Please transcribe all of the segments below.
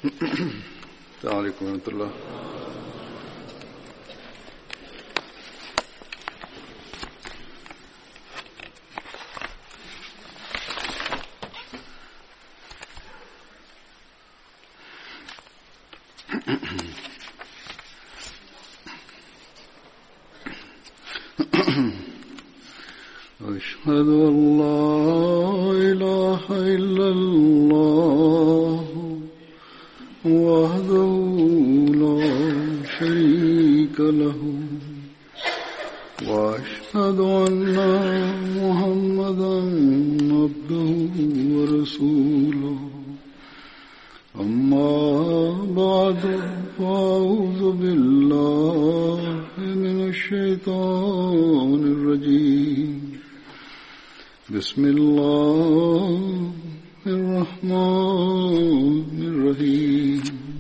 السلام عليكم ورحمة الله أشهد أن لا إله إلا الله وحده لا شريك له وأشهد أن محمدا عبده ورسوله أما بعد فأعوذ بالله من الشيطان الرجيم بسم الله الرحمن الرحيم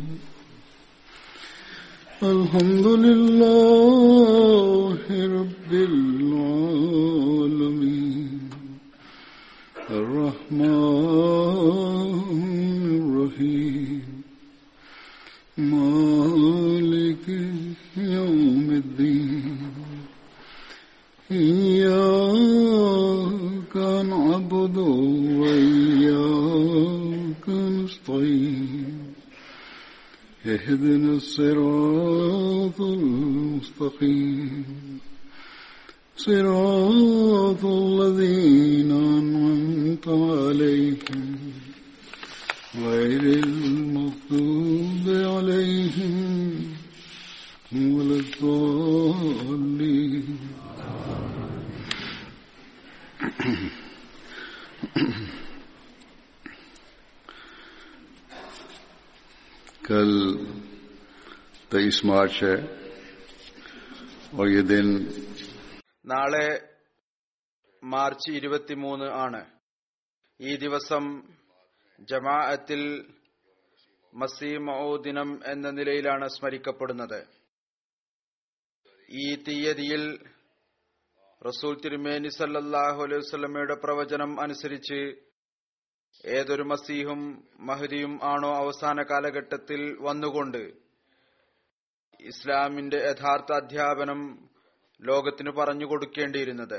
الحمد لله رب العالمين الرحمن الرحيم مالك يوم الدين إياك نعبد وإياك نستعين اهدنا الصراط المستقيم صراط الذين أنعمت عليهم غير المغضوب عليهم ولا الضالين कल तेईस मार्च है और ये दिन നാളെ മാർച്ച് ഇരുപത്തിമൂന്ന് ആണ് ഈ ദിവസം ജമാഅത്തിൽ മസീമോ ദിനം എന്ന നിലയിലാണ് സ്മരിക്കപ്പെടുന്നത് ഈ തീയതിയിൽ റസൂൽ തിരുമേനി സല്ലല്ലാഹു അലൈഹി വസല്ലമയുടെ പ്രവചനം അനുസരിച്ച് ഏതൊരു മസീഹും മഹദിയും ആണോ അവസാന കാലഘട്ടത്തിൽ വന്നുകൊണ്ട് ഇസ്ലാമിന്റെ യഥാർത്ഥ അധ്യാപനം ലോകത്തിന് പറഞ്ഞു കൊടുക്കേണ്ടിയിരുന്നത്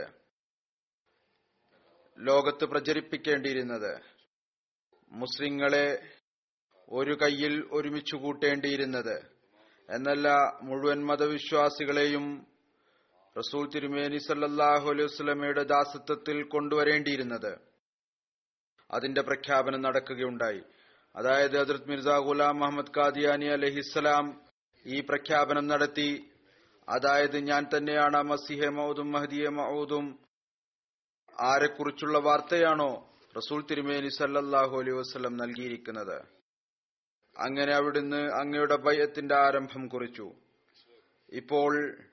ലോകത്ത് പ്രചരിപ്പിക്കേണ്ടിയിരുന്നത് മുസ്ലിങ്ങളെ ഒരു കയ്യിൽ ഒരുമിച്ചു കൂട്ടേണ്ടിയിരുന്നത് എന്നല്ല മുഴുവൻ മതവിശ്വാസികളെയും റസൂൽ തിരുമേനി സല്ലല്ലാഹു അലൈഹി വസല്ലമയുടെ ദാസത്വത്തിൽ കൊണ്ടുവരേണ്ടിയിരുന്നത് അതിന്റെ പ്രഖ്യാപനം നടക്കുകയുണ്ടായി അതായത് ഹജറത് മിർസ ഗുലാം മുഹമ്മദ് ഖാദിയാനി അലഹിസ്സലാം ഈ പ്രഖ്യാപനം നടത്തി അതായത് ഞാൻ തന്നെയാണ് മസിഹെ മൗദും മഹദിയെ മൗദും ആരെക്കുറിച്ചുള്ള വാർത്തയാണോ റസൂൽ തിരുമേനി സല്ലല്ലാഹു അലൈഹി വസല്ലം നൽകിയിരിക്കുന്നത് അങ്ങനെ അവിടുന്ന് അങ്ങയുടെ ഭയത്തിന്റെ ആരംഭം കുറിച്ചു ഇപ്പോൾ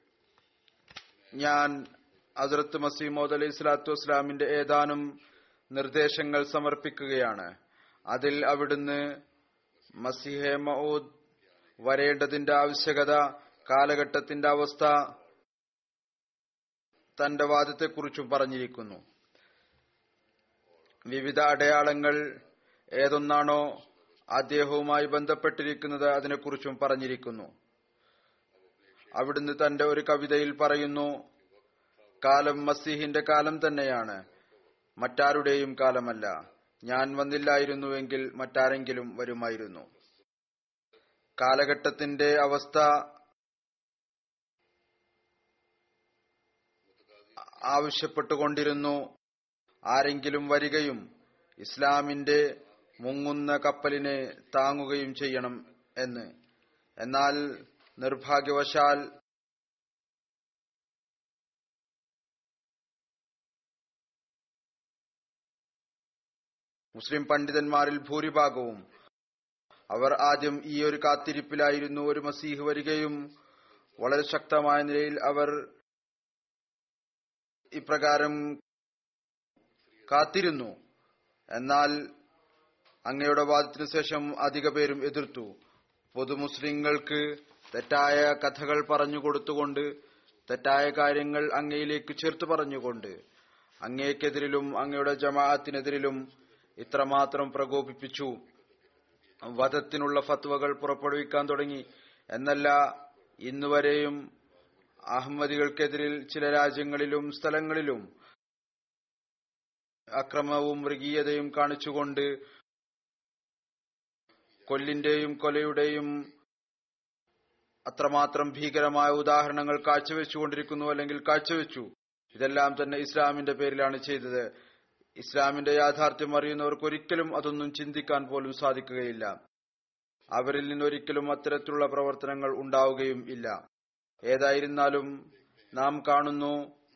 ഞാൻ ഹസരത്ത് മസീമോദ് അലൈഹി സ്വലാത്തു വസ്സലാമിന്റെ ഏതാനും നിർദ്ദേശങ്ങൾ സമർപ്പിക്കുകയാണ് അതിൽ അവിടുന്ന് മസിഹെ മൗദ് വരേണ്ടതിന്റെ ആവശ്യകത കാലഘട്ടത്തിന്റെ അവസ്ഥ തന്റെ വാദത്തെക്കുറിച്ചും പറഞ്ഞിരിക്കുന്നു വിവിധ അടയാളങ്ങൾ ഏതൊന്നാണോ അദ്ദേഹവുമായി ബന്ധപ്പെട്ടിരിക്കുന്നത് അതിനെക്കുറിച്ചും പറഞ്ഞിരിക്കുന്നു അവിടുന്ന് തന്റെ ഒരു കവിതയിൽ പറയുന്നു കാലം മസീഹിന്റെ കാലം തന്നെയാണ് മറ്റാരുടെയും കാലമല്ല ഞാൻ വന്നില്ലായിരുന്നുവെങ്കിൽ മറ്റാരെങ്കിലും വരുമായിരുന്നു കാലഘട്ടത്തിന്റെ അവസ്ഥ ആവശ്യപ്പെട്ടുകൊണ്ടിരുന്നു ആരെങ്കിലും വരികയും ഇസ്ലാമിന്റെ മുങ്ങുന്ന കപ്പലിനെ താങ്ങുകയും ചെയ്യണം എന്ന് എന്നാൽ നിർഭാഗ്യവശാൽ മുസ്ലിം പണ്ഡിതന്മാരിൽ ഭൂരിഭാഗവും അവർ ആദ്യം ഈ ഒരു കാത്തിരിപ്പിലായിരുന്നു ഒരു മസീഹ് വരികയും വളരെ ശക്തമായ നിലയിൽ അവർ ഇപ്രകാരം കാത്തിരുന്നു എന്നാൽ അങ്ങയുടെ വാദത്തിനു ശേഷം അധിക പേരും എതിർത്തു പൊതു മുസ്ലിങ്ങൾക്ക് തെറ്റായ കഥകൾ പറഞ്ഞു കൊടുത്തുകൊണ്ട് തെറ്റായ കാര്യങ്ങൾ അങ്ങയിലേക്ക് ചേർത്ത് പറഞ്ഞുകൊണ്ട് അങ്ങേക്കെതിരിലും അങ്ങയുടെ ജമാഅത്തിനെതിരിലും ഇത്രമാത്രം പ്രകോപിപ്പിച്ചു വധത്തിനുള്ള ഫത്വകൾ പുറപ്പെടുവിക്കാൻ തുടങ്ങി എന്നല്ല ഇന്നുവരെയും അഹമ്മദികൾക്കെതിരിൽ ചില രാജ്യങ്ങളിലും സ്ഥലങ്ങളിലും അക്രമവും മൃഗീയതയും കാണിച്ചുകൊണ്ട് കൊല്ലിന്റെയും കൊലയുടെയും അത്രമാത്രം ഭീകരമായ ഉദാഹരണങ്ങൾ കാഴ്ചവെച്ചുകൊണ്ടിരിക്കുന്നു അല്ലെങ്കിൽ കാഴ്ചവെച്ചു ഇതെല്ലാം തന്നെ ഇസ്ലാമിന്റെ പേരിലാണ് ചെയ്തത് ഇസ്ലാമിന്റെ യാഥാർത്ഥ്യം അറിയുന്നവർക്ക് ഒരിക്കലും അതൊന്നും ചിന്തിക്കാൻ പോലും സാധിക്കുകയില്ല അവരിൽ നിന്നൊരിക്കലും അത്തരത്തിലുള്ള പ്രവർത്തനങ്ങൾ ഉണ്ടാവുകയും ഇല്ല ഏതായിരുന്നാലും നാം കാണുന്നു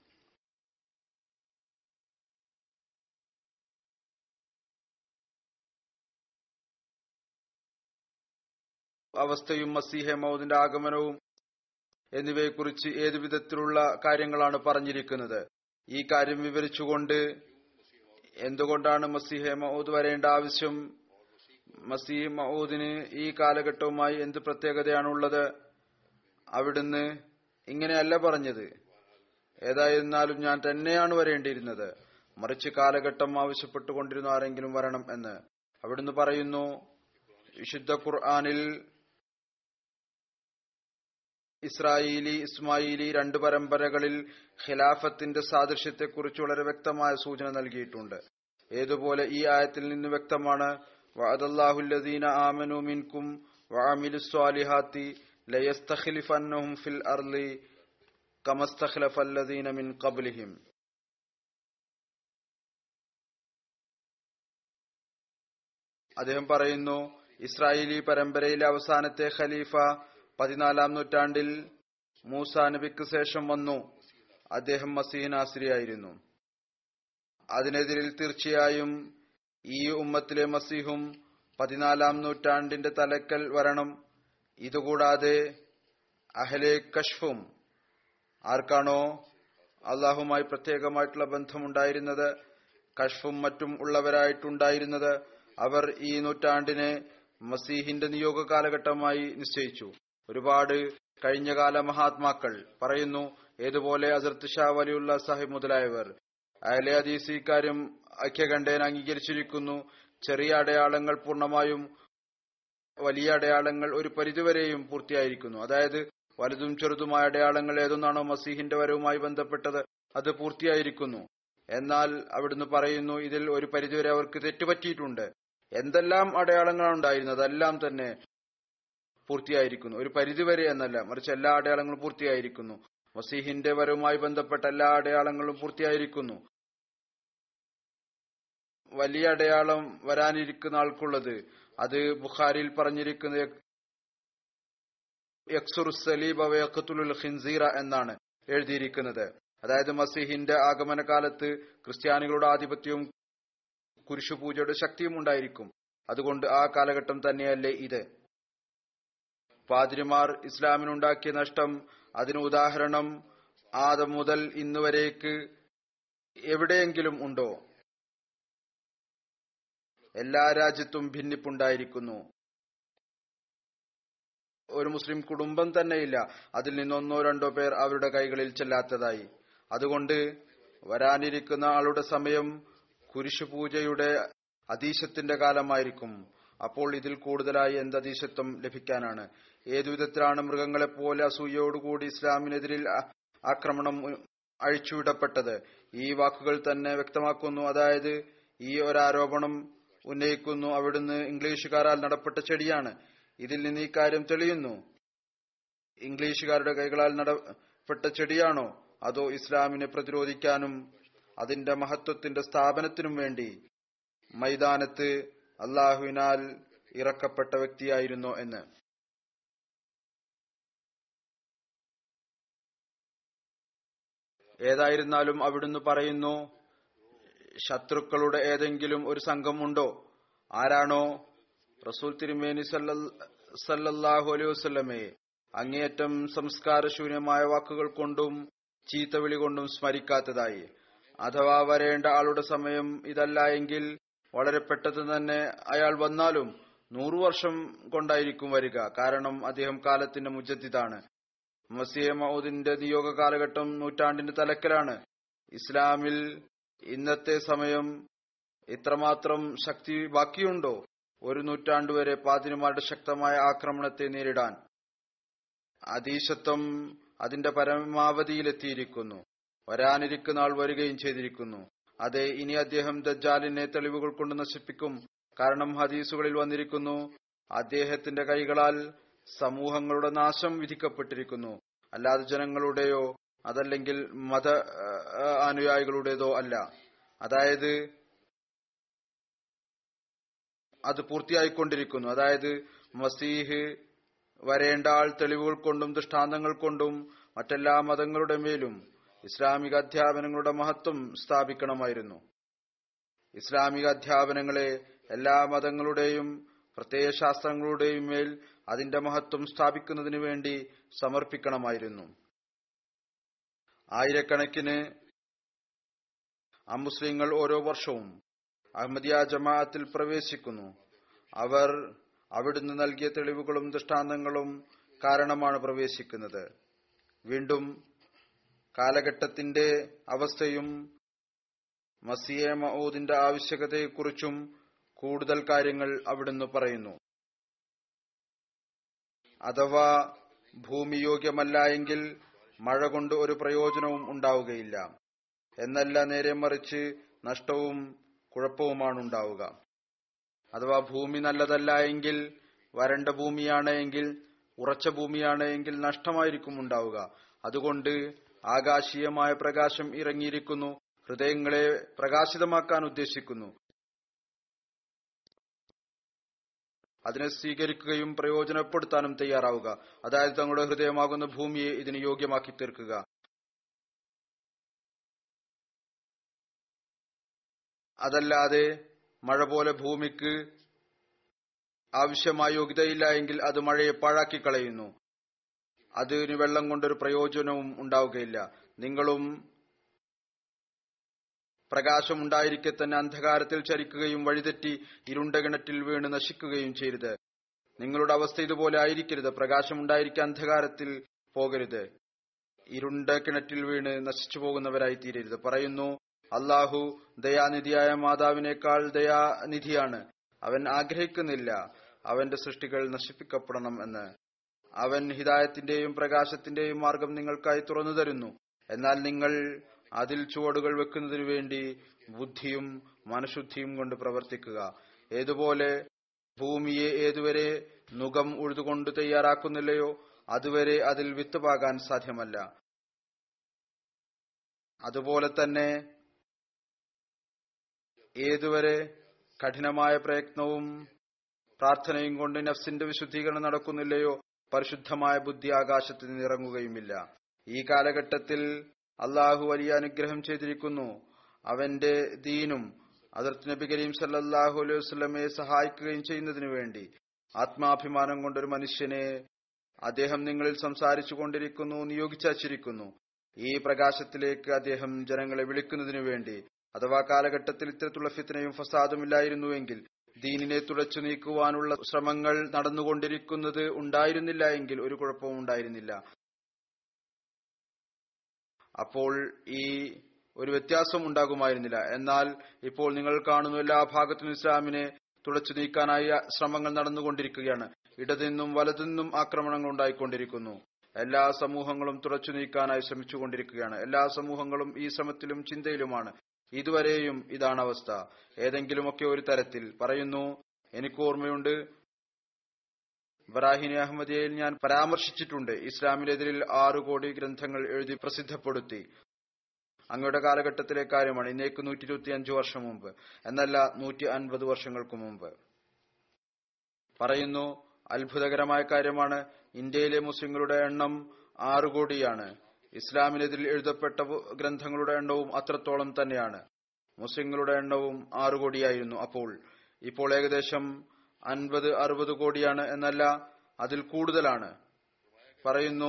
അവസ്ഥയും മസീഹെ മൗദിന്റെ ആഗമനവും എന്നിവയെക്കുറിച്ച് ഏതു വിധത്തിലുള്ള കാര്യങ്ങളാണ് പറഞ്ഞിരിക്കുന്നത് ഈ കാര്യം വിവരിച്ചുകൊണ്ട് എന്തുകൊണ്ടാണ് മസീഹെ മൗദ് വരേണ്ട ആവശ്യം മസീഹ് മൗദിന് ഈ കാലഘട്ടവുമായി എന്ത് പ്രത്യേകതയാണുള്ളത് അവിടുന്ന് ഇങ്ങനെയല്ല പറഞ്ഞത് ഏതായിരുന്നാലും ഞാൻ തന്നെയാണ് വരേണ്ടിയിരുന്നത് മറിച്ച് കാലഘട്ടം ആവശ്യപ്പെട്ടുകൊണ്ടിരുന്ന ആരെങ്കിലും വരണം എന്ന് അവിടുന്ന് പറയുന്നു വിശുദ്ധ ഖുർആാനിൽ ഇസ്രായേലി ഇസ്മായിലി രണ്ട് പരമ്പരകളിൽ ഖിലാഫത്തിന്റെ സാദൃശ്യത്തെക്കുറിച്ച് വളരെ വ്യക്തമായ സൂചന നൽകിയിട്ടുണ്ട് ഏതുപോലെ ഈ ആയത്തിൽ നിന്ന് വ്യക്തമാണ് വഅദല്ലാഹുല്ലദീന ആമനു മിൻകും വഅമിലു സ്വാലിഹാത്തി ലയസ്തഖ്ലിഫന്നഹും ഫിൽ അർളി കമസ്തഖ്ലഫല്ലദീന മിൻ ഖബ്ലിഹിം അദ്ദേഹം പറയുന്നു ഇസ്രായേലി പരമ്പരയിലെ അവസാനത്തെ ഖലീഫ പതിനാലാം നൂറ്റാണ്ടിൽ മൂസ നബിക്ക് ശേഷം വന്നു അദ്ദേഹം മസീഹ് നാസിരിയായിരുന്നു അതിനെതിരിൽ തീർച്ചയായും ഈ ഉമ്മത്തിലെ മസീഹും പതിനാലാം നൂറ്റാണ്ടിന്റെ തലക്കൽ വരണം ഇതുകൂടാതെ അഹലെ കഷ്ഫും ആർക്കാണോ അള്ളാഹുമായി പ്രത്യേകമായിട്ടുള്ള ബന്ധമുണ്ടായിരുന്നത് കഷ്ഫും മറ്റും ഉള്ളവരായിട്ടുണ്ടായിരുന്നത് അവർ ഈ നൂറ്റാണ്ടിനെ മസീഹിന്റെ നിയോഗ കാലഘട്ടമായി നിശ്ചയിച്ചു ഒരുപാട് കഴിഞ്ഞകാല മഹാത്മാക്കൾ പറയുന്നു ഏതുപോലെ അസർത്ത് ഷാ വലിയുള്ള സാഹിബ് മുതലായവർ അയലെ ഹദീസ് ഇക്കാര്യം ഐക്യകണ്ഠേന അംഗീകരിച്ചിരിക്കുന്നു ചെറിയ അടയാളങ്ങൾ പൂർണ്ണമായും വലിയ അടയാളങ്ങൾ ഒരു പരിധിവരെയും പൂർത്തിയായിരിക്കുന്നു അതായത് വലുതും ചെറുതുമായ അടയാളങ്ങൾ ഏതൊന്നാണോ മസീഹിന്റെ വരവുമായി ബന്ധപ്പെട്ടത് അത് പൂർത്തിയായിരിക്കുന്നു എന്നാൽ അവിടുന്ന് പറയുന്നു ഇതിൽ ഒരു പരിധിവരെ അവർക്ക് തെറ്റുപറ്റിയിട്ടുണ്ട് എന്തെല്ലാം അടയാളങ്ങളാണ് ഉണ്ടായിരുന്നത് അതെല്ലാം തന്നെ പൂർത്തിയായിരിക്കുന്നു ഒരു പരിധിവരെ എന്നല്ല മറിച്ച് എല്ലാ അടയാളങ്ങളും പൂർത്തിയായിരിക്കുന്നു മസീഹിന്റെ വരവുമായി ബന്ധപ്പെട്ട എല്ലാ അടയാളങ്ങളും പൂർത്തിയായിരിക്കുന്നു വലിയ അടയാളം വരാനിരിക്കുന്ന ആൾക്കുള്ളത് അത് ബുഖാരിയിൽ പറഞ്ഞിരിക്കുന്ന യക്സുർ സലീബ വയക്കത്തുൽ ഖിൻസീറ എന്നാണ് എഴുതിയിരിക്കുന്നത് അതായത് മസീഹിന്റെ ആഗമന കാലത്ത് ക്രിസ്ത്യാനികളുടെ ആധിപത്യവും കുരിശുപൂജയുടെ ശക്തിയും ഉണ്ടായിരിക്കും അതുകൊണ്ട് ആ കാലഘട്ടം തന്നെയല്ലേ ഇത് പാതിരിമാർ ഇസ്ലാമിനുണ്ടാക്കിയ നഷ്ടം അതിന് ഉദാഹരണം ആദം മുതൽ ഇന്നുവരേക്ക് എവിടെയെങ്കിലും ഉണ്ടോ എല്ലാ രാജ്യത്തും ഭിന്നിപ്പുണ്ടായിരിക്കുന്നു ഒരു മുസ്ലിം കുടുംബം തന്നെയില്ല അതിൽ നിന്നൊന്നോ രണ്ടോ പേർ അവരുടെ കൈകളിൽ ചെല്ലാത്തതായി അതുകൊണ്ട് വരാനിരിക്കുന്ന ആളുടെ സമയം കുരിശുപൂജയുടെ അതീശത്തിന്റെ കാലമായിരിക്കും അപ്പോൾ ഇതിൽ കൂടുതലായി എന്ത് അതീശത്വം ലഭിക്കാനാണ് ഏതു വിധത്തിലാണ് മൃഗങ്ങളെപ്പോലെ അസൂയയോടുകൂടി ഇസ്ലാമിനെതിരിൽ ആക്രമണം അഴിച്ചുവിടപ്പെട്ടത് ഈ വാക്കുകൾ തന്നെ വ്യക്തമാക്കുന്നു അതായത് ഈ ഒരാരോപണം ഉന്നയിക്കുന്നു അവിടുന്ന് ഇംഗ്ലീഷുകാരാൽ നടപ്പെട്ട ചെടിയാണ് ഇതിൽ നിന്ന് ഈ കാര്യം തെളിയുന്നു ഇംഗ്ലീഷുകാരുടെ കൈകളാൽ നടപ്പെട്ട ചെടിയാണോ അതോ ഇസ്ലാമിനെ പ്രതിരോധിക്കാനും അതിന്റെ മഹത്വത്തിന്റെ സ്ഥാപനത്തിനും വേണ്ടി മൈതാനത്ത് അള്ളാഹുവിനാൽ ഇറക്കപ്പെട്ട വ്യക്തിയായിരുന്നോ എന്ന് ഏതായിരുന്നാലും അവിടുന്ന് പറയുന്നു ശത്രുക്കളുടെ ഏതെങ്കിലും ഒരു സംഘമുണ്ടോ ആരാണോ റസൂൽ തിരുമേനി സല്ലല്ലാഹു അലൈഹി വസല്ലമയെ അങ്ങേയറ്റം സംസ്കാരശൂന്യമായ വാക്കുകൾ കൊണ്ടും ചീത്തവിളി കൊണ്ടും സ്മരിക്കാത്തതായി അഥവാ വരേണ്ട ആളുടെ സമയം ഇതല്ല എങ്കിൽ വളരെ പെട്ടെന്ന് തന്നെ അയാൾ വന്നാലും നൂറു വർഷം കൊണ്ടായിരിക്കും വരിക കാരണം അദ്ദേഹം കാലത്തിന്റെ മുജദ്ദിദാണ് മസിയ മൗദിന്റെ നിയോഗ കാലഘട്ടം നൂറ്റാണ്ടിന്റെ തലക്കലാണ് ഇസ്ലാമിൽ ഇന്നത്തെ സമയം ഇത്രമാത്രം ശക്തി ബാക്കിയുണ്ടോ ഒരു നൂറ്റാണ്ടുവരെ പാതിരിമാരുടെ ശക്തമായ ആക്രമണത്തെ നേരിടാൻ അതീശത്വം അതിന്റെ പരമാവധിയിലെത്തിയിരിക്കുന്നു വരാനിരിക്കുന്ന ആൾ വരികയും ചെയ്തിരിക്കുന്നു അതെ ഇനി അദ്ദേഹം ദജ്ജാലിനെ തെളിവുകൾ കൊണ്ട് നശിപ്പിക്കും കാരണം ഹദീസുകളിൽ വന്നിരിക്കുന്നു അദ്ദേഹത്തിന്റെ കൈകളാൽ സമൂഹങ്ങളുടെ നാശം വിധിക്കപ്പെട്ടിരിക്കുന്നു അല്ലാതെ ജനങ്ങളുടെയോ അതല്ലെങ്കിൽ മത ആ, അനുയായികളുടേതോ അല്ല അതായത് അത് പൂർത്തിയായിക്കൊണ്ടിരിക്കുന്നു അതായത് മസീഹ് വരേണ്ട ആൾ തെളിവുകൾ കൊണ്ടും ദൃഷ്ടാന്തങ്ങൾ കൊണ്ടും മറ്റെല്ലാ മതങ്ങളുടെ മേലും ഇസ്ലാമിക അധ്യാപനങ്ങളുടെ മഹത്വം സ്ഥാപിക്കണമായിരുന്നു ഇസ്ലാമിക അധ്യാപനങ്ങളെ എല്ലാ മതങ്ങളുടെയും പ്രത്യയശാസ്ത്രങ്ങളുടെയും മേൽ അതിന്റെ മഹത്വം സ്ഥാപിക്കുന്നതിനു വേണ്ടി സമർപ്പിക്കണമായിരുന്നു ആയിരക്കണക്കിന് അമുസ്ലിങ്ങൾ ഓരോ വർഷവും അഹമ്മദിയ ജമാഅത്തിൽ പ്രവേശിക്കുന്നു അവർ അവിടുന്ന് നൽകിയ തെളിവുകളും ദൃഷ്ടാന്തങ്ങളും കാരണമാണ് പ്രവേശിക്കുന്നത് വീണ്ടും കാലഘട്ടത്തിന്റെ അവസ്ഥയും മസിയെ മഊദിന്റെ ആവശ്യകതയെക്കുറിച്ചും കൂടുതൽ കാര്യങ്ങൾ അവിടുന്ന് പറയുന്നു അഥവാ ഭൂമി യോഗ്യമല്ല എങ്കിൽ മഴ കൊണ്ട് ഒരു പ്രയോജനവും ഉണ്ടാവുകയില്ല എന്നല്ല നേരെ മറിച്ച് നഷ്ടവും കുഴപ്പവുമാണ് ഉണ്ടാവുക അഥവാ ഭൂമി നല്ലതല്ല എങ്കിൽ വരണ്ട ഭൂമിയാണ് എങ്കിൽ ഉറച്ച ഭൂമിയാണ് എങ്കിൽ നഷ്ടമായിരിക്കും ഉണ്ടാവുക അതുകൊണ്ട് ആകാശീയമായ പ്രകാശം ഇറങ്ങിയിരിക്കുന്നു ഹൃദയങ്ങളെ പ്രകാശിതമാക്കാൻ ഉദ്ദേശിക്കുന്നു അതിനെ സ്വീകരിക്കുകയും പ്രയോജനപ്പെടുത്താനും തയ്യാറാവുക അതായത് തങ്ങളുടെ ഹൃദയമാകുന്ന ഭൂമിയെ ഇതിന് യോഗ്യമാക്കി തീർക്കുക അതല്ലാതെ മഴ പോലെ ഭൂമിക്ക് ആവശ്യമായ യോഗ്യതയില്ല എങ്കിൽ അത് മഴയെ പാഴാക്കി കളയുന്നു അതിന് വെള്ളം കൊണ്ടൊരു പ്രയോജനവും ഉണ്ടാവുകയില്ല നിങ്ങളും പ്രകാശം ഉണ്ടായിരിക്കെ തന്നെ അന്ധകാരത്തിൽ ചരിക്കുകയും വഴിതെറ്റി ഇരുണ്ട കിണറ്റിൽ വീണ് നശിക്കുകയും ചെയ്യരുത് നിങ്ങളുടെ അവസ്ഥ ഇതുപോലെ ആയിരിക്കരുത് പ്രകാശം ഉണ്ടായിരിക്കെ അന്ധകാരത്തിൽ പോകരുത് ഇരുണ്ട കിണറ്റിൽ വീണ് നശിച്ചു പോകുന്നവരായി തീരരുത് പറയുന്നു അള്ളാഹു ദയാനിധിയായ മാതാവിനേക്കാൾ ദയാനിധിയാണ് അവൻ ആഗ്രഹിക്കുന്നില്ല അവന്റെ സൃഷ്ടികൾ നശിപ്പിക്കപ്പെടണം എന്ന് അവൻ ഹിദായത്തിന്റെയും പ്രകാശത്തിന്റെയും മാർഗം നിങ്ങൾക്കായി തുറന്നു തരുന്നു എന്നാൽ നിങ്ങൾ അതിൽ ചുവടുകൾ വെക്കുന്നതിനു വേണ്ടി ബുദ്ധിയും മനഃശുദ്ധിയും കൊണ്ട് പ്രവർത്തിക്കുക ഏതുപോലെ ഭൂമിയെ ഏതുവരെ നുകം ഉഴുതുകൊണ്ട് തയ്യാറാക്കുന്നില്ലയോ അതുവരെ അതിൽ വിത്ത് പാകാൻ സാധ്യമല്ല അതുപോലെ തന്നെ ഏതുവരെ കഠിനമായ പ്രയത്നവും പ്രാർത്ഥനയും കൊണ്ട് നഫ്സിന്റെ വിശുദ്ധീകരണം നടക്കുന്നില്ലയോ പരിശുദ്ധമായ ബുദ്ധി ആകാശത്തിൽ നിന്ന് ഇറങ്ങുകയുമില്ല ഈ കാലഘട്ടത്തിൽ അള്ളാഹു വലിയ അനുഗ്രഹം ചെയ്തിരിക്കുന്നു അവന്റെ ദീനും അതിർത്ത് നബി കരീം സല്ലാഹു അലൈഹി വസ്ലമയെ സഹായിക്കുകയും ചെയ്യുന്നതിനു വേണ്ടി ആത്മാഭിമാനം കൊണ്ടൊരു മനുഷ്യനെ അദ്ദേഹം നിങ്ങളിൽ സംസാരിച്ചു കൊണ്ടിരിക്കുന്നു നിയോഗിച്ചിരിക്കുന്നു ഈ പ്രകാശത്തിലേക്ക് അദ്ദേഹം ജനങ്ങളെ വിളിക്കുന്നതിനു വേണ്ടി അഥവാ കാലഘട്ടത്തിൽ ഇത്തരത്തിലുള്ള ഫിത്തനയും ഫസാദും ഇല്ലായിരുന്നുവെങ്കിൽ ദീനിനെ തുടച്ചു നീക്കുവാനുള്ള ശ്രമങ്ങൾ നടന്നുകൊണ്ടിരിക്കുന്നത് ഉണ്ടായിരുന്നില്ല എങ്കിൽ ഒരു കുഴപ്പവും ഉണ്ടായിരുന്നില്ല അപ്പോൾ ഈ ഒരു വ്യത്യാസം ഉണ്ടാകുമായിരുന്നില്ല എന്നാൽ ഇപ്പോൾ നിങ്ങൾ കാണുന്നു എല്ലാ ഭാഗത്തും ഇസ്ലാമിനെ തുടച്ചു നീക്കാനായി ശ്രമങ്ങൾ നടന്നുകൊണ്ടിരിക്കുകയാണ് ഇടതിന്നും വലതുനിന്നും ആക്രമണങ്ങൾ ഉണ്ടായിക്കൊണ്ടിരിക്കുന്നു എല്ലാ സമൂഹങ്ങളും തുടച്ചു നീക്കാനായി ശ്രമിച്ചുകൊണ്ടിരിക്കുകയാണ് എല്ലാ സമൂഹങ്ങളും ഈ ശ്രമത്തിലും ചിന്തയിലുമാണ് ഇതുവരെയും ഇതാണ് അവസ്ഥ ഏതെങ്കിലുമൊക്കെ ഒരു തരത്തിൽ പറയുന്നു എനിക്ക് ഓർമ്മയുണ്ട് ബറാഹിനി അഹമ്മദിയയിൽ ഞാൻ പരാമർശിച്ചിട്ടുണ്ട് ഇസ്ലാമിനെതിരിൽ ആറു കോടി ഗ്രന്ഥങ്ങൾ എഴുതി പ്രസിദ്ധപ്പെടുത്തി അങ്ങയുടെ കാലഘട്ടത്തിലെ കാര്യമാണ് ഇന്നേക്ക് നൂറ്റി ഇരുപത്തി അഞ്ചു വർഷം മുമ്പ് എന്നല്ല നൂറ്റി അൻപത് വർഷങ്ങൾക്ക് മുമ്പ് പറയുന്നു അത്ഭുതകരമായ കാര്യമാണ് ഇന്ത്യയിലെ മുസ്ലിങ്ങളുടെ എണ്ണം ആറു കോടിയാണ് ഇസ്ലാമിനെതിരിൽ എഴുതപ്പെട്ട ഗ്രന്ഥങ്ങളുടെ എണ്ണവും അത്രത്തോളം തന്നെയാണ് മുസ്ലിങ്ങളുടെ എണ്ണവും ആറു കോടിയായിരുന്നു അപ്പോൾ ഇപ്പോൾ ഏകദേശം അൻപത് അറുപത് കോടിയാണ് എന്നല്ല അതിൽ കൂടുതലാണ് പറയുന്നു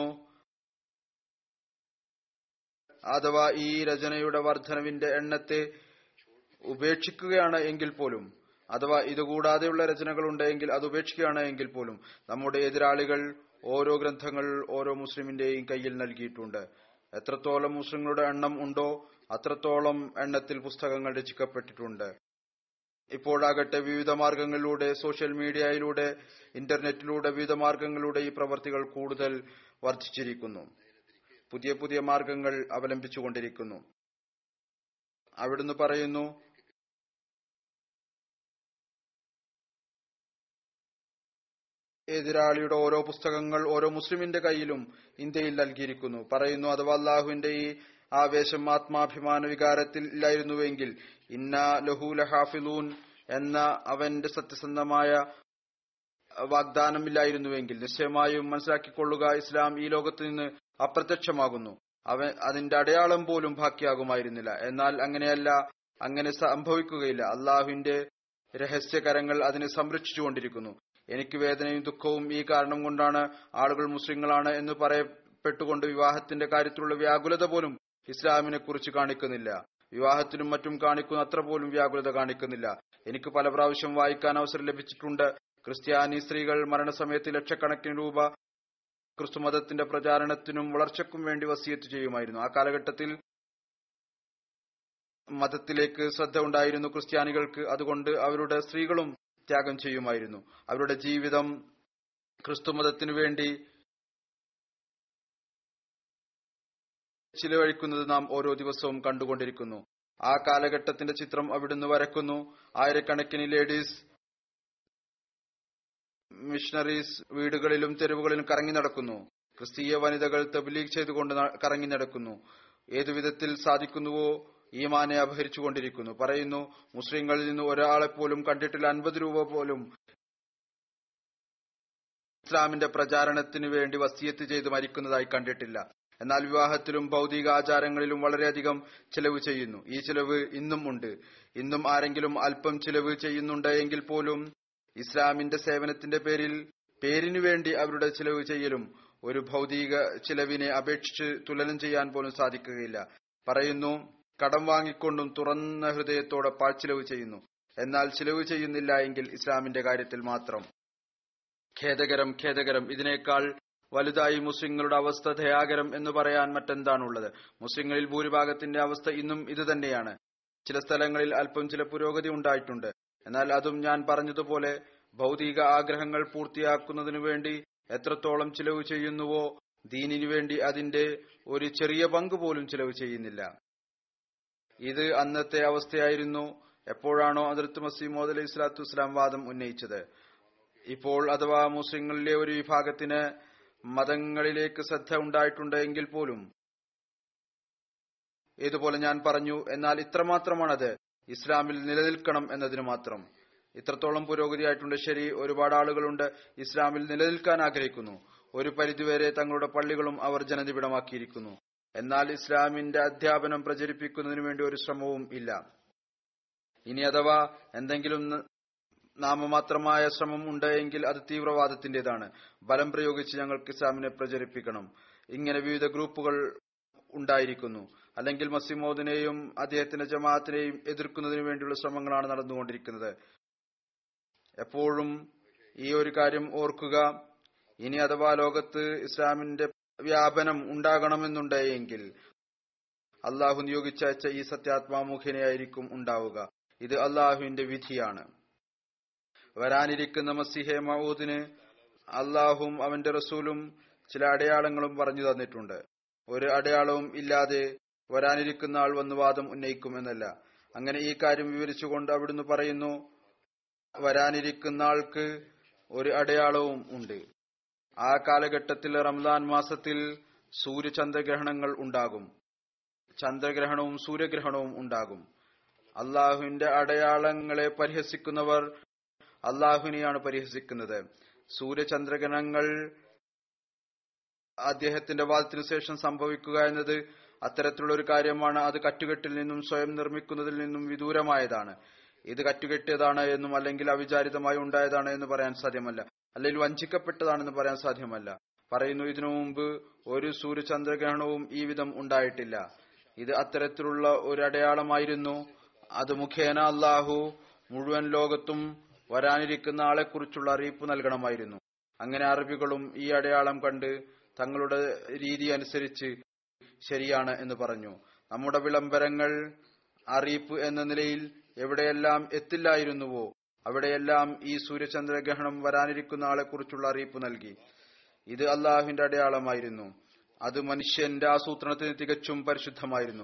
അഥവാ ഈ രചനയുടെ വർധനവിന്റെ എണ്ണത്തെ ഉപേക്ഷിക്കുകയാണ് എങ്കിൽ പോലും അഥവാ ഇതുകൂടാതെയുള്ള രചനകൾ ഉണ്ടെങ്കിൽ അത് ഉപേക്ഷിക്കുകയാണ് എങ്കിൽ പോലും നമ്മുടെ എതിരാളികൾ ഓരോ ഗ്രന്ഥങ്ങൾ ഓരോ മുസ്ലിമിന്റെയും കയ്യിൽ നൽകിയിട്ടുണ്ട് എത്രത്തോളം മുസ്ലിങ്ങളുടെ എണ്ണം ഉണ്ടോ അത്രത്തോളം എണ്ണത്തിൽ പുസ്തകങ്ങൾ രചിക്കപ്പെട്ടിട്ടുണ്ട് ഇപ്പോഴാകട്ടെ വിവിധ മാർഗങ്ങളിലൂടെ സോഷ്യൽ മീഡിയയിലൂടെ ഇന്റർനെറ്റിലൂടെ വിവിധ മാർഗങ്ങളിലൂടെ ഈ പ്രവർത്തികൾ കൂടുതൽ വർദ്ധിച്ചിരിക്കുന്നു പുതിയ പുതിയ മാർഗങ്ങൾ അവലംബിച്ചുകൊണ്ടിരിക്കുന്നു അവിടുന്ന് പറയുന്നു എതിരാളിയുടെ ഓരോ പുസ്തകങ്ങൾ ഓരോ മുസ്ലിമിന്റെ കയ്യിലും ഇന്ത്യയിൽ നൽകിയിരിക്കുന്നു പറയുന്നു അഥവാ അള്ളാഹുവിന്റെ ഈ ആവേശം ആത്മാഭിമാന വികാരത്തിൽ ഇല്ലായിരുന്നുവെങ്കിൽ ഇന്ന ലഹൂല ഹാഫിലൂൻ എന്ന അവന്റെ സത്യസന്ധമായ വാഗ്ദാനമില്ലായിരുന്നുവെങ്കിൽ നിശ്ചയമായും മനസ്സിലാക്കിക്കൊള്ളുക ഇസ്ലാം ഈ ലോകത്ത് നിന്ന് അപ്രത്യക്ഷമാകുന്നു അവൻ അതിന്റെ അടയാളം പോലും ബാക്കിയാകുമായിരുന്നില്ല എന്നാൽ അങ്ങനെയല്ല അങ്ങനെ സംഭവിക്കുകയില്ല അള്ളാഹുവിന്റെ രഹസ്യകരങ്ങൾ അതിനെ സംരക്ഷിച്ചുകൊണ്ടിരിക്കുന്നു എനിക്ക് വേദനയും ദുഃഖവും ഈ കാരണം കൊണ്ടാണ് ആളുകൾ മുസ്ലിങ്ങളാണ് എന്ന് പറയപ്പെട്ടുകൊണ്ട് വിവാഹത്തിന്റെ കാര്യത്തിലുള്ള വ്യാകുലത പോലും ഇസ്ലാമിനെ കുറിച്ച് കാണിക്കുന്നില്ല വിവാഹത്തിലും മറ്റും കാണിക്കുന്ന അത്ര പോലും വ്യാകുലത കാണിക്കുന്നില്ല എനിക്ക് പല പ്രാവശ്യം വായിക്കാൻ അവസരം ലഭിച്ചിട്ടുണ്ട് ക്രിസ്ത്യാനി സ്ത്രീകൾ മരണസമയത്ത് ലക്ഷക്കണക്കിന് രൂപ ക്രിസ്തുമതത്തിന്റെ പ്രചാരണത്തിനും വളർച്ചയ്ക്കും വേണ്ടി വസിയത്ത് ചെയ്യുമായിരുന്നു ആ കാലഘട്ടത്തിൽ മതത്തിലേക്ക് ശ്രദ്ധ ഉണ്ടായിരുന്നു ക്രിസ്ത്യാനികൾക്ക് അതുകൊണ്ട് അവരുടെ സ്ത്രീകളും ത്യാഗം ചെയ്യുമായിരുന്നു അവരുടെ ജീവിതം ക്രിസ്തുമതത്തിനു വേണ്ടി ചിലവഴിക്കുന്നത് നാം ഓരോ ദിവസവും കണ്ടുകൊണ്ടിരിക്കുന്നു ആ കാലഘട്ടത്തിന്റെ ചിത്രം അവിടുന്ന് വരക്കുന്നു ആയിരക്കണക്കിന് ലേഡീസ് മിഷണറീസ് വീടുകളിലും തെരുവുകളിലും കറങ്ങി നടക്കുന്നു ക്രിസ്തീയ വനിതകൾ തബ്ലീഗ് ചെയ്തുകൊണ്ട് ന- കറങ്ങി നടക്കുന്നു ഏതു വിധത്തിൽ സാധിക്കുന്നുവോ ഈമാനെ അപഹരിച്ചുകൊണ്ടിരിക്കുന്നു പറയുന്നു മുസ്ലിങ്ങളിൽ നിന്ന് ഒരാളെ പോലും കണ്ടിട്ടില്ല അൻപത് രൂപ പോലും ഇസ്ലാമിന്റെ പ്രചാരണത്തിന് വേണ്ടി വസിയത്ത് ചെയ്ത് മരിക്കുന്നതായി കണ്ടിട്ടില്ല എന്നാൽ വിവാഹത്തിലും ഭൗതിക ആചാരങ്ങളിലും വളരെയധികം ചിലവ് ചെയ്യുന്നു ഈ ചിലവ് ഇന്നും ഉണ്ട് ഇന്നും ആരെങ്കിലും അല്പം ചിലവ് ചെയ്യുന്നുണ്ട് എങ്കിൽ പോലും ഇസ്ലാമിന്റെ സേവനത്തിന്റെ പേരിൽ പേരിനു വേണ്ടി അവരുടെ ചിലവ് ചെയ്യലും ഒരു ഭൗതിക ചിലവിനെ അപേക്ഷിച്ച് തുലനം ചെയ്യാൻ പോലും സാധിക്കുകയില്ല പറയുന്നു കടം വാങ്ങിക്കൊണ്ടും തുറന്ന ഹൃദയത്തോടെ പാഴ്ചിലവ് ചെയ്യുന്നു എന്നാൽ ചിലവ് ചെയ്യുന്നില്ല എങ്കിൽ ഇസ്ലാമിന്റെ കാര്യത്തിൽ മാത്രം ഖേദകരം ഖേദകരം ഇതിനേക്കാൾ വലുതായി മുസ്ലിങ്ങളുടെ അവസ്ഥ ദയാകരം എന്ന് പറയാൻ മറ്റെന്താണുള്ളത് മുസ്ലിങ്ങളിൽ ഭൂരിഭാഗത്തിന്റെ അവസ്ഥ ഇന്നും ഇത് തന്നെയാണ് ചില സ്ഥലങ്ങളിൽ അല്പം ചില പുരോഗതി ഉണ്ടായിട്ടുണ്ട് എന്നാൽ അതും ഞാൻ പറഞ്ഞതുപോലെ ഭൗതിക ആഗ്രഹങ്ങൾ പൂർത്തിയാക്കുന്നതിനു വേണ്ടി എത്രത്തോളം ചിലവ് ചെയ്യുന്നുവോ ദീനിനു വേണ്ടി അതിന്റെ ഒരു ചെറിയ പങ്ക് പോലും ചിലവ് ചെയ്യുന്നില്ല ഇത് അന്നത്തെ അവസ്ഥയായിരുന്നു എപ്പോഴാണോ അതിർത്ത് മസീമോദ് അലൈഹി സ്വലാത്തു വസ്സലാം വാദം ഉന്നയിച്ചത് ഇപ്പോൾ അഥവാ മുസ്ലിങ്ങളിലെ ഒരു വിഭാഗത്തിന് മതങ്ങളിലേക്ക് ശ്രദ്ധ ഉണ്ടായിട്ടുണ്ട് എങ്കിൽ പോലും ഇതുപോലെ ഞാൻ പറഞ്ഞു എന്നാൽ ഇത്രമാത്രമാണത് ഇസ്ലാമിൽ നിലനിൽക്കണം എന്നതിന് മാത്രം ഇത്രത്തോളം പുരോഗതിയായിട്ടുണ്ട് ശരി ഒരുപാട് ആളുകളുണ്ട് ഇസ്ലാമിൽ നിലനിൽക്കാൻ ആഗ്രഹിക്കുന്നു ഒരു പരിധിവരെ തങ്ങളുടെ പള്ളികളും അവർ ജനനിബിഡമാക്കിയിരിക്കുന്നു എന്നാൽ ഇസ്ലാമിന്റെ അധ്യാപനം പ്രചരിപ്പിക്കുന്നതിന് വേണ്ടി ഒരു ശ്രമവും ഇല്ല ഇനി അഥവാ എന്തെങ്കിലും ന- നാമമാത്രമായ ശ്രമം ഉണ്ട് എങ്കിൽ അത് തീവ്രവാദത്തിന്റേതാണ് ബലം പ്രയോഗിച്ച് ഞങ്ങൾക്ക് ഇസ്ലാമിനെ പ്രചരിപ്പിക്കണം ഇങ്ങനെ വിവിധ ഗ്രൂപ്പുകൾ ഉണ്ടായിരിക്കുന്നു അല്ലെങ്കിൽ മസിമോദിനെയും അദ്ദേഹത്തിന്റെ ജമാഅത്തിനെയും എതിർക്കുന്നതിന് വേണ്ടിയുള്ള ശ്രമങ്ങളാണ് നടന്നുകൊണ്ടിരിക്കുന്നത് എപ്പോഴും ഈ ഒരു കാര്യം ഓർക്കുക ഇനി അഥവാ ലോകത്ത് ഇസ്ലാമിന്റെ വ്യാപനം ഉണ്ടാകണമെന്നുണ്ട് എങ്കിൽ അള്ളാഹു നിയോഗിച്ചയച്ച ഈ സത്യാത്മാമുഖേനയായിരിക്കും ഉണ്ടാവുക ഇത് അള്ളാഹുവിന്റെ വിധിയാണ് വരാനിരിക്കുന്ന മസിഹെ മഊദിന് അള്ളാഹും അവന്റെ റസൂലും ചില അടയാളങ്ങളും പറഞ്ഞു തന്നിട്ടുണ്ട് ഒരു അടയാളവും ഇല്ലാതെ വരാനിരിക്കുന്ന ആൾ വന്ന് വാദം ഉന്നയിക്കും എന്നല്ല അങ്ങനെ ഈ കാര്യം വിവരിച്ചുകൊണ്ട് അവിടുന്ന് പറയുന്നു വരാനിരിക്കുന്ന ആൾക്ക് ഒരു അടയാളവും ഉണ്ട് ആ കാലഘട്ടത്തിൽ റംസാൻ മാസത്തിൽ സൂര്യചന്ദ്രഗ്രഹണങ്ങൾ ഉണ്ടാകും ചന്ദ്രഗ്രഹണവും സൂര്യഗ്രഹണവും ഉണ്ടാകും അള്ളാഹുവിന്റെ അടയാളങ്ങളെ പരിഹസിക്കുന്നവർ അള്ളാഹുവിനെയാണ് പരിഹസിക്കുന്നത് സൂര്യചന്ദ്രഗ്രഹണങ്ങൾ അദ്ദേഹത്തിന്റെ വാദത്തിനു ശേഷം സംഭവിക്കുക എന്നത് അത്തരത്തിലുള്ള ഒരു കാര്യമാണ് അത് കറ്റുകെട്ടിൽ നിന്നും സ്വയം നിർമ്മിക്കുന്നതിൽ നിന്നും വിദൂരമായതാണ് ഇത് കറ്റുകെട്ടിയതാണ് എന്നും അല്ലെങ്കിൽ അവിചാരിതമായി ഉണ്ടായതാണ് എന്ന് പറയാൻ സാധ്യമല്ല അല്ലെങ്കിൽ വഞ്ചിക്കപ്പെട്ടതാണെന്ന് പറയാൻ സാധ്യമല്ല പറയുന്നു ഇതിനു മുമ്പ് ഒരു സൂര്യചന്ദ്രഗ്രഹണവും ഈ വിധം ഉണ്ടായിട്ടില്ല ഇത് അത്തരത്തിലുള്ള ഒരു അടയാളമായിരുന്നു അത് മുഖേന അള്ളാഹു മുഴുവൻ ലോകത്തും വരാനിരിക്കുന്ന ആളെക്കുറിച്ചുള്ള അറിയിപ്പ് നൽകണമായിരുന്നു അങ്ങനെ അറബികളും ഈ അടയാളം കണ്ട് തങ്ങളുടെ രീതി അനുസരിച്ച് ശരിയാണ് എന്ന് പറഞ്ഞു നമ്മുടെ വിളംബരങ്ങൾ അറിയിപ്പ് എന്ന നിലയിൽ എവിടെയെല്ലാം എത്തില്ലായിരുന്നുവോ അവിടെയെല്ലാം ഈ സൂര്യചന്ദ്രഗ്രഹണം വരാനിരിക്കുന്ന ആളെക്കുറിച്ചുള്ള അറിയിപ്പ് നൽകി ഇത് അള്ളാഹുവിന്റെ അടയാളമായിരുന്നു അത് മനുഷ്യന്റെ ആസൂത്രണത്തിന് തികച്ചും പരിശുദ്ധമായിരുന്നു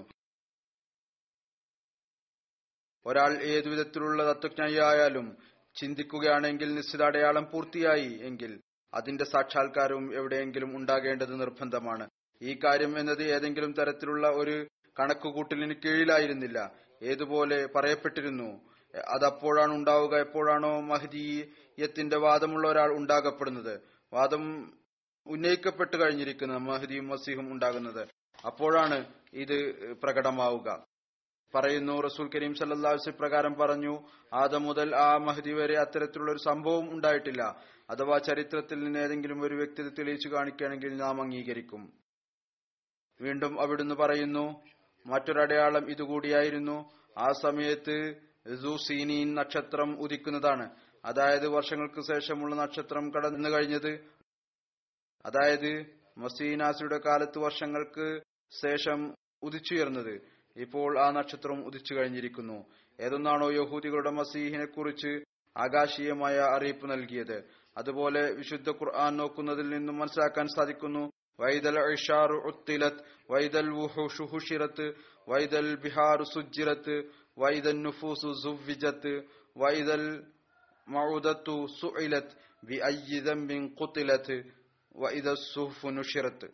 ഒരാൾ ഏതു വിധത്തിലുള്ള തത്വജ്ഞയായാലും ചിന്തിക്കുകയാണെങ്കിൽ നിശ്ചിത അടയാളം പൂർത്തിയായി എങ്കിൽ അതിന്റെ സാക്ഷാത്കാരവും എവിടെയെങ്കിലും ഉണ്ടാകേണ്ടത് നിർബന്ധമാണ് ഈ കാര്യം എന്നത് ഏതെങ്കിലും തരത്തിലുള്ള ഒരു കണക്കുകൂട്ടലിന് കീഴിലായിരുന്നില്ല ഏതുപോലെ പറയപ്പെട്ടിരുന്നു അതപ്പോഴാണ് ഉണ്ടാവുക എപ്പോഴാണോ മഹദീയത്തിന്റെ വാദമുള്ള ഒരാൾ ഉണ്ടാകപ്പെടുന്നത് വാദം ഉന്നയിക്കപ്പെട്ടു കഴിഞ്ഞിരിക്കുന്നത് മഹദിയും മസീഹും ഉണ്ടാകുന്നത് അപ്പോഴാണ് ഇത് പ്രകടമാവുക പറയുന്നു റസൂൽ കരീം സല്ലാസ് പ്രകാരം പറഞ്ഞു ആദം മുതൽ ആ മഹദി വരെ അത്തരത്തിലുള്ള ഒരു സംഭവം ഉണ്ടായിട്ടില്ല അഥവാ ചരിത്രത്തിൽ നിന്ന് ഏതെങ്കിലും ഒരു വ്യക്തി ഇത് തെളിയിച്ചു കാണിക്കുകയാണെങ്കിൽ നാം അംഗീകരിക്കും വീണ്ടും അവിടുന്ന് പറയുന്നു മറ്റൊരടയാളം ഇതുകൂടിയായിരുന്നു ആ സമയത്ത് സീനീൻ നക്ഷത്രം ഉദിക്കുന്നതാണ് അതായത് വർഷങ്ങൾക്ക് ശേഷമുള്ള നക്ഷത്രം കടന്നു കഴിഞ്ഞത് അതായത് മസീനാസിയുടെ കാലത്ത് വർഷങ്ങൾക്ക് ശേഷം ഉദിച്ചുയർന്നത് ഇപ്പോൾ ആ നക്ഷത്രം ഉദിച്ചു കഴിഞ്ഞിരിക്കുന്നു ഏതൊന്നാണോ യഹൂദികളുടെ മസീഹിനെ കുറിച്ച് ആകാശീയമായ അറിയിപ്പ് നൽകിയത് അതുപോലെ വിശുദ്ധ ഖുർആൻ നോക്കുന്നതിൽ നിന്നും മനസ്സിലാക്കാൻ സാധിക്കുന്നു വൈദൽ ഇഷാറു ഉത്തിലത്ത് വൈദൽ വുഹുഷിറത്ത് വൈദൽ ബിഹാറു സുജിറത്ത് വൈദൽ നുഫൂസു സുവിജത്ത് വൈദൽ മൗദത്തു സുഇലത്ത് ബി അയ്യിദംബിൻ ഖുത്തിലത്ത് വൈദ സുഹ്ഫു നുഷിറത്ത്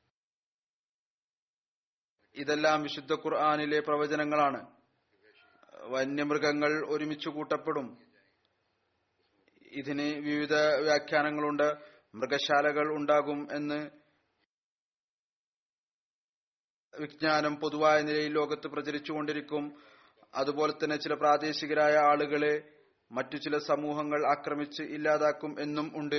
ഇതെല്ലാം വിശുദ്ധ ഖുർആാനിലെ പ്രവചനങ്ങളാണ് വന്യമൃഗങ്ങൾ ഒരുമിച്ച് കൂട്ടപ്പെടും ഇതിന് വിവിധ വ്യാഖ്യാനങ്ങളുണ്ട് മൃഗശാലകൾ ഉണ്ടാകും എന്ന് വിജ്ഞാനം പൊതുവായ നിലയിൽ ലോകത്ത് പ്രചരിച്ചുകൊണ്ടിരിക്കും അതുപോലെ തന്നെ ചില പ്രാദേശികരായ ആളുകളെ മറ്റു ചില സമൂഹങ്ങൾ ആക്രമിച്ച് ഇല്ലാതാക്കും എന്നും ഉണ്ട്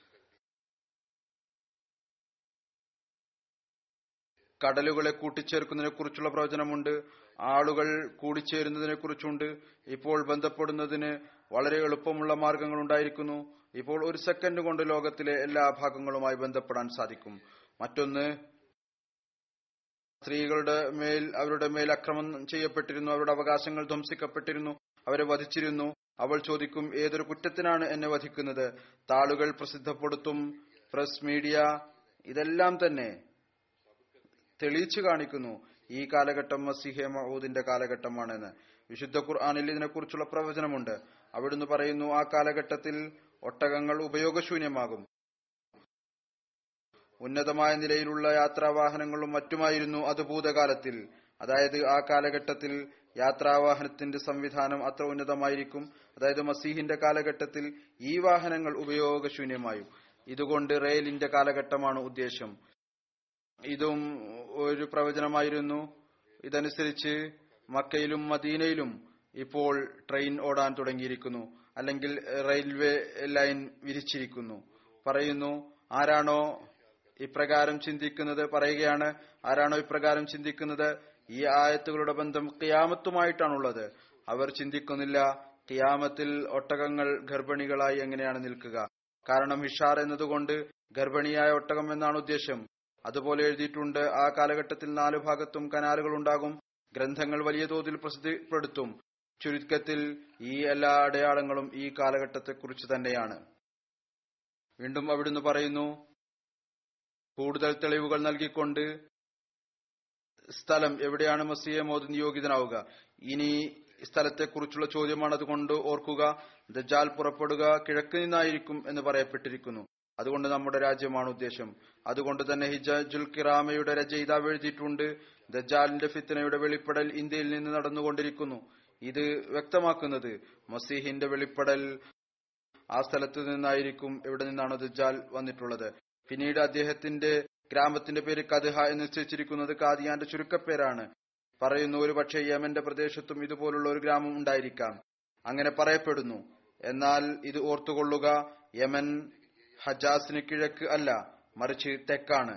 കടലുകളെ കൂട്ടിച്ചേർക്കുന്നതിനെ കുറിച്ചുള്ള പ്രവചനമുണ്ട് ആളുകൾ കൂടിച്ചേരുന്നതിനെ കുറിച്ചുണ്ട് ഇപ്പോൾ ബന്ധപ്പെടുന്നതിന് വളരെ എളുപ്പമുള്ള മാർഗങ്ങൾ ഉണ്ടായിരിക്കുന്നു ഇപ്പോൾ ഒരു സെക്കൻഡ് കൊണ്ട് ലോകത്തിലെ എല്ലാ ഭാഗങ്ങളുമായി ബന്ധപ്പെടാൻ സാധിക്കും മറ്റൊന്ന് സ്ത്രീകളുടെ മേൽ അവരുടെ മേൽ അക്രമം ചെയ്യപ്പെട്ടിരുന്നു അവരുടെ അവകാശങ്ങൾ ധ്വംസിക്കപ്പെട്ടിരുന്നു അവരെ വധിച്ചിരുന്നു അവൾ ചോദിക്കും ഏതൊരു കുറ്റത്തിനാണ് എന്നെ വധിക്കുന്നത് താളുകൾ പ്രസിദ്ധപ്പെടുത്തും പ്രസ് മീഡിയ ഇതെല്ലാം തന്നെ തെളിയിച്ചു കാണിക്കുന്നു ഈ കാലഘട്ടം മസിഹെ മഹൂദിന്റെ കാലഘട്ടമാണെന്ന് വിശുദ്ധ ഖുർആാനിൽ ഇതിനെക്കുറിച്ചുള്ള പ്രവചനമുണ്ട് അവിടുന്ന് പറയുന്നു ആ കാലഘട്ടത്തിൽ ഒട്ടകങ്ങൾ ഉപയോഗശൂന്യമാകും ഉന്നതമായ നിലയിലുള്ള യാത്രാവാഹനങ്ങളും മറ്റുമായിരുന്നു അത് ഭൂതകാലത്തിൽ അതായത് ആ കാലഘട്ടത്തിൽ യാത്രാവാഹനത്തിന്റെ സംവിധാനം അത്ര ഉന്നതമായിരിക്കും അതായത് മസീഹിന്റെ കാലഘട്ടത്തിൽ ഈ വാഹനങ്ങൾ ഉപയോഗശൂന്യമായും ഇതുകൊണ്ട് റെയിലിന്റെ കാലഘട്ടമാണ് ഉദ്ദേശം ഇതും ഒരു പ്രവചനമായിരുന്നു ഇതനുസരിച്ച് മക്കയിലും മദീനയിലും ഇപ്പോൾ ട്രെയിൻ ഓടാൻ തുടങ്ങിയിരിക്കുന്നു അല്ലെങ്കിൽ റെയിൽവേ ലൈൻ വിരിച്ചിരിക്കുന്നു പറയുന്നു ആരാണോ ഇപ്രകാരം ചിന്തിക്കുന്നത് പറയുകയാണ് ആരാണോ ഇപ്രകാരം ചിന്തിക്കുന്നത് ഈ ആയത്തുകളുടെ ബന്ധം കിയാമത്തുമായിട്ടാണുള്ളത് അവർ ചിന്തിക്കുന്നില്ല കിയാമത്തിൽ ഒട്ടകങ്ങൾ ഗർഭിണികളായി എങ്ങനെയാണ് നിൽക്കുക കാരണം ഹിഷാർ എന്നതുകൊണ്ട് ഗർഭിണിയായ ഒട്ടകം എന്നാണ് ഉദ്ദേശം അതുപോലെ എഴുതിയിട്ടുണ്ട് ആ കാലഘട്ടത്തിൽ നാലു ഭാഗത്തും കനാലുകൾ ഉണ്ടാകും ഗ്രന്ഥങ്ങൾ വലിയ തോതിൽ പ്രസിദ്ധപ്പെടുത്തും ചുരുക്കത്തിൽ ഈ എല്ലാ അടയാളങ്ങളും ഈ കാലഘട്ടത്തെക്കുറിച്ച് തന്നെയാണ് വീണ്ടും അവിടുന്ന് പറയുന്നു കൂടുതൽ തെളിവുകൾ നൽകിക്കൊണ്ട് സ്ഥലം എവിടെയാണ് മസിയെ മോദി നിയോഗിതനാവുക ഇനി സ്ഥലത്തെക്കുറിച്ചുള്ള ചോദ്യമാണ് അതുകൊണ്ട് ഓർക്കുക ദജാൽ പുറപ്പെടുക കിഴക്ക് നിന്നായിരിക്കും എന്ന് പറയപ്പെട്ടിരിക്കുന്നു അതുകൊണ്ട് നമ്മുടെ രാജ്യമാണ് ഉദ്ദേശം അതുകൊണ്ട് തന്നെ ഹിജുൽ കിറാമയുടെ രചയിതാവ് എഴുതിയിട്ടുണ്ട് ദജാലിന്റെ ഫിത്തനയുടെ വെളിപ്പെടൽ ഇന്ത്യയിൽ നിന്ന് നടന്നുകൊണ്ടിരിക്കുന്നു ഇത് വ്യക്തമാക്കുന്നത് മസീഹിന്റെ വെളിപ്പെടൽ ആ സ്ഥലത്ത് നിന്നായിരിക്കും എവിടെ നിന്നാണ് ദജാൽ വന്നിട്ടുള്ളത് പിന്നീട് അദ്ദേഹത്തിന്റെ ഗ്രാമത്തിന്റെ പേര് കദ്ഹ എന്ന് നിശ്ചയിച്ചിരിക്കുന്നത് കാദിയാന്റെ ചുരുക്കപ്പേരാണ് പറയുന്നു ഒരു പക്ഷേ യമന്റെ പ്രദേശത്തും ഇതുപോലുള്ള ഒരു ഗ്രാമം ഉണ്ടായിരിക്കാം അങ്ങനെ പറയപ്പെടുന്നു എന്നാൽ ഇത് ഓർത്തുകൊള്ളുക യമൻ ഹജാസിന് കിഴക്ക് അല്ല മറിച്ച് തെക്കാണ്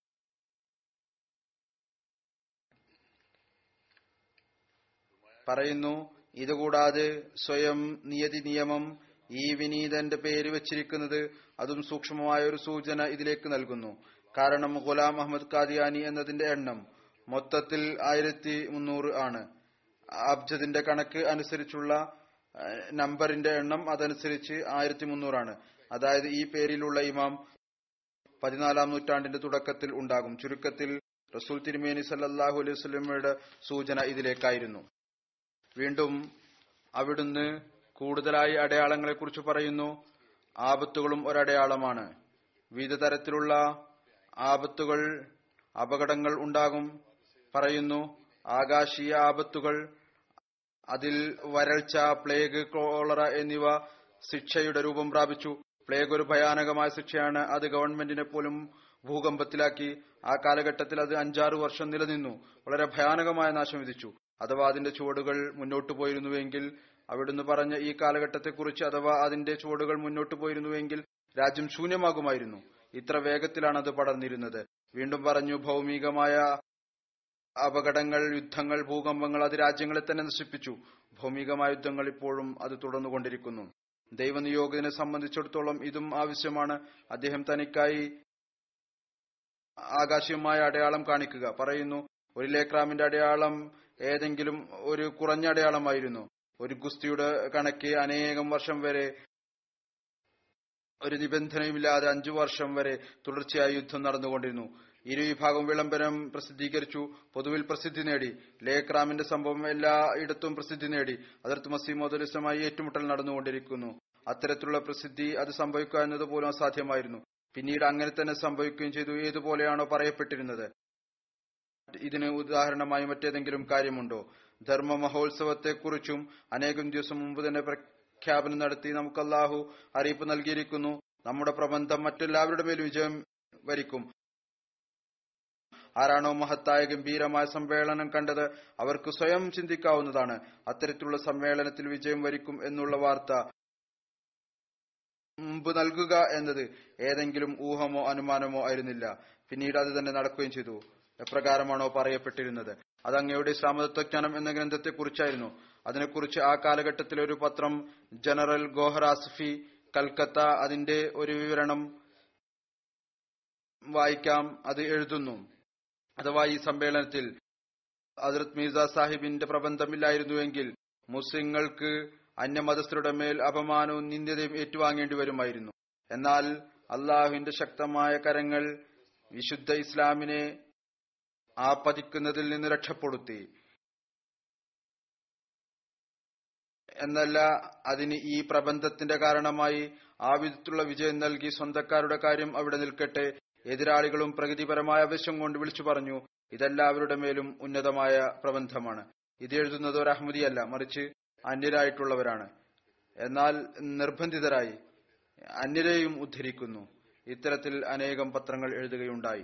പറയുന്നു ഇതുകൂടാതെ സ്വയം നിയതി നിയമം ഈ വിനീതന്റെ പേര് വെച്ചിരിക്കുന്നത് അതും സൂക്ഷ്മമായ ഒരു സൂചന ഇതിലേക്ക് നൽകുന്നു കാരണം ഗുലാം അഹമ്മദ് കാദിയാനി എന്നതിന്റെ എണ്ണം മൊത്തത്തിൽ ആയിരത്തി മുന്നൂറ് ആണ് അബ്ജദിന്റെ കണക്ക് അനുസരിച്ചുള്ള ഏഹ്, നമ്പറിന്റെ എണ്ണം അതനുസരിച്ച് ആയിരത്തി മുന്നൂറാണ് അതായത് ഈ പേരിലുള്ള ഇമാം പതിനാലാം നൂറ്റാണ്ടിന്റെ തുടക്കത്തിൽ ഉണ്ടാകും ചുരുക്കത്തിൽ റസൂൽ തിരുമേനി സല്ലല്ലാഹു അലൈഹി വസല്ലമയുടെ സൂചന ഇതിലേക്കായിരുന്നു വീണ്ടും അവിടുന്ന് കൂടുതലായി അടയാളങ്ങളെ കുറിച്ച് പറയുന്നു ആപത്തുകളും ഒരടയാളമാണ് വിവിധ തരത്തിലുള്ള ആപത്തുകൾ അപകടങ്ങൾ ഉണ്ടാകും പറയുന്നു ആകാശീയ ആപത്തുകൾ അതിൽ വരൾച്ച പ്ലേഗ് കോളറ എന്നിവ ശിക്ഷയുടെ രൂപം പ്രാപിച്ചു പ്ലേഗ് ഒരു ഭയാനകമായ ശിക്ഷയാണ് അത് ഗവൺമെന്റിനെ പോലും ഭൂകമ്പത്തിലാക്കി ആ കാലഘട്ടത്തിൽ അത് അഞ്ചാറ് വർഷം നിലനിന്നു വളരെ ഭയാനകമായ നാശം വിധിച്ചു അഥവാ അതിന്റെ ചുവടുകൾ മുന്നോട്ട് പോയിരുന്നുവെങ്കിൽ അവിടുന്ന് പറഞ്ഞ ഈ കാലഘട്ടത്തെക്കുറിച്ച് അഥവാ അതിന്റെ ചുവടുകൾ മുന്നോട്ട് പോയിരുന്നുവെങ്കിൽ രാജ്യം ശൂന്യമാകുമായിരുന്നു ഇത്ര വേഗത്തിലാണ് അത് പടർന്നിരുന്നത് വീണ്ടും പറഞ്ഞു ഭൗമികമായ അപകടങ്ങൾ യുദ്ധങ്ങൾ ഭൂകമ്പങ്ങൾ അത് രാജ്യങ്ങളെ തന്നെ നശിപ്പിച്ചു ഭൗമികമായ യുദ്ധങ്ങൾ ഇപ്പോഴും അത് തുടർന്നുകൊണ്ടിരിക്കുന്നു ദൈവനിയോഗിനെ സംബന്ധിച്ചിടത്തോളം ഇതും ആവശ്യമാണ് അദ്ദേഹം തനിക്കായി ആകാശീയമായ അടയാളം കാണിക്കുക പറയുന്നു ഒരു ലേക്രാമിന്റെ അടയാളം ഏതെങ്കിലും ഒരു കുറഞ്ഞ അടയാളമായിരുന്നു ഒരു ഗുസ്തിയുടെ കണക്ക് അനേകം വർഷം വരെ ഒരു നിബന്ധനയുമില്ലാതെ അഞ്ചു വർഷം വരെ തുടർച്ചയായി യുദ്ധം നടന്നുകൊണ്ടിരുന്നു ഇരു വിഭാഗം വിളംബരം പ്രസിദ്ധീകരിച്ചു പൊതുവിൽ പ്രസിദ്ധി നേടി ലേക്രാമിന്റെ സംഭവം എല്ലായിടത്തും പ്രസിദ്ധി നേടി അതിർത്ത് മസീമോദ് ഇസ്ലമായി ഏറ്റുമുട്ടൽ നടന്നുകൊണ്ടിരിക്കുന്നു അത്തരത്തിലുള്ള പ്രസിദ്ധി അത് സംഭവിക്കുക എന്നത് പോലും അസാധ്യമായിരുന്നു പിന്നീട് അങ്ങനെ തന്നെ സംഭവിക്കുകയും ചെയ്തു ഏതുപോലെയാണോ പറയപ്പെട്ടിരുന്നത് ഇതിന് ഉദാഹരണമായി മറ്റേതെങ്കിലും കാര്യമുണ്ടോ ധർമ്മ മഹോത്സവത്തെക്കുറിച്ചും അനേകം ദിവസം മുമ്പ് തന്നെ പ്രഖ്യാപനം നടത്തി നമുക്ക് അള്ളാഹു അറിയിപ്പ് നൽകിയിരിക്കുന്നു നമ്മുടെ പ്രബന്ധം മറ്റെല്ലാവരുടെ മേൽ വിജയം വരിക്കും ആരാണോ മഹത്തായ ഗംഭീരമായ സമ്മേളനം കണ്ടത് അവർക്ക് സ്വയം ചിന്തിക്കാവുന്നതാണ് അത്തരത്തിലുള്ള സമ്മേളനത്തിൽ വിജയം വരിക്കും എന്നുള്ള വാർത്ത മുമ്പ് നൽകുക എന്നത് ഏതെങ്കിലും ഊഹമോ അനുമാനമോ ആയിരുന്നില്ല പിന്നീട് അത് തന്നെ നടക്കുകയും ചെയ്തു എപ്രകാരമാണോ പറയപ്പെട്ടിരുന്നത് അത് അങ്ങയുടെ ഇസ്ലാമതത്വജ്ഞാനം എന്ന ഗ്രന്ഥത്തെ കുറിച്ചായിരുന്നു അതിനെക്കുറിച്ച് ആ കാലഘട്ടത്തിലെ ഒരു പത്രം ജനറൽ ഗോഹറാസ്ഫി കൽക്കത്ത അതിന്റെ ഒരു വിവരണം വായിക്കാം അത് എഴുതുന്നു അഥവാ ഈ സമ്മേളനത്തിൽ ഹസ്രത് മീസ സാഹിബിന്റെ പ്രബന്ധമില്ലായിരുന്നുവെങ്കിൽ മുസ്ലിങ്ങൾക്ക് അന്യമതസ്ഥരുടെ മേൽ അപമാനവും നിന്ദ്യതയും ഏറ്റുവാങ്ങേണ്ടി വരുമായിരുന്നു എന്നാൽ അള്ളാഹുവിന്റെ ശക്തമായ കരങ്ങൾ വിശുദ്ധ ഇസ്ലാമിനെ ആപതിക്കുന്നതിൽ നിന്ന് രക്ഷപ്പെടുത്തി എന്നല്ല അതിന് ഈ പ്രബന്ധത്തിന്റെ കാരണമായി ആ വിധത്തിലുള്ള വിജയം നൽകി സ്വന്തക്കാരുടെ കാര്യം അവിടെ നിൽക്കട്ടെ എതിരാളികളും പ്രകൃതിപരമായ ആവശ്യം കൊണ്ട് വിളിച്ചു പറഞ്ഞു ഇതെല്ലാവരുടെ മേലും ഉന്നതമായ പ്രബന്ധമാണ് ഇത് എഴുതുന്നത് ഒരു അഹമ്മദിയല്ല മറിച്ച് അന്യരായിട്ടുള്ളവരാണ് എന്നാൽ നിർബന്ധിതരായി അന്യരെയും ഉദ്ധരിക്കുന്നു ഇത്തരത്തിൽ അനേകം പത്രങ്ങൾ എഴുതുകയുണ്ടായി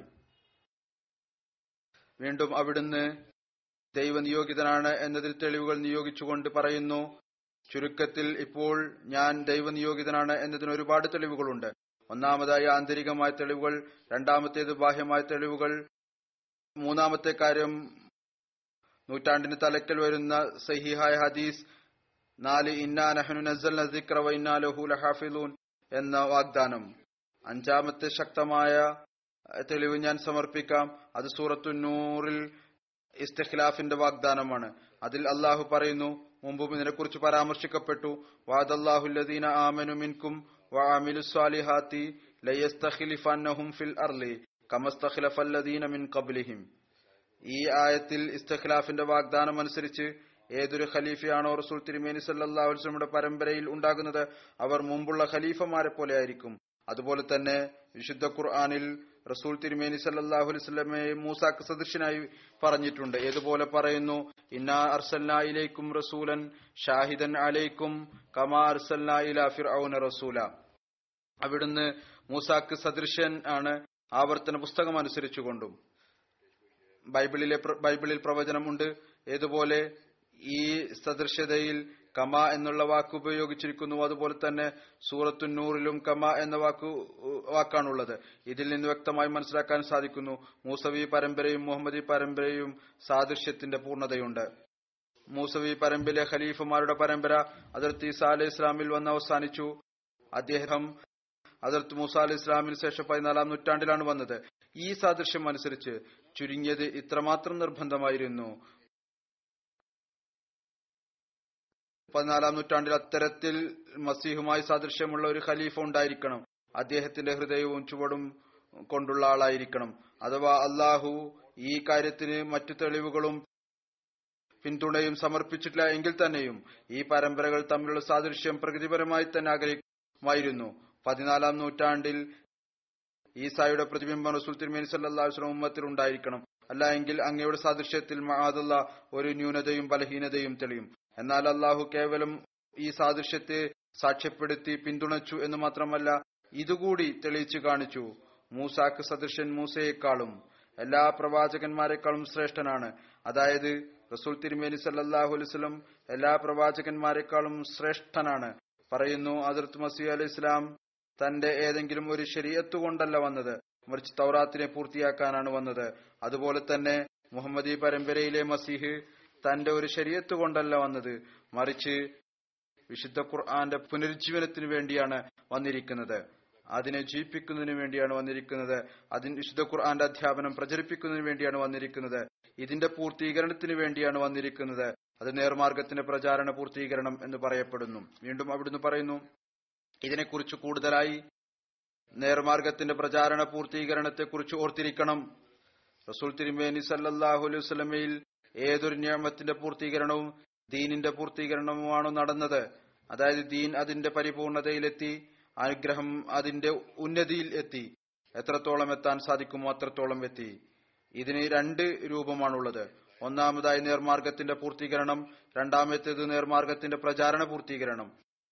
വീണ്ടും അവിടുന്ന് ദൈവനിയോഗിതനാണ് എന്നതിൽ തെളിവുകൾ നിയോഗിച്ചുകൊണ്ട് പറയുന്നു ചുരുക്കത്തിൽ ഇപ്പോൾ ഞാൻ ദൈവനിയോഗിതനാണ് എന്നതിന് ഒരുപാട് തെളിവുകളുണ്ട് ഒന്നാമതായി ആന്തരികമായ തെളിവുകൾ രണ്ടാമത്തേത് ബാഹ്യമായ തെളിവുകൾ മൂന്നാമത്തെ കാര്യം നൂറ്റാണ്ടിന് തലക്കൽ വരുന്ന സഹിഹായ ഹദീസ് നാല് ഇന്നാ നഹനു നസൽ നസിക്ര വ ഇന്നാ ലഹു ലഹാഫിലൂൻ എന്ന വാഗ്ദാനം അഞ്ചാമത്തെ ശക്തമായ തെളിവ് ഞാൻ സമർപ്പിക്കാം അത് സൂറത്തു നൂറിൽ ഇസ്തിഖ്ലാഫിന്റെ വാഗ്ദാനമാണ് അതിൽ അള്ളാഹു പറയുന്നു മുമ്പും ഇതിനെക്കുറിച്ച് പരാമർശിക്കപ്പെട്ടു വാദല്ലാഹുല്ലദീന ആമനു മിൻകും വഅമിലു സ്വാലിഹാത്തി ലയസ്തഖ്ലിഫന്നഹും ഫിൽ അർളി കമസ്തഖ്ലഫല്ലദീന മിൻ ഖബ്ലിഹിം ഈ ആയത്തിൽ ഇസ്തഖ്ലാഫിന്റെ വാഗ്ദാനം അനുസരിച്ച് ഏതൊരു ഖലീഫയാണോ റസൂൽ തിരുമേനി സല്ലല്ലാഹു അലൈഹി വസല്ലമയുടെ പരമ്പരയിൽ ഉണ്ടാകുന്നത് അവർ മുമ്പുള്ള ഖലീഫമാരെ പോലെ ആയിരിക്കും അതുപോലെ തന്നെ വിശുദ്ധ ഖുർആനിൽ റസൂൽ തിരുമേനി സല്ലല്ലാഹു അലൈഹി വസല്ലമയെ മൂസാക്ക് സദൃശനായി പറഞ്ഞിട്ടുണ്ട് ഏതുപോലെ പറയുന്നു ഇന്നാ അർസൽനാ ഇലൈക്കും റസൂലൻ ഷാഹിദൻ അലൈക്കും കമാ അർസൽനാ ഇലാ ഫിർഔന റസൂല അവിടുന്ന് മൂസാക്ക് സദൃശൻ ആണ് ആവർത്തന പുസ്തകം അനുസരിച്ചുകൊണ്ടും ബൈബിളിലെ പ്ര- ബൈബിളിൽ പ്രവചനമുണ്ട് ഏതുപോലെ ഈ സദൃശ്യതയിൽ കമ എന്നുള്ള വാക്ക് ഉപയോഗിച്ചിരിക്കുന്നു അതുപോലെ തന്നെ സൂറത്തു നൂറിലും കമ എന്ന വാക്ക് വാക്കാണുള്ളത് ഇതിൽ നിന്ന് വ്യക്തമായി മനസ്സിലാക്കാൻ സാധിക്കുന്നു മൂസവി പരമ്പരയും മുഹമ്മദി പരമ്പരയും സാദൃശ്യത്തിന്റെ പൂർണ്ണതയുണ്ട് മൂസവി പരമ്പരയിലെ ഖലീഫമാരുടെ പരമ്പര അതിർത്തി ഈസ അലൈഹി ഇസ്ലാമിൽ വന്ന് അവസാനിച്ചു അദ്ദേഹം അതിർത്ത് മൂസ അലൈഹി ഇസ്ലാമിന് ശേഷം പതിനാലാം നൂറ്റാണ്ടിലാണ് വന്നത് ഈ സാദൃശ്യം അനുസരിച്ച് ചുരുങ്ങിയത് ഇത്രമാത്രം നിർബന്ധമായിരുന്നു പതിനാലാം നൂറ്റാണ്ടിൽ അത്തരത്തിൽ മസീഹുമായി സാദൃശ്യമുള്ള ഒരു ഖലീഫ ഉണ്ടായിരിക്കണം അദ്ദേഹത്തിന്റെ ഹൃദയവും ചുവടും കൊണ്ടുള്ള ആളായിരിക്കണം അഥവാ അള്ളാഹു ഈ കാര്യത്തിന് മറ്റു തെളിവുകളും പിന്തുണയും സമർപ്പിച്ചിട്ടില്ല എങ്കിൽ തന്നെയും ഈ പരമ്പരകൾ തമ്മിലുള്ള സാദൃശ്യം പ്രകൃതിപരമായി തന്നെ ആഗ്രഹിക്കുമായിരുന്നു പതിനാലാം നൂറ്റാണ്ടിൽ ഈസായുടെ പ്രതിബിംബം റസൂൽ തിരുമേനി സല്ലാ വസ്ലം ഉമ്മത്തിൽ ഉണ്ടായിരിക്കണം അല്ല എങ്കിൽ അങ്ങയുടെ സാദൃശ്യത്തിൽ മഹാദുള്ള ഒരു ന്യൂനതയും ബലഹീനതയും തെളിയും എന്നാൽ അള്ളാഹു കേവലം ഈ സാദൃശ്യത്തെ സാക്ഷ്യപ്പെടുത്തി പിന്തുണച്ചു എന്ന് മാത്രമല്ല ഇതുകൂടി തെളിയിച്ചു കാണിച്ചു മൂസാക്ക് സദൃശൻ മൂസയെക്കാളും എല്ലാ പ്രവാചകന്മാരെക്കാളും ശ്രേഷ്ഠനാണ് അതായത് റസൂൽ തിരുമേനി സല്ലാഹു അലൈവലം എല്ലാ പ്രവാചകന്മാരെക്കാളും ശ്രേഷ്ഠനാണ് പറയുന്നു അതിർത്ത് മസീ അലൈഹി ഇസ്ലാം തന്റെ ഏതെങ്കിലും ഒരു ശരീരത്ത് കൊണ്ടല്ല വന്നത് മറിച്ച് തൗറാത്തിനെ പൂർത്തിയാക്കാനാണ് വന്നത് അതുപോലെ തന്നെ മുഹമ്മദി പരമ്പരയിലെ മസീഹ് തന്റെ ഒരു ശരീരത്ത് കൊണ്ടല്ല വന്നത് മറിച്ച് വിശുദ്ധ ഖുർആന്റെ പുനരുജ്ജീവനത്തിന് വേണ്ടിയാണ് വന്നിരിക്കുന്നത് അതിനെ ജീവിപ്പിക്കുന്നതിന് വേണ്ടിയാണ് വന്നിരിക്കുന്നത് അതിന് വിശുദ്ധ ഖുർആന്റെ അധ്യാപനം പ്രചരിപ്പിക്കുന്നതിന് വേണ്ടിയാണ് വന്നിരിക്കുന്നത് ഇതിന്റെ പൂർത്തീകരണത്തിന് വേണ്ടിയാണ് വന്നിരിക്കുന്നത് അത് നേർമാർഗത്തിന്റെ പ്രചാരണ പൂർത്തീകരണം എന്ന് പറയപ്പെടുന്നു വീണ്ടും അവിടുന്ന് പറയുന്നു ഇതിനെക്കുറിച്ച് കൂടുതലായി നേർമാർഗത്തിന്റെ പ്രചാരണ പൂർത്തീകരണത്തെക്കുറിച്ച് ഓർത്തിരിക്കണം റസൂൽ തിരുമേനി സല്ലാഹു അലൈഹി വസ്ലമയിൽ ഏതൊരു നിയമത്തിന്റെ പൂർത്തീകരണവും ദീനിന്റെ പൂർത്തീകരണവുമാണ് നടന്നത് അതായത് ദീൻ അതിന്റെ പരിപൂർണതയിലെത്തി അനുഗ്രഹം അതിന്റെ ഉന്നതിയിൽ എത്തി എത്രത്തോളം എത്താൻ സാധിക്കുമോ അത്രത്തോളം എത്തി ഇതിന് രണ്ട് രൂപമാണുള്ളത് ഒന്നാമതായി നേർമാർഗത്തിന്റെ പൂർത്തീകരണം രണ്ടാമത്തേത് നേർമാർഗത്തിന്റെ പ്രചാരണ പൂർത്തീകരണം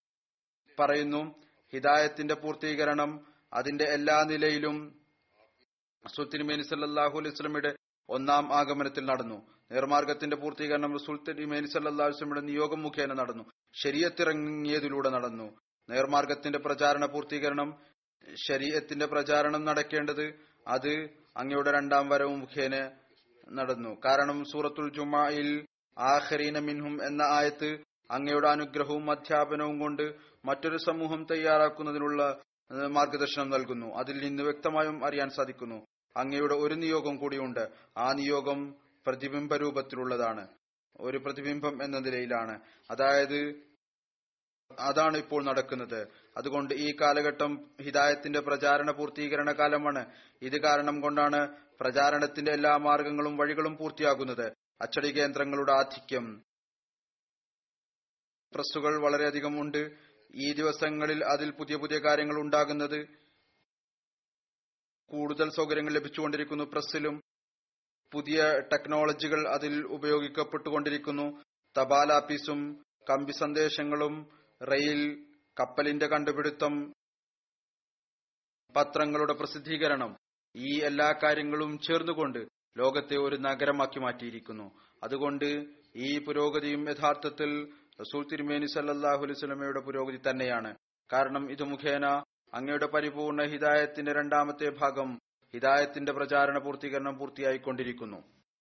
പറയുന്നു ഹിദായത്തിന്റെ പൂർത്തീകരണം അതിന്റെ എല്ലാ നിലയിലും റസൂൽ തിരുമേനി സല്ലാഹു അലൈഹി സ്വലമിയുടെ ഒന്നാം ആഗമനത്തിൽ നടന്നു നേർമാർഗത്തിന്റെ പൂർത്തീകരണം റസൂൽ തിരുമേനി സല്ലാഹു വസ്ലമിയുടെ നിയോഗം മുഖേന നടന്നു ശരീരത്തിറങ്ങിയതിലൂടെ നടന്നു നേർമാർഗത്തിന്റെ പ്രചാരണ പൂർത്തീകരണം ശരീരത്തിന്റെ പ്രചാരണം നടക്കേണ്ടത് അത് അങ്ങയുടെ രണ്ടാം വരവും മുഖേന നടന്നു കാരണം സൂറത്തുൽ ജുമായിൽ ആഖരീന മിൻഹും എന്ന ആയത്ത് അങ്ങയുടെ അനുഗ്രഹവും അധ്യാപനവും കൊണ്ട് മറ്റൊരു സമൂഹം തയ്യാറാക്കുന്നതിനുള്ള മാർഗദർശനം നൽകുന്നു അതിൽ നിന്ന് വ്യക്തമായും അറിയാൻ സാധിക്കുന്നു അങ്ങയുടെ ഒരു നിയോഗം കൂടിയുണ്ട് ആ നിയോഗം പ്രതിബിംബ രൂപത്തിലുള്ളതാണ് ഒരു പ്രതിബിംബം എന്ന നിലയിലാണ് അതായത് അതാണ് ഇപ്പോൾ നടക്കുന്നത് അതുകൊണ്ട് ഈ കാലഘട്ടം ഹിദായത്തിന്റെ പ്രചാരണ പൂർത്തീകരണ കാലമാണ് ഇത് കാരണം കൊണ്ടാണ് പ്രചാരണത്തിന്റെ എല്ലാ മാർഗങ്ങളും വഴികളും പൂർത്തിയാകുന്നത് അച്ചടി കേന്ദ്രങ്ങളുടെ ആധിക്യം പ്രസ്സുകൾ വളരെയധികം ഉണ്ട് ഈ ദിവസങ്ങളിൽ അതിൽ പുതിയ പുതിയ കാര്യങ്ങൾ ഉണ്ടാകുന്നത് കൂടുതൽ സൗകര്യങ്ങൾ ലഭിച്ചുകൊണ്ടിരിക്കുന്നു പ്രസ്സിലും പുതിയ ടെക്നോളജികൾ അതിൽ ഉപയോഗിക്കപ്പെട്ടുകൊണ്ടിരിക്കുന്നു തപാലാപ്പീസും കമ്പി സന്ദേശങ്ങളും റെയിൽ കപ്പലിന്റെ കണ്ടുപിടുത്തം പത്രങ്ങളുടെ പ്രസിദ്ധീകരണം ഈ എല്ലാ കാര്യങ്ങളും ചേർന്നുകൊണ്ട് ലോകത്തെ ഒരു നഗരമാക്കി മാറ്റിയിരിക്കുന്നു അതുകൊണ്ട് ഈ പുരോഗതിയും യഥാർത്ഥത്തിൽ റസൂൽ തിരുമേനി സല്ലാഹു അലൈസ്മയുടെ പുരോഗതി തന്നെയാണ് കാരണം ഇത് മുഖേന അങ്ങയുടെ പരിപൂർണ ഹിദായത്തിന്റെ രണ്ടാമത്തെ ഭാഗം ഹിദായത്തിന്റെ പ്രചാരണ പൂർത്തീകരണം പൂർത്തിയായിക്കൊണ്ടിരിക്കുന്നു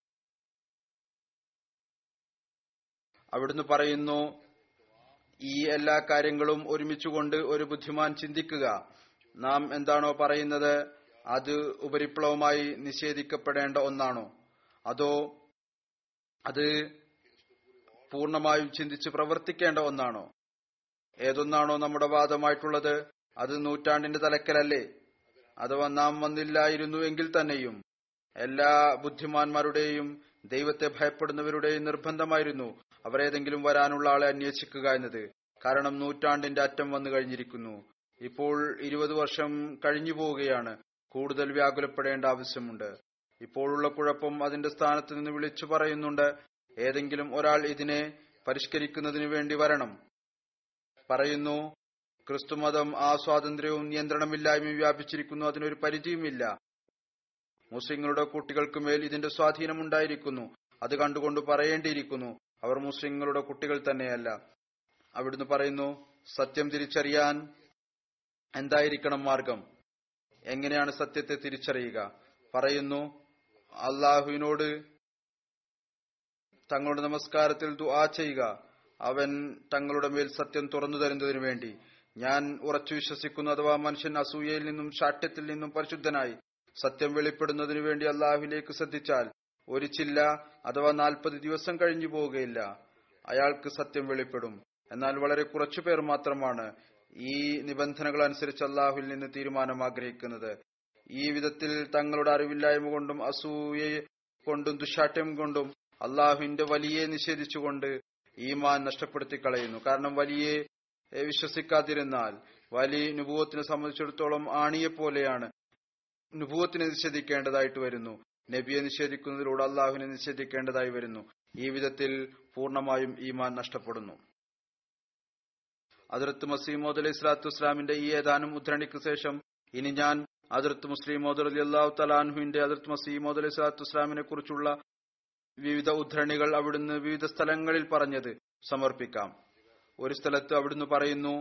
അവിടുന്ന് പറയുന്നു ഈ എല്ലാ കാര്യങ്ങളും ഒരുമിച്ചുകൊണ്ട് ഒരു ബുദ്ധിമാൻ ചിന്തിക്കുക നാം എന്താണോ പറയുന്നത് അത് ഉപരിപ്ലവമായി നിഷേധിക്കപ്പെടേണ്ട ഒന്നാണോ അതോ അത് പൂർണ്ണമായും ചിന്തിച്ച് പ്രവർത്തിക്കേണ്ട ഒന്നാണോ ഏതൊന്നാണോ നമ്മുടെ വാദമായിട്ടുള്ളത് അത് നൂറ്റാണ്ടിന്റെ തലക്കലല്ലേ അഥവാ നാം വന്നില്ലായിരുന്നു എങ്കിൽ തന്നെയും എല്ലാ ബുദ്ധിമാന്മാരുടെയും ദൈവത്തെ ഭയപ്പെടുന്നവരുടെയും നിർബന്ധമായിരുന്നു അവരേതെങ്കിലും വരാനുള്ള ആളെ അന്വേഷിക്കുക എന്നത് കാരണം നൂറ്റാണ്ടിന്റെ അറ്റം വന്നു കഴിഞ്ഞിരിക്കുന്നു ഇപ്പോൾ ഇരുപത് വർഷം കഴിഞ്ഞു പോവുകയാണ് കൂടുതൽ വ്യാകുലപ്പെടേണ്ട ആവശ്യമുണ്ട് ഇപ്പോഴുള്ള കുഴപ്പം അതിന്റെ സ്ഥാനത്ത് നിന്ന് വിളിച്ചു പറയുന്നുണ്ട് ഏതെങ്കിലും ഒരാൾ ഇതിനെ പരിഷ്കരിക്കുന്നതിന് വേണ്ടി വരണം പറയുന്നു ക്രിസ്തുമതം ആ സ്വാതന്ത്ര്യവും നിയന്ത്രണമില്ലായ്മയും വ്യാപിച്ചിരിക്കുന്നു അതിനൊരു പരിധിയുമില്ല മുസ്ലിങ്ങളുടെ കുട്ടികൾക്ക് മേൽ ഇതിന്റെ സ്വാധീനം ഉണ്ടായിരിക്കുന്നു അത് കണ്ടുകൊണ്ട് പറയേണ്ടിയിരിക്കുന്നു അവർ മുസ്ലിങ്ങളുടെ കുട്ടികൾ തന്നെയല്ല അവിടുന്ന് പറയുന്നു സത്യം തിരിച്ചറിയാൻ എന്തായിരിക്കണം മാർഗം എങ്ങനെയാണ് സത്യത്തെ തിരിച്ചറിയുക പറയുന്നു അള്ളാഹുവിനോട് തങ്ങളുടെ നമസ്കാരത്തിൽ ദുആ ചെയ്യുക അവൻ തങ്ങളുടെ മേൽ സത്യം തുറന്നു തരുന്നതിനു വേണ്ടി ഞാൻ ഉറച്ചു വിശ്വസിക്കുന്നു അഥവാ മനുഷ്യൻ അസൂയയിൽ നിന്നും ശാഠ്യത്തിൽ നിന്നും പരിശുദ്ധനായി സത്യം വെളിപ്പെടുന്നതിനു വേണ്ടി അള്ളാഹുവിലേക്ക് ശ്രദ്ധിച്ചാൽ ഒരു ചില്ല അഥവാ നാൽപ്പത് ദിവസം കഴിഞ്ഞു പോവുകയില്ല അയാൾക്ക് സത്യം വെളിപ്പെടും എന്നാൽ വളരെ കുറച്ചുപേർ മാത്രമാണ് ഈ നിബന്ധനകൾ അനുസരിച്ച് അള്ളാഹുവിൽ നിന്ന് തീരുമാനം ആഗ്രഹിക്കുന്നത് ഈ വിധത്തിൽ തങ്ങളുടെ അറിവില്ലായ്മ കൊണ്ടും അസൂയ കൊണ്ടും ദുശാഠ്യം കൊണ്ടും അള്ളാഹുവിന്റെ വലിയ നിഷേധിച്ചുകൊണ്ട് ഈമാൻ നഷ്ടപ്പെടുത്തി കളയുന്നു കാരണം വലിയ വിശ്വസിക്കാതിരുന്നാൽ വലിയ നുപൂവത്തിനെ സംബന്ധിച്ചിടത്തോളം ആണിയെ പോലെയാണ് നുപൂവത്തിനെ നിഷേധിക്കേണ്ടതായിട്ട് വരുന്നു നബിയെ നിഷേധിക്കുന്നതിലൂടെ അള്ളാഹുവിനെ നിഷേധിക്കേണ്ടതായി വരുന്നു ഈ വിധത്തിൽ പൂർണ്ണമായും ഈമാൻ നഷ്ടപ്പെടുന്നു അതിർത്ത് മസീമോദ് അലൈഹി സ്വലാത്തു വസ്സലാമിന്റെ ഈ ഏതാനും ഉദ്ധരണിക്ക് ശേഷം ഇനി ഞാൻ അതിർത്ത് മുസ്ലിം മോദ് അലി അള്ളാഹു തലാൻഹുവിന്റെ അതിർത്ത് മസീമോദ് അലൈഹി സ്വലാത്തു വസ്സലാമിനെ കുറിച്ചുള്ള വിവിധ ഉദ്ധരണികൾ അവിടുന്ന് വിവിധ സ്ഥലങ്ങളിൽ പറഞ്ഞത് സമർപ്പിക്കാം ഒരു സ്ഥലത്ത് അവിടുന്ന് പറയുന്നു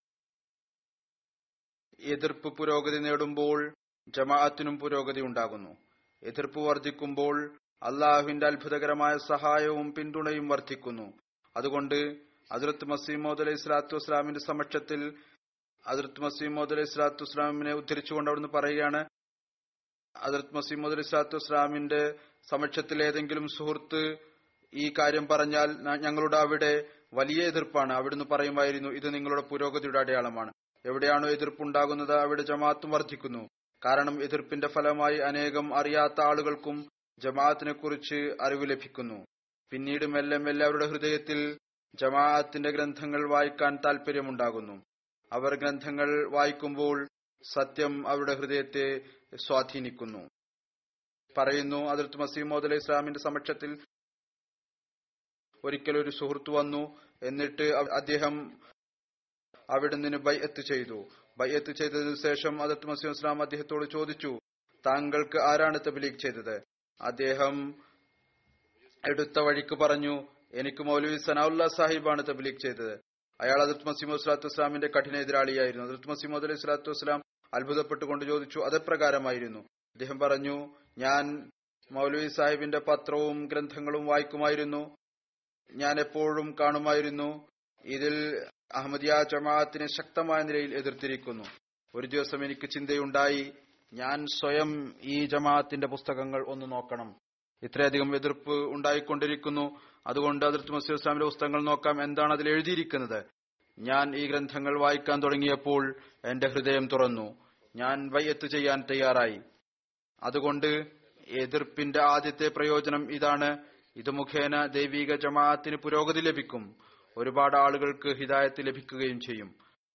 എതിർപ്പ് പുരോഗതി നേടുമ്പോൾ ജമാഅത്തിനും പുരോഗതി ഉണ്ടാകുന്നു എതിർപ്പ് വർദ്ധിക്കുമ്പോൾ അള്ളാഹുവിന്റെ അത്ഭുതകരമായ സഹായവും പിന്തുണയും വർദ്ധിക്കുന്നു അതുകൊണ്ട് അതിർത്ത് മസീമോദ് അലൈഹി സ്വലാത്തു വസ്സലാമിന്റെ സമക്ഷത്തിൽ അതിർത്ത് മസീമോദ് അലൈഹി സ്വലാത്തു വസ്സലാമിനെ ഉദ്ധരിച്ചുകൊണ്ട് അവിടുന്ന് പറയുകയാണ് അതിർത്ത് മസീമോദ് അലൈഹി സ്വലാത്തു വസ്സലാമിന്റെ സമക്ഷത്തിൽ ഏതെങ്കിലും സുഹൃത്ത് ഈ കാര്യം പറഞ്ഞാൽ ഞങ്ങളുടെ അവിടെ വലിയ എതിർപ്പാണ് അവിടുന്ന് പറയുമായിരുന്നു ഇത് നിങ്ങളുടെ പുരോഗതിയുടെ അടയാളമാണ് എവിടെയാണോ എതിർപ്പുണ്ടാകുന്നത് അവിടെ ജമാഅത്തും വർദ്ധിക്കുന്നു കാരണം എതിർപ്പിന്റെ ഫലമായി അനേകം അറിയാത്ത ആളുകൾക്കും ജമാഅത്തിനെ കുറിച്ച് അറിവ് ലഭിക്കുന്നു പിന്നീട് മെല്ലെ മെല്ലെ അവരുടെ ഹൃദയത്തിൽ ജമാഅത്തിന്റെ ഗ്രന്ഥങ്ങൾ വായിക്കാൻ താല്പര്യമുണ്ടാകുന്നു അവർ ഗ്രന്ഥങ്ങൾ വായിക്കുമ്പോൾ സത്യം അവരുടെ ഹൃദയത്തെ സ്വാധീനിക്കുന്നു പറയുന്നു അതിർത്ത് മസീമോദ് അലൈഹി ഇസ്ലാമിന്റെ സമക്ഷത്തിൽ ഒരിക്കൽ ഒരു സുഹൃത്ത് വന്നു എന്നിട്ട് അദ്ദേഹം അവിടുന്ന് ബൈഅത്ത് ചെയ്തു ബൈഅത്ത് ചെയ്തതിനു ശേഷം അതിർത്ത് മസീം ഇസ്ലാം അദ്ദേഹത്തോട് ചോദിച്ചു താങ്കൾക്ക് ആരാണ് തബ്ലീഗ് ചെയ്തത് അദ്ദേഹം എടുത്ത വഴിക്ക് പറഞ്ഞു എനിക്ക് മൗലവി സനാഉല്ല സാഹിബാണ് തബ്ലീഗ് ചെയ്തത് അയാൾ അതിർത്ത് മസീമു സ്വലാത്തു വസ്സലാമിന്റെ കഠിന എതിരാളിയായിരുന്നു അതിർത്ത് മസീമദ് അലൈഹി സ്വലാത്തു വസ്സലാം അത്ഭുതപ്പെട്ടുകൊണ്ട് ചോദിച്ചു അതെപ്രകാരമായിരുന്നു അദ്ദേഹം പറഞ്ഞു ഞാൻ മൗലവി സാഹിബിന്റെ പത്രവും ഗ്രന്ഥങ്ങളും വായിക്കുമായിരുന്നു ഞാൻ എപ്പോഴും കാണുമായിരുന്നു ഇതിൽ അഹമ്മദിയ ജമാഅത്തിനെ ശക്തമായ നിലയിൽ എതിർത്തിരിക്കുന്നു ഒരു ദിവസം എനിക്ക് ചിന്തയുണ്ടായി ഞാൻ സ്വയം ഈ ജമാഅത്തിന്റെ പുസ്തകങ്ങൾ ഒന്ന് നോക്കണം ഇത്രയധികം എതിർപ്പ് ഉണ്ടായിക്കൊണ്ടിരിക്കുന്നു അതുകൊണ്ട് അതിർത്ത് മസീദ് ഇസ്ലാമിന്റെ പുസ്തകങ്ങൾ നോക്കാം എന്താണ് അതിൽ എഴുതിയിരിക്കുന്നത് ഞാൻ ഈ ഗ്രന്ഥങ്ങൾ വായിക്കാൻ തുടങ്ങിയപ്പോൾ എന്റെ ഹൃദയം തുറന്നു ഞാൻ വയ്യത്ത് ചെയ്യാൻ തയ്യാറായി അതുകൊണ്ട് എതിർപ്പിന്റെ ആദ്യത്തെ പ്രയോജനം ഇതാണ് ഇത് മുഖേന ദൈവിക ജമാഅത്തിന് പുരോഗതി ലഭിക്കും ഒരുപാട് ആളുകൾക്ക് ഹിദായത്ത് ലഭിക്കുകയും ചെയ്യും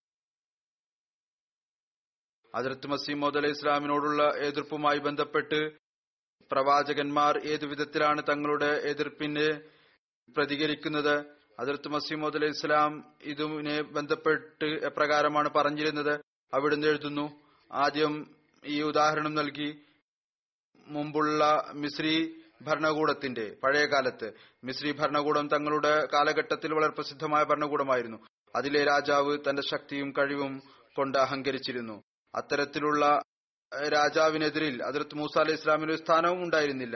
അതിർത്ത് മസീമോദ് അലൈഹി ഇസ്ലാമിനോടുള്ള എതിർപ്പുമായി ബന്ധപ്പെട്ട് പ്രവാചകന്മാർ ഏതു വിധത്തിലാണ് തങ്ങളുടെ എതിർപ്പിന് പ്രതികരിക്കുന്നത് അതിർത്ത് മസീമോദ് അലൈഹി ഇസ്ലാം ഇതിനെ ബന്ധപ്പെട്ട് എപ്രകാരമാണ് പറഞ്ഞിരുന്നത് അവിടുന്ന് എഴുതുന്നു ആദ്യം ഈ ഉദാഹരണം നൽകി മുമ്പുള്ള മിശ്രി ഭരണകൂടത്തിന്റെ പഴയ കാലത്ത് മിശ്രി ഭരണകൂടം തങ്ങളുടെ കാലഘട്ടത്തിൽ വളരെ പ്രസിദ്ധമായ ഭരണകൂടമായിരുന്നു അതിലെ രാജാവ് തന്റെ ശക്തിയും കഴിവും കൊണ്ട് അഹങ്കരിച്ചിരുന്നു അത്തരത്തിലുള്ള രാജാവിനെതിരിൽ അതിർത്ത് മൂസ അലൈഹി ഇസ്ലാമിന് ഒരു സ്ഥാനവും ഉണ്ടായിരുന്നില്ല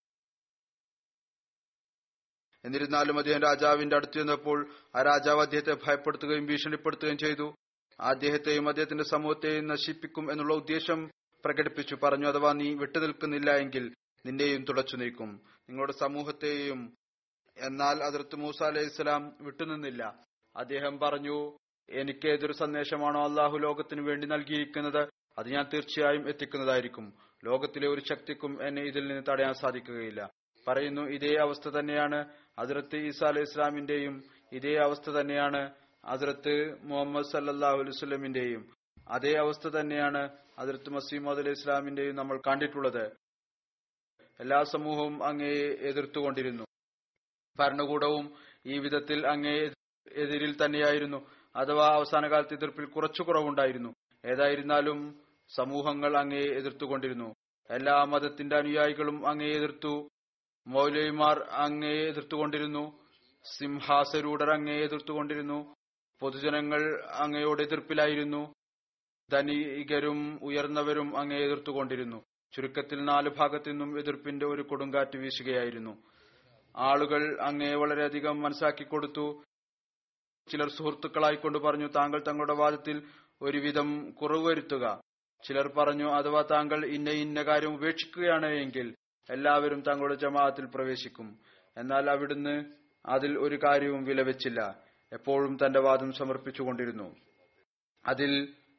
എന്നിരുന്നാലും അദ്ദേഹം രാജാവിന്റെ അടുത്ത് ചെന്നപ്പോൾ ആ രാജാവ് അദ്ദേഹത്തെ ഭയപ്പെടുത്തുകയും ഭീഷണിപ്പെടുത്തുകയും ചെയ്തു അദ്ദേഹത്തെയും അദ്ദേഹത്തിന്റെ സമൂഹത്തെയും നശിപ്പിക്കും എന്നുള്ള ഉദ്ദേശം പ്രകടിപ്പിച്ചു പറഞ്ഞു അഥവാ നീ വിട്ടുനിൽക്കുന്നില്ല എങ്കിൽ നിന്നെയും തുടച്ചു നീക്കും നിങ്ങളുടെ സമൂഹത്തെയും എന്നാൽ അതിർത്ത് മൂസ അലൈഹി ഇസ്ലാം വിട്ടുനിന്നില്ല അദ്ദേഹം പറഞ്ഞു എനിക്ക് ഏതൊരു സന്ദേശമാണോ അള്ളാഹു ലോകത്തിന് വേണ്ടി നൽകിയിരിക്കുന്നത് അത് ഞാൻ തീർച്ചയായും എത്തിക്കുന്നതായിരിക്കും ലോകത്തിലെ ഒരു ശക്തിക്കും എന്നെ ഇതിൽ നിന്ന് തടയാൻ സാധിക്കുകയില്ല പറയുന്നു ഇതേ അവസ്ഥ തന്നെയാണ് അതിർത്ത് ഈസാ അലൈഹി ഇസ്ലാമിന്റെയും ഇതേ അവസ്ഥ തന്നെയാണ് അതിർത്ത് മുഹമ്മദ് സല്ലാഹു അലുസ്ലമിന്റെയും അതേ അവസ്ഥ തന്നെയാണ് അതിർത്ത് മസീമദ് അലൈഹി ഇസ്ലാമിന്റെയും നമ്മൾ കണ്ടിട്ടുള്ളത് എല്ലാ സമൂഹവും അങ്ങയെ എതിർത്തുകൊണ്ടിരുന്നു ഭരണകൂടവും ഈ വിധത്തിൽ അങ്ങേ എതിരിൽ തന്നെയായിരുന്നു അഥവാ അവസാന കാലത്ത് എതിർപ്പിൽ കുറച്ചു കുറവുണ്ടായിരുന്നു ഏതായിരുന്നാലും സമൂഹങ്ങൾ അങ്ങയെ എതിർത്തുകൊണ്ടിരുന്നു എല്ലാ മതത്തിന്റെ അനുയായികളും അങ്ങയെ എതിർത്തു മൗലവിമാർ അങ്ങയെ എതിർത്തുകൊണ്ടിരുന്നു സിംഹാസരൂഢർ അങ്ങയെ എതിർത്തുകൊണ്ടിരുന്നു പൊതുജനങ്ങൾ അങ്ങയോട് എതിർപ്പിലായിരുന്നു ധനികരും ഉയർന്നവരും അങ്ങയെ എതിർത്തുകൊണ്ടിരുന്നു ചുരുക്കത്തിൽ നാല് ഭാഗത്തു നിന്നും എതിർപ്പിന്റെ ഒരു കൊടുങ്കാറ്റ് വീശുകയായിരുന്നു ആളുകൾ അങ്ങയെ വളരെയധികം മനസ്സിലാക്കി കൊടുത്തു ചിലർ സുഹൃത്തുക്കളായിക്കൊണ്ട് പറഞ്ഞു താങ്കൾ തങ്ങളുടെ വാദത്തിൽ ഒരുവിധം കുറവ് വരുത്തുക ചിലർ പറഞ്ഞു അഥവാ താങ്കൾ ഇന്ന ഇന്ന കാര്യം ഉപേക്ഷിക്കുകയാണ് എങ്കിൽ എല്ലാവരും തങ്ങളുടെ ജമാഅത്തിൽ പ്രവേശിക്കും എന്നാൽ അവിടുന്ന് അതിൽ ഒരു കാര്യവും വിലവെച്ചില്ല എപ്പോഴും തന്റെ വാദം സമർപ്പിച്ചുകൊണ്ടിരുന്നു അതിൽ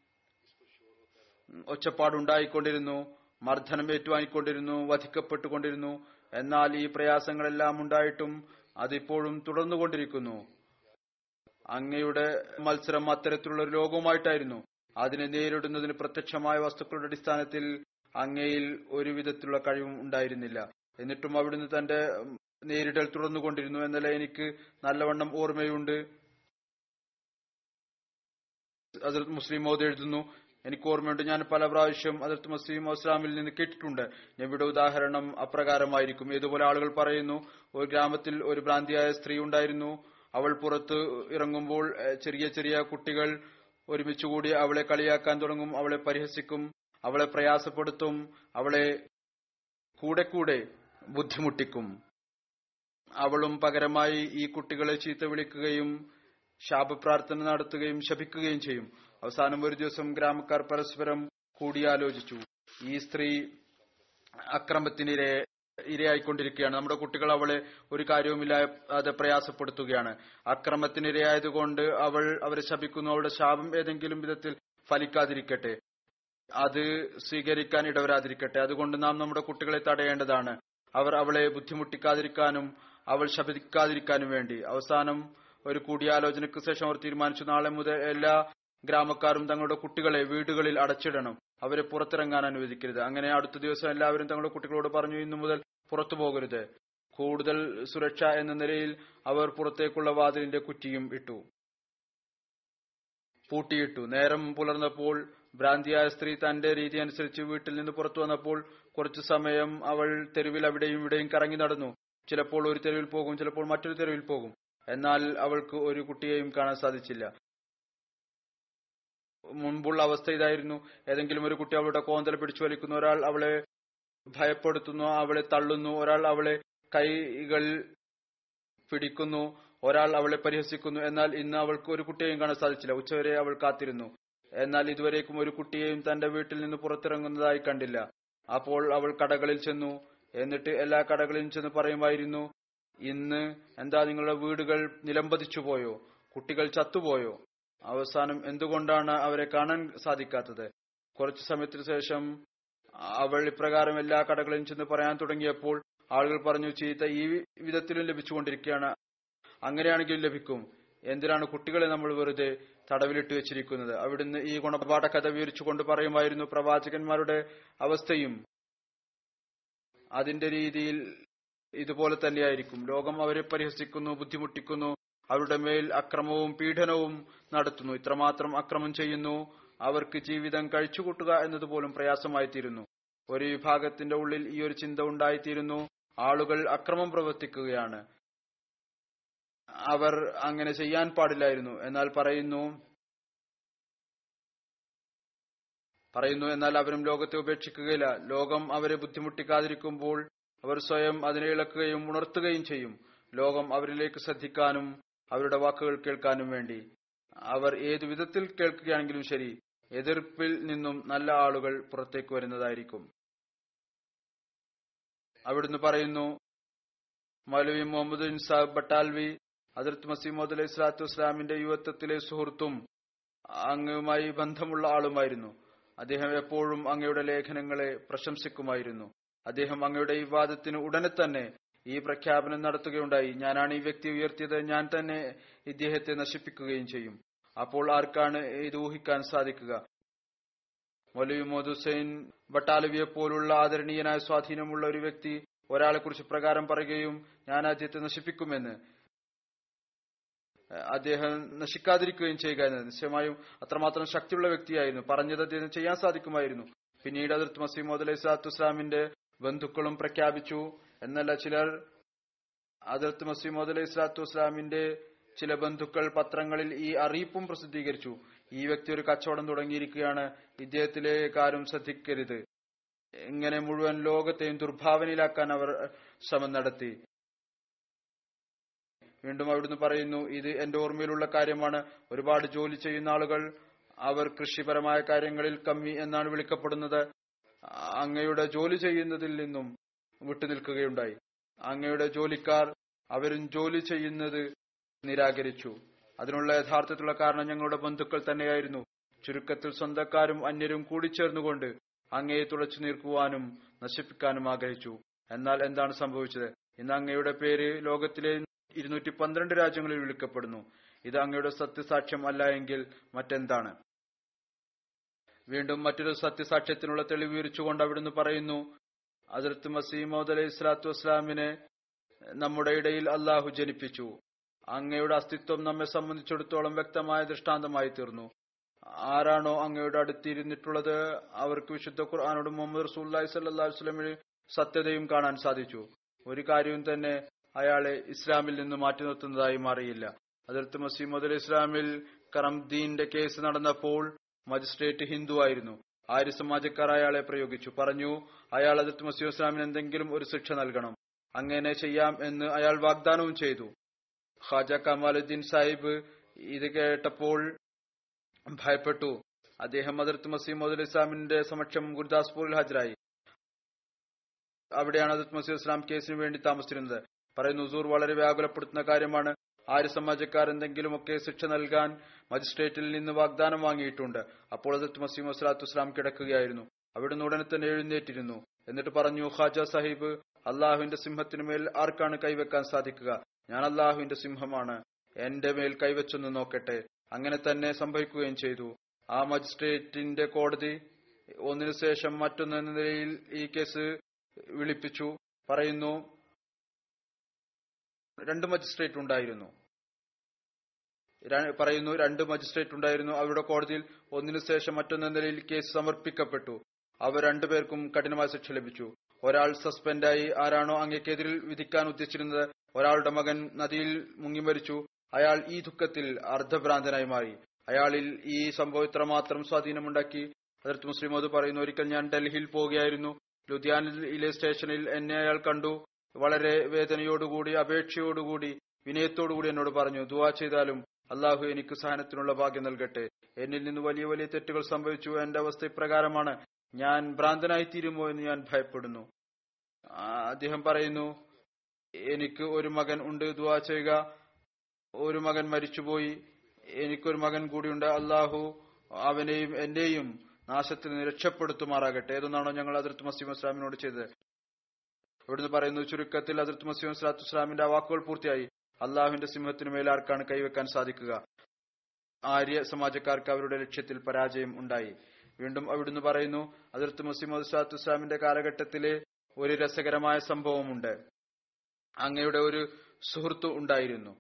ഒച്ചപ്പാടുണ്ടായിക്കൊണ്ടിരുന്നു മർദ്ദനം ഏറ്റുവാങ്ങിക്കൊണ്ടിരുന്നു വധിക്കപ്പെട്ടുകൊണ്ടിരുന്നു എന്നാൽ ഈ പ്രയാസങ്ങളെല്ലാം ഉണ്ടായിട്ടും അതിപ്പോഴും തുടർന്നുകൊണ്ടിരിക്കുന്നു അങ്ങയുടെ മത്സരം അത്തരത്തിലുള്ള ഒരു ലോകവുമായിട്ടായിരുന്നു അതിനെ നേരിടുന്നതിന് പ്രത്യക്ഷമായ വസ്തുക്കളുടെ അടിസ്ഥാനത്തിൽ അങ്ങയിൽ ഒരു വിധത്തിലുള്ള കഴിവും ഉണ്ടായിരുന്നില്ല എന്നിട്ടും അവിടുന്ന് തന്റെ നേരിടൽ തുടർന്നുകൊണ്ടിരുന്നു എന്നല്ല എനിക്ക് നല്ലവണ്ണം ഓർമ്മയുണ്ട് അതിർത്ത് മുസ്ലിം മോദ് എഴുതുന്നു എനിക്ക് ഓർമ്മയുണ്ട് ഞാൻ പല പ്രാവശ്യം അതിർത്ത് മുസ്ലിം ഇസ്ലാമിൽ നിന്ന് കേട്ടിട്ടുണ്ട് നബിയുടെ ഉദാഹരണം അപ്രകാരമായിരിക്കും ഇതുപോലെ ആളുകൾ പറയുന്നു ഒരു ഗ്രാമത്തിൽ ഒരു ഭ്രാന്തിയായ സ്ത്രീ ഉണ്ടായിരുന്നു അവൾ പുറത്ത് ഇറങ്ങുമ്പോൾ എഹ്, ചെറിയ ചെറിയ കുട്ടികൾ ഒരുമിച്ചുകൂടി അവളെ കളിയാക്കാൻ തുടങ്ങും അവളെ പരിഹസിക്കും അവളെ പ്രയാസപ്പെടുത്തും അവളെ കൂടെ കൂടെ ബുദ്ധിമുട്ടിക്കും അവളും പകരമായി ഈ കുട്ടികളെ ചീത്ത വിളിക്കുകയും ശാപപ്രാർത്ഥന നടത്തുകയും ശപിക്കുകയും ചെയ്യും അവസാനം ഒരു ദിവസം ഗ്രാമക്കാർ പരസ്പരം കൂടിയാലോചിച്ചു ഈ സ്ത്രീ അക്രമത്തിനിരെ ഇരയായിക്കൊണ്ടിരിക്കുകയാണ് നമ്മുടെ കുട്ടികൾ അവളെ ഒരു കാര്യവുമില്ലാതെ പ്രയാസപ്പെടുത്തുകയാണ് അക്രമത്തിനിരയായതുകൊണ്ട് അവൾ അവരെ ശപിക്കുന്നു അവളുടെ ശാപം ഏതെങ്കിലും വിധത്തിൽ ഫലിക്കാതിരിക്കട്ടെ അത് സ്വീകരിക്കാൻ ഇടവരാതിരിക്കട്ടെ അതുകൊണ്ട് നാം നമ്മുടെ കുട്ടികളെ തടയേണ്ടതാണ് അവർ അവളെ ബുദ്ധിമുട്ടിക്കാതിരിക്കാനും അവൾ ശപിക്കാതിരിക്കാനും വേണ്ടി അവസാനം ഒരു കൂടിയാലോചനയ്ക്ക് ശേഷം അവർ തീരുമാനിച്ചു നാളെ മുതൽ എല്ലാ ഗ്രാമക്കാരും തങ്ങളുടെ കുട്ടികളെ വീടുകളിൽ അടച്ചിടണം അവരെ പുറത്തിറങ്ങാൻ അനുവദിക്കരുത് അങ്ങനെ അടുത്ത ദിവസം എല്ലാവരും തങ്ങളുടെ കുട്ടികളോട് പറഞ്ഞു ഇന്നു മുതൽ പുറത്തു പോകരുത് കൂടുതൽ സുരക്ഷ എന്ന നിലയിൽ അവർ പുറത്തേക്കുള്ള വാതിലിന്റെ കുറ്റിയും ഇട്ടു പൂട്ടിയിട്ടു നേരം പുലർന്നപ്പോൾ ഭ്രാന്തിയായ സ്ത്രീ തന്റെ രീതി അനുസരിച്ച് വീട്ടിൽ നിന്ന് പുറത്തു വന്നപ്പോൾ കുറച്ചു സമയം അവൾ തെരുവിൽ അവിടെയും ഇവിടെയും കറങ്ങി നടന്നു ചിലപ്പോൾ ഒരു തെരുവിൽ പോകും ചിലപ്പോൾ മറ്റൊരു തെരുവിൽ പോകും എന്നാൽ അവൾക്ക് ഒരു കുട്ടിയെയും കാണാൻ സാധിച്ചില്ല മുൻപുള്ള അവസ്ഥ ഇതായിരുന്നു ഏതെങ്കിലും ഒരു കുട്ടി അവളുടെ കോന്തൽ പിടിച്ചു വലിക്കുന്നു ഒരാൾ അവളെ ഭയപ്പെടുത്തുന്നു അവളെ തള്ളുന്നു ഒരാൾ അവളെ കൈകൾ പിടിക്കുന്നു ഒരാൾ അവളെ പരിഹസിക്കുന്നു എന്നാൽ ഇന്ന് അവൾക്ക് ഒരു കുട്ടിയെയും കാണാൻ സാധിച്ചില്ല ഉച്ചവരെ അവൾ കാത്തിരുന്നു എന്നാൽ ഇതുവരേക്കും ഒരു കുട്ടിയെയും തന്റെ വീട്ടിൽ നിന്ന് പുറത്തിറങ്ങുന്നതായി കണ്ടില്ല അപ്പോൾ അവൾ കടകളിൽ ചെന്നു എന്നിട്ട് എല്ലാ കടകളിലും ചെന്ന് പറയുമായിരുന്നു ഇന്ന് എന്താ നിങ്ങളുടെ വീടുകൾ നിലംപതിച്ചു പോയോ കുട്ടികൾ ചത്തുപോയോ അവസാനം എന്തുകൊണ്ടാണ് അവരെ കാണാൻ സാധിക്കാത്തത് കുറച്ചു സമയത്തിന് ശേഷം അവൾ ഇപ്രകാരം എല്ലാ കടകളിലും ചെന്ന് പറയാൻ തുടങ്ങിയപ്പോൾ ആളുകൾ പറഞ്ഞു ചീത്ത ഈ വിധത്തിലും ലഭിച്ചുകൊണ്ടിരിക്കുകയാണ് അങ്ങനെയാണെങ്കിലും ലഭിക്കും എന്തിനാണ് കുട്ടികളെ നമ്മൾ വെറുതെ തടവിലിട്ട് വെച്ചിരിക്കുന്നത് അവിടുന്ന് ഈ ഗുണപാഠ കഥ വിവരിച്ചുകൊണ്ട് പറയുമായിരുന്നു പ്രവാചകന്മാരുടെ അവസ്ഥയും അതിന്റെ രീതിയിൽ ഇതുപോലെ തന്നെയായിരിക്കും ലോകം അവരെ പരിഹസിക്കുന്നു ബുദ്ധിമുട്ടിക്കുന്നു അവരുടെ മേൽ അക്രമവും പീഡനവും നടത്തുന്നു ഇത്രമാത്രം അക്രമം ചെയ്യുന്നു അവർക്ക് ജീവിതം കഴിച്ചുകൂട്ടുക എന്നതുപോലും പ്രയാസമായിത്തീരുന്നു ഒരു വിഭാഗത്തിന്റെ ഉള്ളിൽ ഈ ഒരു ചിന്ത ഉണ്ടായിത്തീരുന്നു ആളുകൾ അക്രമം പ്രവർത്തിക്കുകയാണ് അവർ അങ്ങനെ ചെയ്യാൻ പാടില്ലായിരുന്നു എന്നാൽ പറയുന്നു പറയുന്നു എന്നാൽ അവരും ലോകത്തെ ഉപേക്ഷിക്കുകയില്ല ലോകം അവരെ ബുദ്ധിമുട്ടിക്കാതിരിക്കുമ്പോൾ അവർ സ്വയം അതിനെ ഇളക്കുകയും ഉണർത്തുകയും ചെയ്യും ലോകം അവരിലേക്ക് ശ്രദ്ധിക്കാനും അവരുടെ വാക്കുകൾ കേൾക്കാനും വേണ്ടി അവർ ഏതു വിധത്തിൽ കേൾക്കുകയാണെങ്കിലും ശരി എതിർപ്പിൽ നിന്നും നല്ല ആളുകൾ പുറത്തേക്ക് വരുന്നതായിരിക്കും അവിടുന്ന് പറയുന്നു മൗലവി മുഹമ്മദ് ഇൻസാബ് ബട്ടാൽവി അതിർത്ത് മസീമോദ് അലൈഹി സ്വലാത്തു വസ്സലാമിന്റെ യുവത്വത്തിലെ സുഹൃത്തും അങ്ങയുമായി ബന്ധമുള്ള ആളുമായിരുന്നു അദ്ദേഹം എപ്പോഴും അങ്ങയുടെ ലേഖനങ്ങളെ പ്രശംസിക്കുമായിരുന്നു അദ്ദേഹം അങ്ങയുടെ ഈ വാദത്തിന് ഉടനെ തന്നെ ഈ പ്രഖ്യാപനം നടത്തുകയുണ്ടായി ഞാനാണ് ഈ വ്യക്തി ഉയർത്തിയത് ഞാൻ തന്നെ ഇദ്ദേഹത്തെ നശിപ്പിക്കുകയും ചെയ്യും അപ്പോൾ ആർക്കാണ് ഇത് ഊഹിക്കാൻ സാധിക്കുക മൗലവി മോദ് ഹുസൈൻ ബട്ടാലവിയെ പോലുള്ള ആദരണീയനായ സ്വാധീനമുള്ള ഒരു വ്യക്തി ഒരാളെ കുറിച്ച് പ്രകാരം പറയുകയും ഞാൻ അദ്ദേഹത്തെ നശിപ്പിക്കുമെന്ന് അദ്ദേഹം നശിക്കാതിരിക്കുകയും ചെയ്യുക എന്നത് നിശ്ചയമായും അത്രമാത്രം ശക്തിയുള്ള വ്യക്തിയായിരുന്നു പറഞ്ഞത് അദ്ദേഹം ചെയ്യാൻ സാധിക്കുമായിരുന്നു പിന്നീട് അതിർത്ത് മസീമോദ് അലൈഹി സ്വലാത്തു വസ്സലാമിന്റെ ബന്ധുക്കളും പ്രഖ്യാപിച്ചു എന്നല്ല ചിലർ അതിർത്ത് മസീമോദ് അലൈഹി സ്വലാത്തു വസ്സലാമിന്റെ ചില ബന്ധുക്കൾ പത്രങ്ങളിൽ ഈ അറിയിപ്പും പ്രസിദ്ധീകരിച്ചു ഈ വ്യക്തി ഒരു കച്ചവടം തുടങ്ങിയിരിക്കുകയാണ് ഇദ്ദേഹത്തിലേക്ക് ആരും ശ്രദ്ധിക്കരുത് ഇങ്ങനെ മുഴുവൻ ലോകത്തെയും ദുർഭാവനയിലാക്കാൻ അവർ ശ്രമം നടത്തി വീണ്ടും അവിടുന്ന് പറയുന്നു ഇത് എന്റെ ഓർമ്മയിലുള്ള കാര്യമാണ് ഒരുപാട് ജോലി ചെയ്യുന്ന ആളുകൾ അവർ കൃഷിപരമായ കാര്യങ്ങളിൽ കമ്മി എന്നാണ് വിളിക്കപ്പെടുന്നത് അങ്ങയുടെ ജോലി ചെയ്യുന്നതിൽ നിന്നും വിട്ടുനിൽക്കുകയുണ്ടായി അങ്ങയുടെ ജോലിക്കാർ അവരും ജോലി ചെയ്യുന്നത് നിരാകരിച്ചു അതിനുള്ള യഥാർത്ഥത്തിലുള്ള കാരണം ഞങ്ങളുടെ ബന്ധുക്കൾ തന്നെയായിരുന്നു ചുരുക്കത്തിൽ സ്വന്തക്കാരും അന്യരും കൂടിച്ചേർന്നുകൊണ്ട് അങ്ങയെ തുളച്ചു നീർക്കുവാനും നശിപ്പിക്കാനും ആഗ്രഹിച്ചു എന്നാൽ എന്താണ് സംഭവിച്ചത് ഇന്ന് അങ്ങയുടെ പേര് ലോകത്തിലെ ഇരുന്നൂറ്റി പന്ത്രണ്ട് രാജ്യങ്ങളിൽ വിളിക്കപ്പെടുന്നു ഇത് അങ്ങയുടെ സത്യസാക്ഷ്യം അല്ല എങ്കിൽ മറ്റെന്താണ് വീണ്ടും മറ്റൊരു സത്യസാക്ഷ്യത്തിനുള്ള തെളിവ് വിവരിച്ചുകൊണ്ട് അവിടുന്ന് പറയുന്നു അതിർത്ത് മസീമോദ് അലൈഹി സ്വലാത്തു വസ്സലാമിനെ നമ്മുടെ ഇടയിൽ അള്ളാഹു ജനിപ്പിച്ചു അങ്ങയുടെ അസ്തിത്വം നമ്മെ സംബന്ധിച്ചിടത്തോളം വ്യക്തമായ ദൃഷ്ടാന്തമായി തീർന്നു ആരാണോ അങ്ങയുടെ അടുത്തിരുന്നിട്ടുള്ളത് അവർക്ക് വിശുദ്ധ ഖുർആാനോട് മുഹമ്മദ് റസൂല്ലായി സല്ലാ വസ്ലമിന് സത്യതയും കാണാൻ സാധിച്ചു ഒരു കാര്യവും തന്നെ അയാളെ ഇസ്ലാമിൽ നിന്ന് മാറ്റി നിർത്തുന്നതായി മാറിയില്ല അതിർത്ത് മസീമദ് അലി ഇസ്ലാമിൽ കറംദീന്റെ കേസ് നടന്നപ്പോൾ മജിസ്ട്രേറ്റ് ഹിന്ദു ആയിരുന്നു ആര്യ സമാജക്കാർ അയാളെ പ്രയോഗിച്ചു പറഞ്ഞു അയാൾ അതിർത്ത് മസീം ഇസ്ലാമിന് എന്തെങ്കിലും ഒരു ശിക്ഷ നൽകണം അങ്ങനെ ചെയ്യാം എന്ന് അയാൾ വാഗ്ദാനവും ചെയ്തു ഖാജ കമാലുദ്ദീൻ സാഹിബ് ഇത് കേട്ടപ്പോൾ ഭയപ്പെട്ടു അദ്ദേഹം അതിർത്ത് മസീമദ് ഇസ്ലാമിന്റെ സമക്ഷം ഗുരുദാസ്പൂരിൽ ഹാജരായി അവിടെയാണ് അതിർത്ത് മസീദ് ഇസ്ലാം കേസിന് വേണ്ടി താമസിച്ചിരുന്നത് പറയുന്നു ഹുസൂർ വളരെ വ്യാകുലപ്പെടുത്തുന്ന കാര്യമാണ് ആര്യ സമാജക്കാർ എന്തെങ്കിലുമൊക്കെ ശിക്ഷ നൽകാൻ മജിസ്ട്രേറ്റിൽ നിന്ന് വാഗ്ദാനം വാങ്ങിയിട്ടുണ്ട് അപ്പോൾ അതിർത്ത് മസീം വസ്ലാത്തു ഇസ്ലാം കിടക്കുകയായിരുന്നു അവിടുന്ന് ഉടനെ തന്നെ എഴുന്നേറ്റിരുന്നു എന്നിട്ട് പറഞ്ഞു ഖാജ സാഹിബ് അള്ളാഹുവിന്റെ സിംഹത്തിനു മേൽ ആർക്കാണ് കൈവെക്കാൻ സാധിക്കുക ഞാൻ അള്ളാഹുവിന്റെ സിംഹമാണ് എന്റെ മേൽ കൈവച്ചൊന്ന് നോക്കട്ടെ അങ്ങനെ തന്നെ സംഭവിക്കുകയും ചെയ്തു ആ മജിസ്ട്രേറ്റിന്റെ കോടതി ഒന്നിനു ശേഷം മറ്റൊന്ന് എന്ന നിലയിൽ ഈ കേസ് വിളിപ്പിച്ചു പറയുന്നു രണ്ട് മജിസ്ട്രേറ്റ് ഉണ്ടായിരുന്നു ര- പറയുന്നു രണ്ട് മജിസ്ട്രേറ്റ് ഉണ്ടായിരുന്നു അവരുടെ കോടതിയിൽ ഒന്നിനു ശേഷം മറ്റൊന്ന നിലയിൽ കേസ് സമർപ്പിക്കപ്പെട്ടു അവർ രണ്ടുപേർക്കും കഠിനമായ ശിക്ഷ ലഭിച്ചു ഒരാൾ സസ്പെൻഡായി ആരാണോ അങ്ങേക്കെതിരിൽ വിധിക്കാൻ ഉദ്ദേശിച്ചിരുന്നത് ഒരാളുടെ മകൻ നദിയിൽ മുങ്ങി മരിച്ചു അയാൾ ഈ ദുഃഖത്തിൽ അർദ്ധഭ്രാന്തനായി മാറി അയാളിൽ ഈ സംഭവം ഇത്രമാത്രം സ്വാധീനമുണ്ടാക്കി അതിർത്ത് മുസ്ലിമോദ് പറയുന്നു ഒരിക്കൽ ഞാൻ ഡൽഹിയിൽ പോവുകയായിരുന്നു ലുധിയാനയിലെ സ്റ്റേഷനിൽ എന്നെ അയാൾ കണ്ടു വളരെ വേദനയോടുകൂടി അപേക്ഷയോടുകൂടി വിനയത്തോടുകൂടി എന്നോട് പറഞ്ഞു ദുവാ ചെയ്താലും അള്ളാഹു എനിക്ക് സഹനത്തിനുള്ള ഭാഗ്യം നൽകട്ടെ എന്നിൽ നിന്ന് വലിയ വലിയ തെറ്റുകൾ സംഭവിച്ചു എന്റെ അവസ്ഥ ഇപ്രകാരമാണ് ഞാൻ ഭ്രാന്തനായി തീരുമോ എന്ന് ഞാൻ ഭയപ്പെടുന്നു ആ, അദ്ദേഹം പറയുന്നു എനിക്ക് ഒരു മകൻ ഉണ്ട് ദുവാ ചെയ്യുക ഒരു മകൻ മരിച്ചുപോയി എനിക്കൊരു മകൻ കൂടിയുണ്ട് അള്ളാഹു അവനെയും എന്റെയും നാശത്തിൽ നിന്ന് രക്ഷപ്പെടുത്തുമാറാകട്ടെ ഏതൊന്നാണോ ഞങ്ങൾ അതിർത്ത് മസീം ഇസ്ലാമിനോട് ചെയ്തത് ഇവിടുന്ന് പറയുന്നു ചുരുക്കത്തിൽ അതിർത്ത് മസീം സ്വലാത്തു ഇസ്ലാമിന്റെ ആ വാക്കുകൾ പൂർത്തിയായി അള്ളാഹുവിന്റെ സിംഹത്തിനു മേൽ ആർക്കാണ് കൈവെക്കാൻ സാധിക്കുക ആര്യ സമാജക്കാർക്ക് അവരുടെ ലക്ഷ്യത്തിൽ പരാജയം ഉണ്ടായി വീണ്ടും അവിടുന്ന് പറയുന്നു അതിർത്ത് മസീം സ്വലാത്തു ഇസ്ലാമിന്റെ കാലഘട്ടത്തിലെ ഒരു രസകരമായ സംഭവമുണ്ട് അങ്ങയുടെ ഒരു സുഹൃത്തു ഉണ്ടായിരുന്നു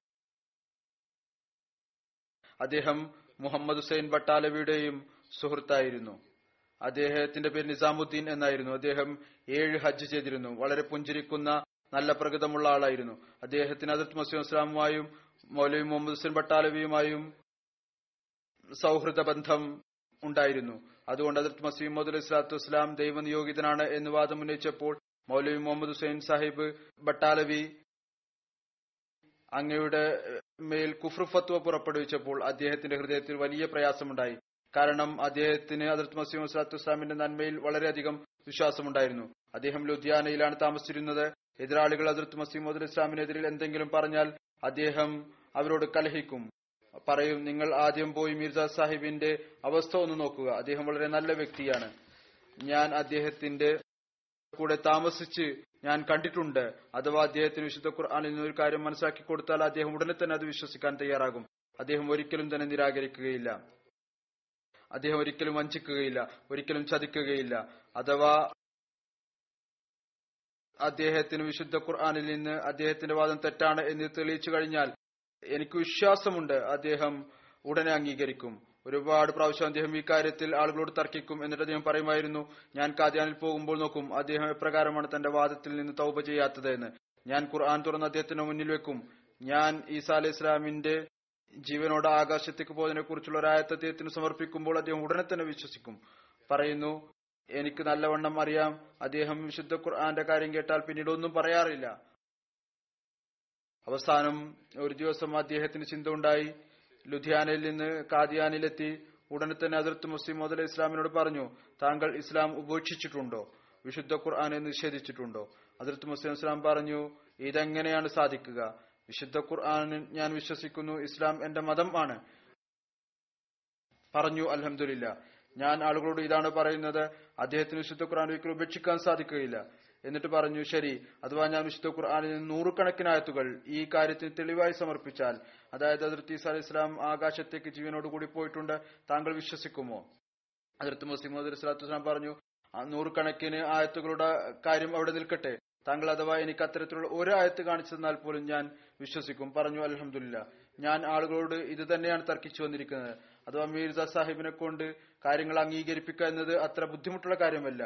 അദ്ദേഹം മുഹമ്മദ് ഹുസൈൻ ബട്ടാലവിയുടെയും സുഹൃത്തായിരുന്നു അദ്ദേഹത്തിന്റെ പേര് നിസാമുദ്ദീൻ എന്നായിരുന്നു അദ്ദേഹം ഏഴ് ഹജ്ജ് ചെയ്തിരുന്നു വളരെ പുഞ്ചിരിക്കുന്ന നല്ല പ്രകൃതമുള്ള ആളായിരുന്നു അദ്ദേഹത്തിന് അതിർത്ത് മസീം ഇസ്ലാമുമായും മൗലവി മുഹമ്മദ് ഹുസൈൻ ബട്ടാലവിയുമായും സൗഹൃദ ബന്ധം ഉണ്ടായിരുന്നു അതുകൊണ്ട് അതിർത്ത് മസീം മുഹമ്മദ് ഇസ്ലാത്തു വസ്സലാം ദൈവനിയോഗിതനാണ് എന്ന് വാദം ഉന്നയിച്ചപ്പോൾ മൗലവി മുഹമ്മദ് ഹുസൈൻ സാഹിബ് ബട്ടാലവി അങ്ങയുടെ മേൽ കുഫ്രു ഫത്വ പുറപ്പെടുവിച്ചപ്പോൾ അദ്ദേഹത്തിന്റെ ഹൃദയത്തിൽ വലിയ പ്രയാസമുണ്ടായി കാരണം അദ്ദേഹത്തിന് അതിർത്ത് മസീം സ്വലാത്തു വസ്സലാമിന്റെ നന്മയിൽ വളരെയധികം വിശ്വാസമുണ്ടായിരുന്നു അദ്ദേഹം ലുധിയാനയിലാണ് താമസിച്ചിരുന്നത് എതിരാളികൾ അതിർത്ത് മസീമദ് ഇസ്ലാമിനെതിരിൽ എന്തെങ്കിലും പറഞ്ഞാൽ അദ്ദേഹം അവരോട് കലഹിക്കും പറയും നിങ്ങൾ ആദ്യം പോയി മിർജ സാഹിബിന്റെ അവസ്ഥ ഒന്ന് നോക്കുക അദ്ദേഹം വളരെ നല്ല വ്യക്തിയാണ് ഞാൻ അദ്ദേഹത്തിന്റെ കൂടെ താമസിച്ച് ഞാൻ കണ്ടിട്ടുണ്ട് അഥവാ അദ്ദേഹത്തിന് വിശുദ്ധ ഖുർആാനിൽ നിന്ന് ഒരു കാര്യം മനസ്സിലാക്കി കൊടുത്താൽ അദ്ദേഹം ഉടനെ തന്നെ അത് വിശ്വസിക്കാൻ തയ്യാറാകും അദ്ദേഹം ഒരിക്കലും തന്നെ നിരാകരിക്കുകയില്ല അദ്ദേഹം ഒരിക്കലും വഞ്ചിക്കുകയില്ല ഒരിക്കലും ചതിക്കുകയില്ല അഥവാ അദ്ദേഹത്തിന് വിശുദ്ധ ഖുർആാനിൽ നിന്ന് അദ്ദേഹത്തിന്റെ വാദം തെറ്റാണ് എന്ന് തെളിയിച്ചു കഴിഞ്ഞാൽ എനിക്ക് വിശ്വാസമുണ്ട് അദ്ദേഹം ഉടനെ അംഗീകരിക്കും ഒരുപാട് പ്രാവശ്യം അദ്ദേഹം ഈ കാര്യത്തിൽ ആളുകളോട് തർക്കിക്കും എന്നിട്ട് അദ്ദേഹം പറയുമായിരുന്നു ഞാൻ കാദ്യാനിൽ പോകുമ്പോൾ നോക്കും അദ്ദേഹം എപ്രകാരമാണ് തന്റെ വാദത്തിൽ നിന്ന് തൗപ ചെയ്യാത്തത് എന്ന് ഞാൻ ഖുർആൻ തുറന്ന് അദ്ദേഹത്തിന്റെ മുന്നിൽ വെക്കും ഞാൻ ഈസാ അലൈഹി ഇസ്ലാമിന്റെ ജീവനോട് ആകാശത്തേക്ക് പോയതിനെ കുറിച്ചുള്ള ഒരു ആയത്ത് അദ്ദേഹത്തിന് സമർപ്പിക്കുമ്പോൾ അദ്ദേഹം ഉടനെ തന്നെ വിശ്വസിക്കും പറയുന്നു എനിക്ക് നല്ലവണ്ണം അറിയാം അദ്ദേഹം വിശുദ്ധ ഖുർആന്റെ കാര്യം കേട്ടാൽ പിന്നീട് ഒന്നും പറയാറില്ല അവസാനം ഒരു ദിവസം അദ്ദേഹത്തിന് ചിന്ത ഉണ്ടായി ലുധിയാനയിൽ നിന്ന് കാദിയാനിലെത്തി ഉടനെ തന്നെ അതിർത്ത് മുസ്ലിം മുതൽ ഇസ്ലാമിനോട് പറഞ്ഞു താങ്കൾ ഇസ്ലാം ഉപേക്ഷിച്ചിട്ടുണ്ടോ വിശുദ്ധ ഖുർആനെ നിഷേധിച്ചിട്ടുണ്ടോ അതിർത്ത് മുസ്ലിം ഇസ്ലാം പറഞ്ഞു ഇതെങ്ങനെയാണ് സാധിക്കുക വിശുദ്ധ ഖുർആാനിൽ ഞാൻ വിശ്വസിക്കുന്നു ഇസ്ലാം എന്റെ മതം ആണ് പറഞ്ഞു അലഹമില്ല ഞാൻ ആളുകളോട് ഇതാണ് പറയുന്നത് അദ്ദേഹത്തിന് വിശുദ്ധ ഖുർആൻ ഒരിക്കലും ഉപേക്ഷിക്കാൻ സാധിക്കുകയില്ല എന്നിട്ട് പറഞ്ഞു ശരി അഥവാ ഞാൻ വിശുദ്ധ ഖുർആാനിൽ നിന്ന് നൂറുകണക്കിന് ആയത്തുകൾ ഈ കാര്യത്തിന് തെളിവായി സമർപ്പിച്ചാൽ അതായത് അതിർത്തി ഈസാ അലൈഹി ഇസ്ലാം ആകാശത്തേക്ക് ജീവനോടുകൂടി പോയിട്ടുണ്ട് താങ്കൾ വിശ്വസിക്കുമോ അതിർത്ത് മുസ്ലിം അലൈഹി സ്വലാത്തു വസ്സലാം പറഞ്ഞു "ആ നൂറുകണക്കിന് ആയത്തുകളുടെ കാര്യം അവിടെ നിൽക്കട്ടെ താങ്കൾ അഥവാ എനിക്ക് അത്തരത്തിലുള്ള ഒരു ആയത്ത് കാണിച്ചു തന്നാൽ പോലും ഞാൻ വിശ്വസിക്കും പറഞ്ഞു അലഹമില്ല ഞാൻ ആളുകളോട് ഇത് തന്നെയാണ് തർക്കിച്ചു വന്നിരിക്കുന്നത് അഥവാ മീർസ സാഹിബിനെ കൊണ്ട് കാര്യങ്ങൾ അംഗീകരിപ്പിക്കുക എന്നത് അത്ര ബുദ്ധിമുട്ടുള്ള കാര്യമല്ല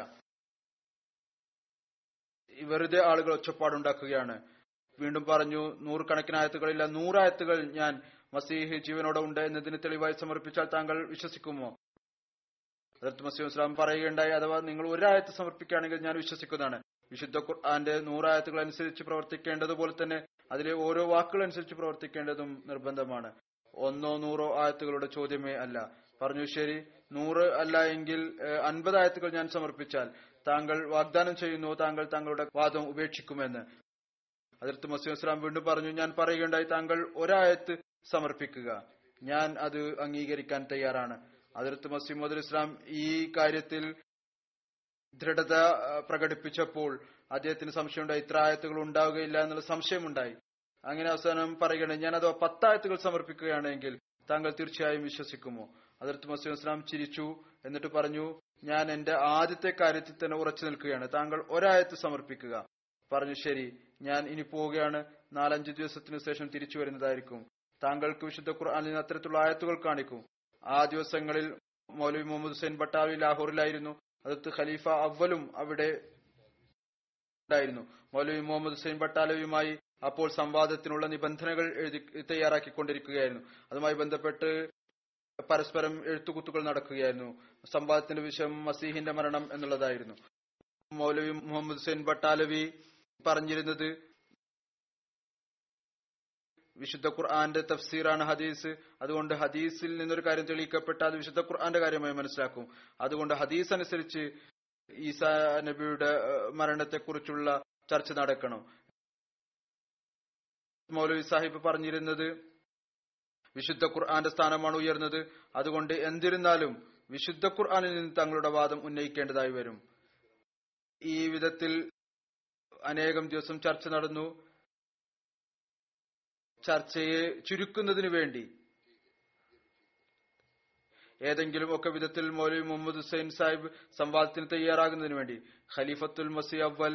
ഈ വെറുതെ ആളുകൾ ഒച്ചപ്പാടുണ്ടാക്കുകയാണ് വീണ്ടും പറഞ്ഞു നൂറുകണക്കിന് ആയത്തുകളില്ല നൂറായത്തുകൾ ഞാൻ മസീഹ് ജീവനോടെ ഉണ്ട് എന്നതിന് തെളിവായി സമർപ്പിച്ചാൽ താങ്കൾ വിശ്വസിക്കുമോ ഹജറത്ത് മസീം ഇസ്ലാം പറയുകയുണ്ടായി അഥവാ നിങ്ങൾ ഒരായത്ത് സമർപ്പിക്കുകയാണെങ്കിൽ ഞാൻ വിശ്വസിക്കുന്നതാണ് വിശുദ്ധ ഖുർആന്റെ നൂറായത്തുകൾ അനുസരിച്ച് പ്രവർത്തിക്കേണ്ടതുപോലെ തന്നെ അതിലെ ഓരോ വാക്കുകൾ അനുസരിച്ച് പ്രവർത്തിക്കേണ്ടതും നിർബന്ധമാണ് ഒന്നോ നൂറോ ആയത്തുകളുടെ ചോദ്യമേ അല്ല പറഞ്ഞു ശരി നൂറ് അല്ല എങ്കിൽ ഏഹ്, അൻപത് ആയത്തുകൾ ഞാൻ സമർപ്പിച്ചാൽ താങ്കൾ വാഗ്ദാനം ചെയ്യുന്നു താങ്കൾ താങ്കളുടെ വാദം ഉപേക്ഷിക്കുമെന്ന് അതിർത്ത് മസീം ഇസ്ലാം വീണ്ടും പറഞ്ഞു ഞാൻ പറയുകയുണ്ടായി താങ്കൾ ഒരായത്ത് സമർപ്പിക്കുക ഞാൻ അത് അംഗീകരിക്കാൻ തയ്യാറാണ് അതിർത്ത് മസീമദ് ഇസ്ലാം ഈ കാര്യത്തിൽ ദൃഢത ആ, പ്രകടിപ്പിച്ചപ്പോൾ അദ്ദേഹത്തിന് സംശയമുണ്ടായി ഇത്ര ആയത്തുകൾ ഉണ്ടാവുകയില്ല എന്നുള്ള സംശയമുണ്ടായി അങ്ങനെ അവസാനം പറയുകയാണ് ഞാൻ അത് പത്തായത്തുകൾ സമർപ്പിക്കുകയാണെങ്കിൽ താങ്കൾ തീർച്ചയായും വിശ്വസിക്കുമോ അതിർത്ത് മസീം ഇസ്ലാം ചിരിച്ചു എന്നിട്ട് പറഞ്ഞു ഞാൻ എന്റെ ആദ്യത്തെ കാര്യത്തിൽ തന്നെ ഉറച്ചു നിൽക്കുകയാണ് താങ്കൾ ഒരായത്ത് സമർപ്പിക്കുക പറഞ്ഞു ശരി ഞാൻ ഇനി പോവുകയാണ് നാലഞ്ച് ദിവസത്തിനു ശേഷം തിരിച്ചു വരുന്നതായിരിക്കും താങ്കൾക്ക് വിശുദ്ധ ഖുർആനിൽ നിന്ന് അത്തരത്തിലുള്ള ആയത്തുകൾ കാണിക്കും ആ ദിവസങ്ങളിൽ മൗലവി മുഹമ്മദ് ഹുസൈൻ ബട്ടാവി ലാഹോറിലായിരുന്നു അതത്ത് ഖലീഫ അവലും അവിടെ ഉണ്ടായിരുന്നു മൗലവി മുഹമ്മദ് ഹുസൈൻ ബട്ടാലവിയുമായി അപ്പോൾ സംവാദത്തിനുള്ള നിബന്ധനകൾ എഴുതി തയ്യാറാക്കിക്കൊണ്ടിരിക്കുകയായിരുന്നു അതുമായി ബന്ധപ്പെട്ട് പരസ്പരം എഴുത്തുകുത്തുകൾ നടക്കുകയായിരുന്നു സംവാദത്തിന്റെ വിഷയം മസീഹിന്റെ മരണം എന്നുള്ളതായിരുന്നു മൗലവി മുഹമ്മദ് ഹുസൈൻ ബട്ടാലവി പറഞ്ഞിരുന്നത് വിശുദ്ധ ഖുർആന്റെ തഫ്സീറാണ് ഹദീസ് അതുകൊണ്ട് ഹദീസിൽ നിന്നൊരു കാര്യം തെളിയിക്കപ്പെട്ടാൽ വിശുദ്ധ ഖുർആന്റെ കാര്യമായി മനസ്സിലാക്കും അതുകൊണ്ട് ഹദീസ് അനുസരിച്ച് ഈസാ നബിയുടെ ഏഹ്, മരണത്തെക്കുറിച്ചുള്ള ചർച്ച നടക്കണം മൗലവി സാഹിബ് പറഞ്ഞിരുന്നത് വിശുദ്ധ ഖുർആന്റെ സ്ഥാനമാണ് ഉയർന്നത് അതുകൊണ്ട് എന്തിരുന്നാലും വിശുദ്ധ ഖുർആനിൽ നിന്ന് തങ്ങളുടെ വാദം ഉന്നയിക്കേണ്ടതായി വരും ഈ വിധത്തിൽ അനേകം ദിവസം ചർച്ച നടന്നു ചർച്ചയെ ചുരുക്കുന്നതിനു വേണ്ടി ഏതെങ്കിലും ഒക്കെ വിധത്തിൽ മൗലവി മുഹമ്മദ് ഹുസൈൻ സാഹിബ് സംവാദത്തിന് തയ്യാറാകുന്നതിന് വേണ്ടി ഖലീഫത്തുൽ മസി അവൽ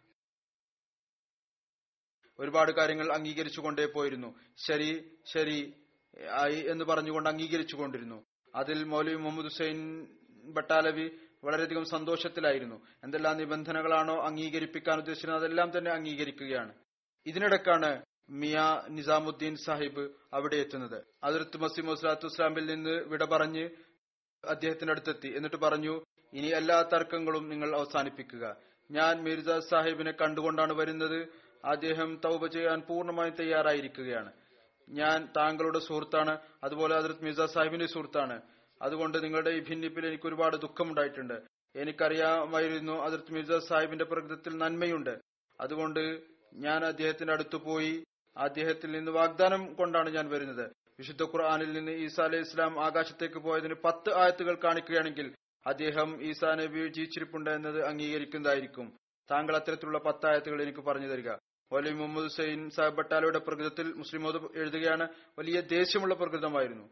ഒരുപാട് കാര്യങ്ങൾ അംഗീകരിച്ചു കൊണ്ടേ പോയിരുന്നു ശരി ശരി ആയി എന്ന് പറഞ്ഞുകൊണ്ട് അംഗീകരിച്ചു കൊണ്ടിരുന്നു അതിൽ മൗലവി മുഹമ്മദ് ഹുസൈൻ ബട്ടാലവി വളരെയധികം സന്തോഷത്തിലായിരുന്നു എന്തെല്ലാം നിബന്ധനകളാണോ അംഗീകരിപ്പിക്കാൻ ഉദ്ദേശിക്കുന്നത് അതെല്ലാം തന്നെ അംഗീകരിക്കുകയാണ് ഇതിനിടക്കാണ് മിയ നിസാമുദ്ദീൻ സാഹിബ് അവിടെ എത്തുന്നത് അതിർത്ത് മസീം വസ്ലാത്തു ഇസ്ലാമിൽ നിന്ന് വിട പറഞ്ഞ് അദ്ദേഹത്തിന്റെ അടുത്തെത്തി എന്നിട്ട് പറഞ്ഞു ഇനി എല്ലാ തർക്കങ്ങളും നിങ്ങൾ അവസാനിപ്പിക്കുക ഞാൻ മിർജ സാഹിബിനെ കണ്ടുകൊണ്ടാണ് വരുന്നത് അദ്ദേഹം തൗബ ചെയ്യാൻ പൂർണ്ണമായും തയ്യാറായിരിക്കുകയാണ് ഞാൻ താങ്കളുടെ സുഹൃത്താണ് അതുപോലെ അതിർത്ത് മിർജ സാഹിബിന്റെ സുഹൃത്താണ് അതുകൊണ്ട് നിങ്ങളുടെ ഈ ഭിന്നിപ്പിൽ എനിക്ക് ഒരുപാട് ദുഃഖമുണ്ടായിട്ടുണ്ട് എനിക്കറിയാമായിരുന്നു അതിർത്ത് മിർജ സാഹിബിന്റെ പ്രകൃതത്തിൽ നന്മയുണ്ട് അതുകൊണ്ട് ഞാൻ അദ്ദേഹത്തിന്റെ അടുത്ത് പോയി അദ്ദേഹത്തിൽ നിന്ന് വാഗ്ദാനം കൊണ്ടാണ് ഞാൻ വരുന്നത് വിശുദ്ധ ഖുർആാനിൽ നിന്ന് ഈസാ അലൈഹി ഇസ്ലാം ആകാശത്തേക്ക് പോയതിന് പത്ത് ആയത്തുകൾ കാണിക്കുകയാണെങ്കിൽ അദ്ദേഹം ഈസാ നബി ജീവിച്ചിരിപ്പുണ്ട് എന്നത് അംഗീകരിക്കുന്നതായിരിക്കും താങ്കൾ അത്തരത്തിലുള്ള പത്ത് ആയത്തുകൾ എനിക്ക് പറഞ്ഞു തരിക വലിയ മുഹമ്മദ് ഹുസൈൻ സാഹിബ് ബട്ടാലയുടെ പ്രകൃതത്തിൽ മുസ്ലിം മോദ് എഴുതുകയാണ് വലിയ ദേഷ്യമുള്ള പ്രകൃതമായിരുന്നു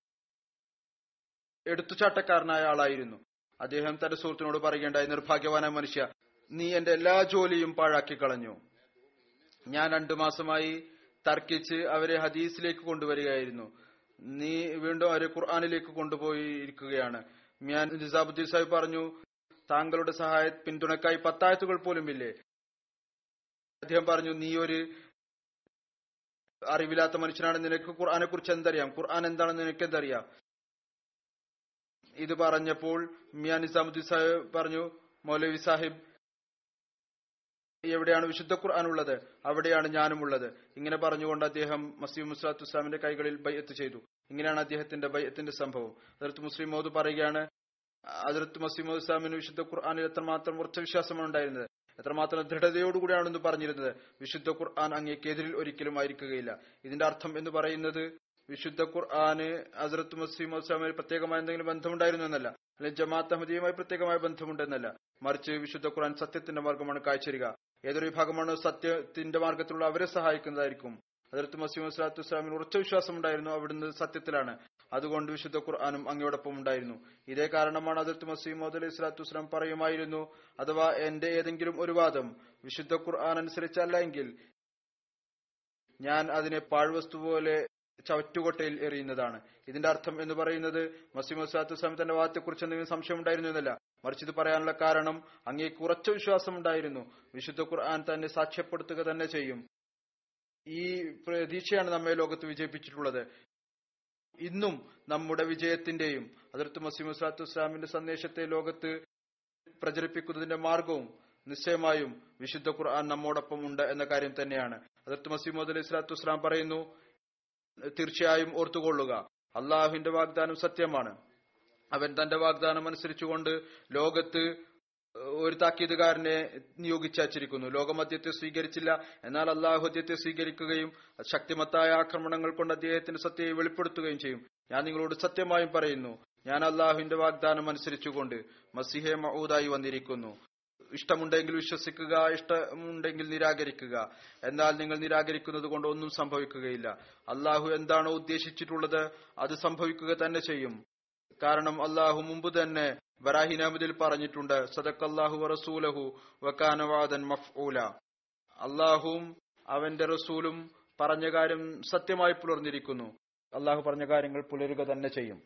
എടുത്തുചാട്ടക്കാരനായ ആളായിരുന്നു അദ്ദേഹം തന്റെ സുഹൃത്തിനോട് പറയുകയുണ്ടായി നിർഭാഗ്യവാനായ മനുഷ്യ നീ എന്റെ എല്ലാ ജോലിയും പാഴാക്കി കളഞ്ഞു ഞാൻ രണ്ടു മാസമായി തർക്കിച്ച് അവരെ ഹദീസിലേക്ക് കൊണ്ടുവരികയായിരുന്നു നീ വീണ്ടും അവരെ ഖുർആാനിലേക്ക് കൊണ്ടുപോയിരിക്കുകയാണ് ഞാൻ നിസാബുദ്ദീൻ സാഹിബ് പറഞ്ഞു താങ്കളുടെ സഹായ പിന്തുണക്കായി പത്തായത്തുകൾ പോലുമില്ലേ അദ്ദേഹം പറഞ്ഞു നീ ഒരു അറിവില്ലാത്ത മനുഷ്യനാണ് നിനക്ക് ഖുർആനെ കുറിച്ച് എന്തറിയാം ഖുർആൻ എന്താണെന്ന് നിനക്ക് എന്തറിയാം ഇത് പറഞ്ഞപ്പോൾ മിയാ നിസാമുദ്ദീൻ സാഹിബ് പറഞ്ഞു മൗലവി സാഹിബ് എവിടെയാണ് വിശുദ്ധ ഖുർആൻ ഉള്ളത് അവിടെയാണ് ഞാനും ഉള്ളത് ഇങ്ങനെ പറഞ്ഞുകൊണ്ട് അദ്ദേഹം മസീം മുസ്ലാത്തു ഇസ്ലാമിന്റെ കൈകളിൽ ബയ്യത്ത് ചെയ്തു ഇങ്ങനെയാണ് അദ്ദേഹത്തിന്റെ ബയ്യത്തിന്റെ സംഭവം അതിർത്ത് മുസ്ലിം മോദ് പറയുകയാണ് അതിർത്ത് മസീം ഇസ്ലാമിന് വിശുദ്ധ ഖുർആാനിൽ എത്രമാത്രം ഉറച്ച വിശ്വാസമാണ് ഉണ്ടായിരുന്നത് എത്രമാത്രം ദൃഢതയോടുകൂടിയാണെന്ന് പറഞ്ഞിരുന്നത് വിശുദ്ധ ഖുർആൻ അങ്ങേക്കെതിരിൽ ഒരിക്കലും ആയിരിക്കുകയില്ല ഇതിന്റെ അർത്ഥം എന്ന് പറയുന്നത് വിശുദ്ധ ഖുർആന് ഹസരത്ത് മസീം വസ്ലാമിന് പ്രത്യേകമായ എന്തെങ്കിലും ബന്ധമുണ്ടായിരുന്നു എന്നല്ല അല്ലെങ്കിൽ ജമാഅത്ത് അഹമ്മദിയുമായി പ്രത്യേകമായ ബന്ധമുണ്ടെന്നല്ല മറിച്ച് വിശുദ്ധ ഖുർആൻ സത്യത്തിന്റെ മാർഗമാണ് കാഴ്ചരിക ഏതൊരു വിഭാഗമാണ് സത്യത്തിന്റെ മാർഗത്തിലുള്ള അവരെ സഹായിക്കുന്നതായിരിക്കും ഹസരത്ത് മസീം വസ്ലാത്തു വസ്ലാമിന് ഉറച്ച വിശ്വാസം ഉണ്ടായിരുന്നു അവിടുന്ന് സത്യത്തിലാണ് അതുകൊണ്ട് വിശുദ്ധ ഖുർആാനും അങ്ങയോടൊപ്പം ഉണ്ടായിരുന്നു ഇതേ കാരണമാണ് ഹസരത്ത് മസീമോദ് അലൈഹി സ്വലാത്തു വസ്ലാം പറയുമായിരുന്നു അഥവാ എന്റെ ഏതെങ്കിലും ഒരു വാദം വിശുദ്ധ ഖുർആൻ അനുസരിച്ചല്ല എങ്കിൽ ഞാൻ അതിനെ പാഴ്വസ്തു പോലെ ചവറ്റുകൊട്ടയിൽ എറിയുന്നതാണ് ഇതിന്റെ അർത്ഥം എന്ന് പറയുന്നത് മസീം വസ്ലാത്തു വസ്ലാം തന്റെ വാദത്തെക്കുറിച്ച് എന്തെങ്കിലും സംശയം ഉണ്ടായിരുന്നു എന്നല്ല മറിച്ച് ഇത് പറയാനുള്ള കാരണം അങ്ങേക്ക് ഉറച്ച വിശ്വാസം ഉണ്ടായിരുന്നു വിശുദ്ധ ഖുർആൻ തന്നെ സാക്ഷ്യപ്പെടുത്തുക തന്നെ ചെയ്യും ഈ പ്രതീക്ഷയാണ് നമ്മെ ലോകത്ത് വിജയിപ്പിച്ചിട്ടുള്ളത് ഇന്നും നമ്മുടെ വിജയത്തിന്റെയും അതിർത്ത് മസീം വസ്ലാത്തു വസ്ലാമിന്റെ സന്ദേശത്തെ ലോകത്ത് പ്രചരിപ്പിക്കുന്നതിന്റെ മാർഗവും നിശ്ചയമായും വിശുദ്ധ ഖുർആൻ നമ്മോടൊപ്പം ഉണ്ട് എന്ന കാര്യം തന്നെയാണ് അതിർത്ത് മസീമോദ് അലൈഹി സ്വലാത്തു വസ്ലാം പറയുന്നു തീർച്ചയായും ഓർത്തുകൊള്ളുക അള്ളാഹുവിന്റെ വാഗ്ദാനം സത്യമാണ് അവൻ തന്റെ വാഗ്ദാനം അനുസരിച്ചുകൊണ്ട് ലോകത്ത് ഒരു താക്കീതുകാരനെ നിയോഗിച്ചയച്ചിരിക്കുന്നു ലോകമദ്യത്തെ സ്വീകരിച്ചില്ല എന്നാൽ അള്ളാഹു അദ്യത്തെ സ്വീകരിക്കുകയും ശക്തിമത്തായ ആക്രമണങ്ങൾ കൊണ്ട് അദ്ദേഹത്തിന്റെ സത്യയെ വെളിപ്പെടുത്തുകയും ചെയ്യും ഞാൻ നിങ്ങളോട് സത്യമായും പറയുന്നു ഞാൻ അള്ളാഹുവിന്റെ വാഗ്ദാനം അനുസരിച്ചുകൊണ്ട് മസിഹെ മഹൂദായി വന്നിരിക്കുന്നു ഇഷ്ടമുണ്ടെങ്കിൽ വിശ്വസിക്കുക ഇഷ്ടമുണ്ടെങ്കിൽ നിരാകരിക്കുക എന്നാൽ നിങ്ങൾ നിരാകരിക്കുന്നത് കൊണ്ട് ഒന്നും സംഭവിക്കുകയില്ല അള്ളാഹു എന്താണോ ഉദ്ദേശിച്ചിട്ടുള്ളത് അത് സംഭവിക്കുക തന്നെ ചെയ്യും കാരണം അള്ളാഹു മുമ്പ് തന്നെ ബറാഹിൻ അഹമ്മദിൽ പറഞ്ഞിട്ടുണ്ട് സദക്കല്ലാഹു റസൂലഹു വക്കാനവാദൻ മഫ്ഊല അള്ളാഹുവും അവന്റെ റസൂലും പറഞ്ഞ കാര്യം സത്യമായി പുലർന്നിരിക്കുന്നു അള്ളാഹു പറഞ്ഞ കാര്യങ്ങൾ പുലരുക തന്നെ ചെയ്യും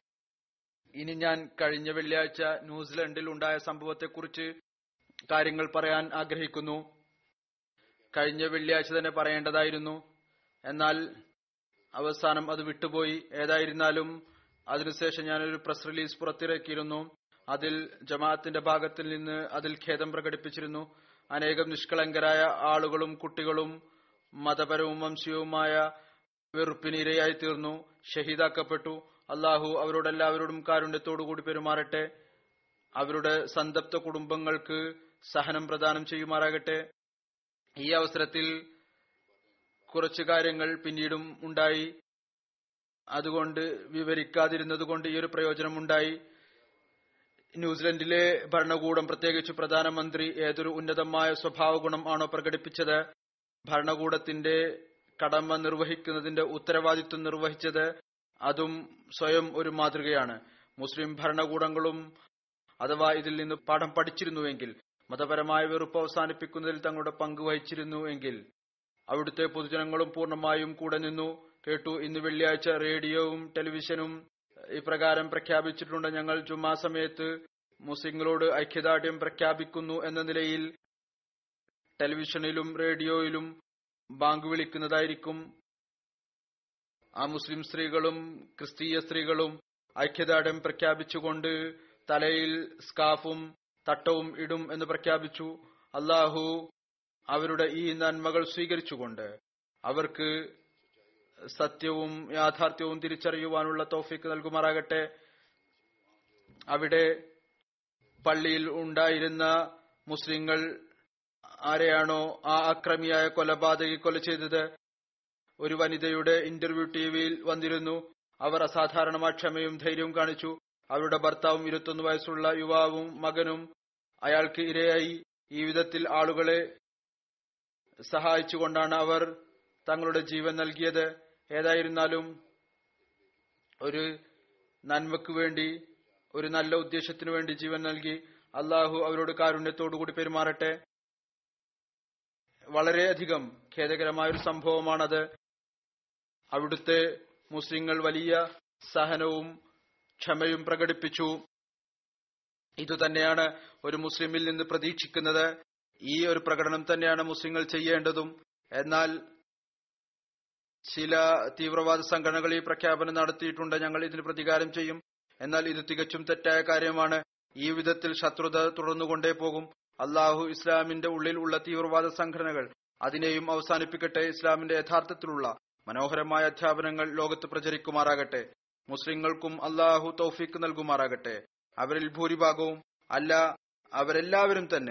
ഇനി ഞാൻ കഴിഞ്ഞ വെള്ളിയാഴ്ച ന്യൂസിലൻഡിൽ ഉണ്ടായ സംഭവത്തെക്കുറിച്ച് കാര്യങ്ങൾ പറയാൻ ആഗ്രഹിക്കുന്നു കഴിഞ്ഞ വെള്ളിയാഴ്ച തന്നെ പറയേണ്ടതായിരുന്നു എന്നാൽ അവസാനം അത് വിട്ടുപോയി ഏതായിരുന്നാലും അതിനുശേഷം ഞാനൊരു പ്രസ് റിലീസ് പുറത്തിറക്കിയിരുന്നു അതിൽ ജമാഅത്തിന്റെ ഭാഗത്തിൽ നിന്ന് അതിൽ ഖേദം പ്രകടിപ്പിച്ചിരുന്നു അനേകം നിഷ്കളങ്കരായ ആളുകളും കുട്ടികളും മതപരവും വംശീയവുമായ വെറുപ്പിന് ഇരയായി തീർന്നു ഷഹീദാക്കപ്പെട്ടു അള്ളാഹു അവരോടെല്ലാവരോടും കാരുണ്യത്തോടുകൂടി പെരുമാറട്ടെ അവരുടെ സന്തപ്ത കുടുംബങ്ങൾക്ക് സഹനം പ്രദാനം ചെയ്യുമാറാകട്ടെ ഈ അവസരത്തിൽ കുറച്ചു കാര്യങ്ങൾ പിന്നീടും ഉണ്ടായി അതുകൊണ്ട് വിവരിക്കാതിരുന്നത് കൊണ്ട് ഈ ഒരു പ്രയോജനം ഉണ്ടായി ന്യൂസിലൻഡിലെ ഭരണകൂടം പ്രത്യേകിച്ച് പ്രധാനമന്ത്രി ഏതൊരു ഉന്നതമായ സ്വഭാവ ഗുണം ആണോ പ്രകടിപ്പിച്ചത് ഭരണകൂടത്തിന്റെ കടമ നിർവഹിക്കുന്നതിന്റെ ഉത്തരവാദിത്വം നിർവഹിച്ചത് അതും സ്വയം ഒരു മാതൃകയാണ് മുസ്ലിം ഭരണകൂടങ്ങളും അഥവാ ഇതിൽ നിന്ന് പാഠം പഠിച്ചിരുന്നുവെങ്കിൽ മതപരമായ വെറുപ്പ് അവസാനിപ്പിക്കുന്നതിൽ തങ്ങളുടെ പങ്ക് വഹിച്ചിരുന്നു എങ്കിൽ അവിടുത്തെ പൊതുജനങ്ങളും പൂർണ്ണമായും കൂടെ നിന്നു കേട്ടു ഇന്ന് വെള്ളിയാഴ്ച റേഡിയോവും ടെലിവിഷനും ഇപ്രകാരം പ്രഖ്യാപിച്ചിട്ടുണ്ട് ഞങ്ങൾ ജുമാ സമയത്ത് മുസ്ലിങ്ങളോട് ഐക്യദാർഢ്യം പ്രഖ്യാപിക്കുന്നു എന്ന നിലയിൽ ടെലിവിഷനിലും റേഡിയോയിലും ബാങ്ക് വിളിക്കുന്നതായിരിക്കും ആ മുസ്ലിം സ്ത്രീകളും ക്രിസ്തീയ സ്ത്രീകളും ഐക്യദാർഢ്യം പ്രഖ്യാപിച്ചുകൊണ്ട് തലയിൽ സ്കാഫും തട്ടവും ഇടും എന്ന് പ്രഖ്യാപിച്ചു അള്ളാഹു അവരുടെ ഈ നന്മകൾ സ്വീകരിച്ചുകൊണ്ട് അവർക്ക് സത്യവും യാഥാർത്ഥ്യവും തിരിച്ചറിയുവാനുള്ള തോഫിക്ക് നൽകുമാറാകട്ടെ അവിടെ പള്ളിയിൽ ഉണ്ടായിരുന്ന മുസ്ലിങ്ങൾ ആരെയാണോ ആ അക്രമിയായ കൊലപാതകി കൊല ചെയ്തത് ഒരു വനിതയുടെ ഇന്റർവ്യൂ ടിവിയിൽ വന്നിരുന്നു അവർ അസാധാരണമായ ക്ഷമയും ധൈര്യവും കാണിച്ചു അവരുടെ ഭർത്താവും ഇരുപത്തൊന്ന് വയസ്സുള്ള യുവാവും മകനും അയാൾക്ക് ഇരയായി ഈ വിധത്തിൽ ആളുകളെ സഹായിച്ചുകൊണ്ടാണ് അവർ തങ്ങളുടെ ജീവൻ നൽകിയത് ഏതായിരുന്നാലും ഒരു നന്മയ്ക്ക് വേണ്ടി ഒരു നല്ല ഉദ്ദേശത്തിനു വേണ്ടി ജീവൻ നൽകി അള്ളാഹു അവരോട് കാരുണ്യത്തോടുകൂടി പെരുമാറട്ടെ വളരെയധികം ഖേദകരമായ ഒരു സംഭവമാണത് അവിടുത്തെ മുസ്ലിങ്ങൾ വലിയ സഹനവും ക്ഷമയും പ്രകടിപ്പിച്ചു ഇതുതന്നെയാണ് ഒരു മുസ്ലിമിൽ നിന്ന് പ്രതീക്ഷിക്കുന്നത് ഈ ഒരു പ്രകടനം തന്നെയാണ് മുസ്ലിങ്ങൾ ചെയ്യേണ്ടതും എന്നാൽ ചില തീവ്രവാദ സംഘടനകൾ ഈ പ്രഖ്യാപനം നടത്തിയിട്ടുണ്ട് ഞങ്ങൾ ഇതിന് പ്രതികാരം ചെയ്യും എന്നാൽ ഇത് തികച്ചും തെറ്റായ കാര്യമാണ് ഈ വിധത്തിൽ ശത്രുത തുടർന്നുകൊണ്ടേ പോകും അള്ളാഹു ഇസ്ലാമിന്റെ ഉള്ളിൽ ഉള്ള തീവ്രവാദ സംഘടനകൾ അതിനെയും അവസാനിപ്പിക്കട്ടെ ഇസ്ലാമിന്റെ യഥാർത്ഥത്തിലുള്ള മനോഹരമായ അധ്യാപനങ്ങൾ ലോകത്ത് പ്രചരിക്കുമാറാകട്ടെ മുസ്ലിങ്ങൾക്കും അള്ളാഹു തൗഫീക്ക് നൽകുമാറാകട്ടെ അവരിൽ ഭൂരിഭാഗവും അല്ല അവരെല്ലാവരും തന്നെ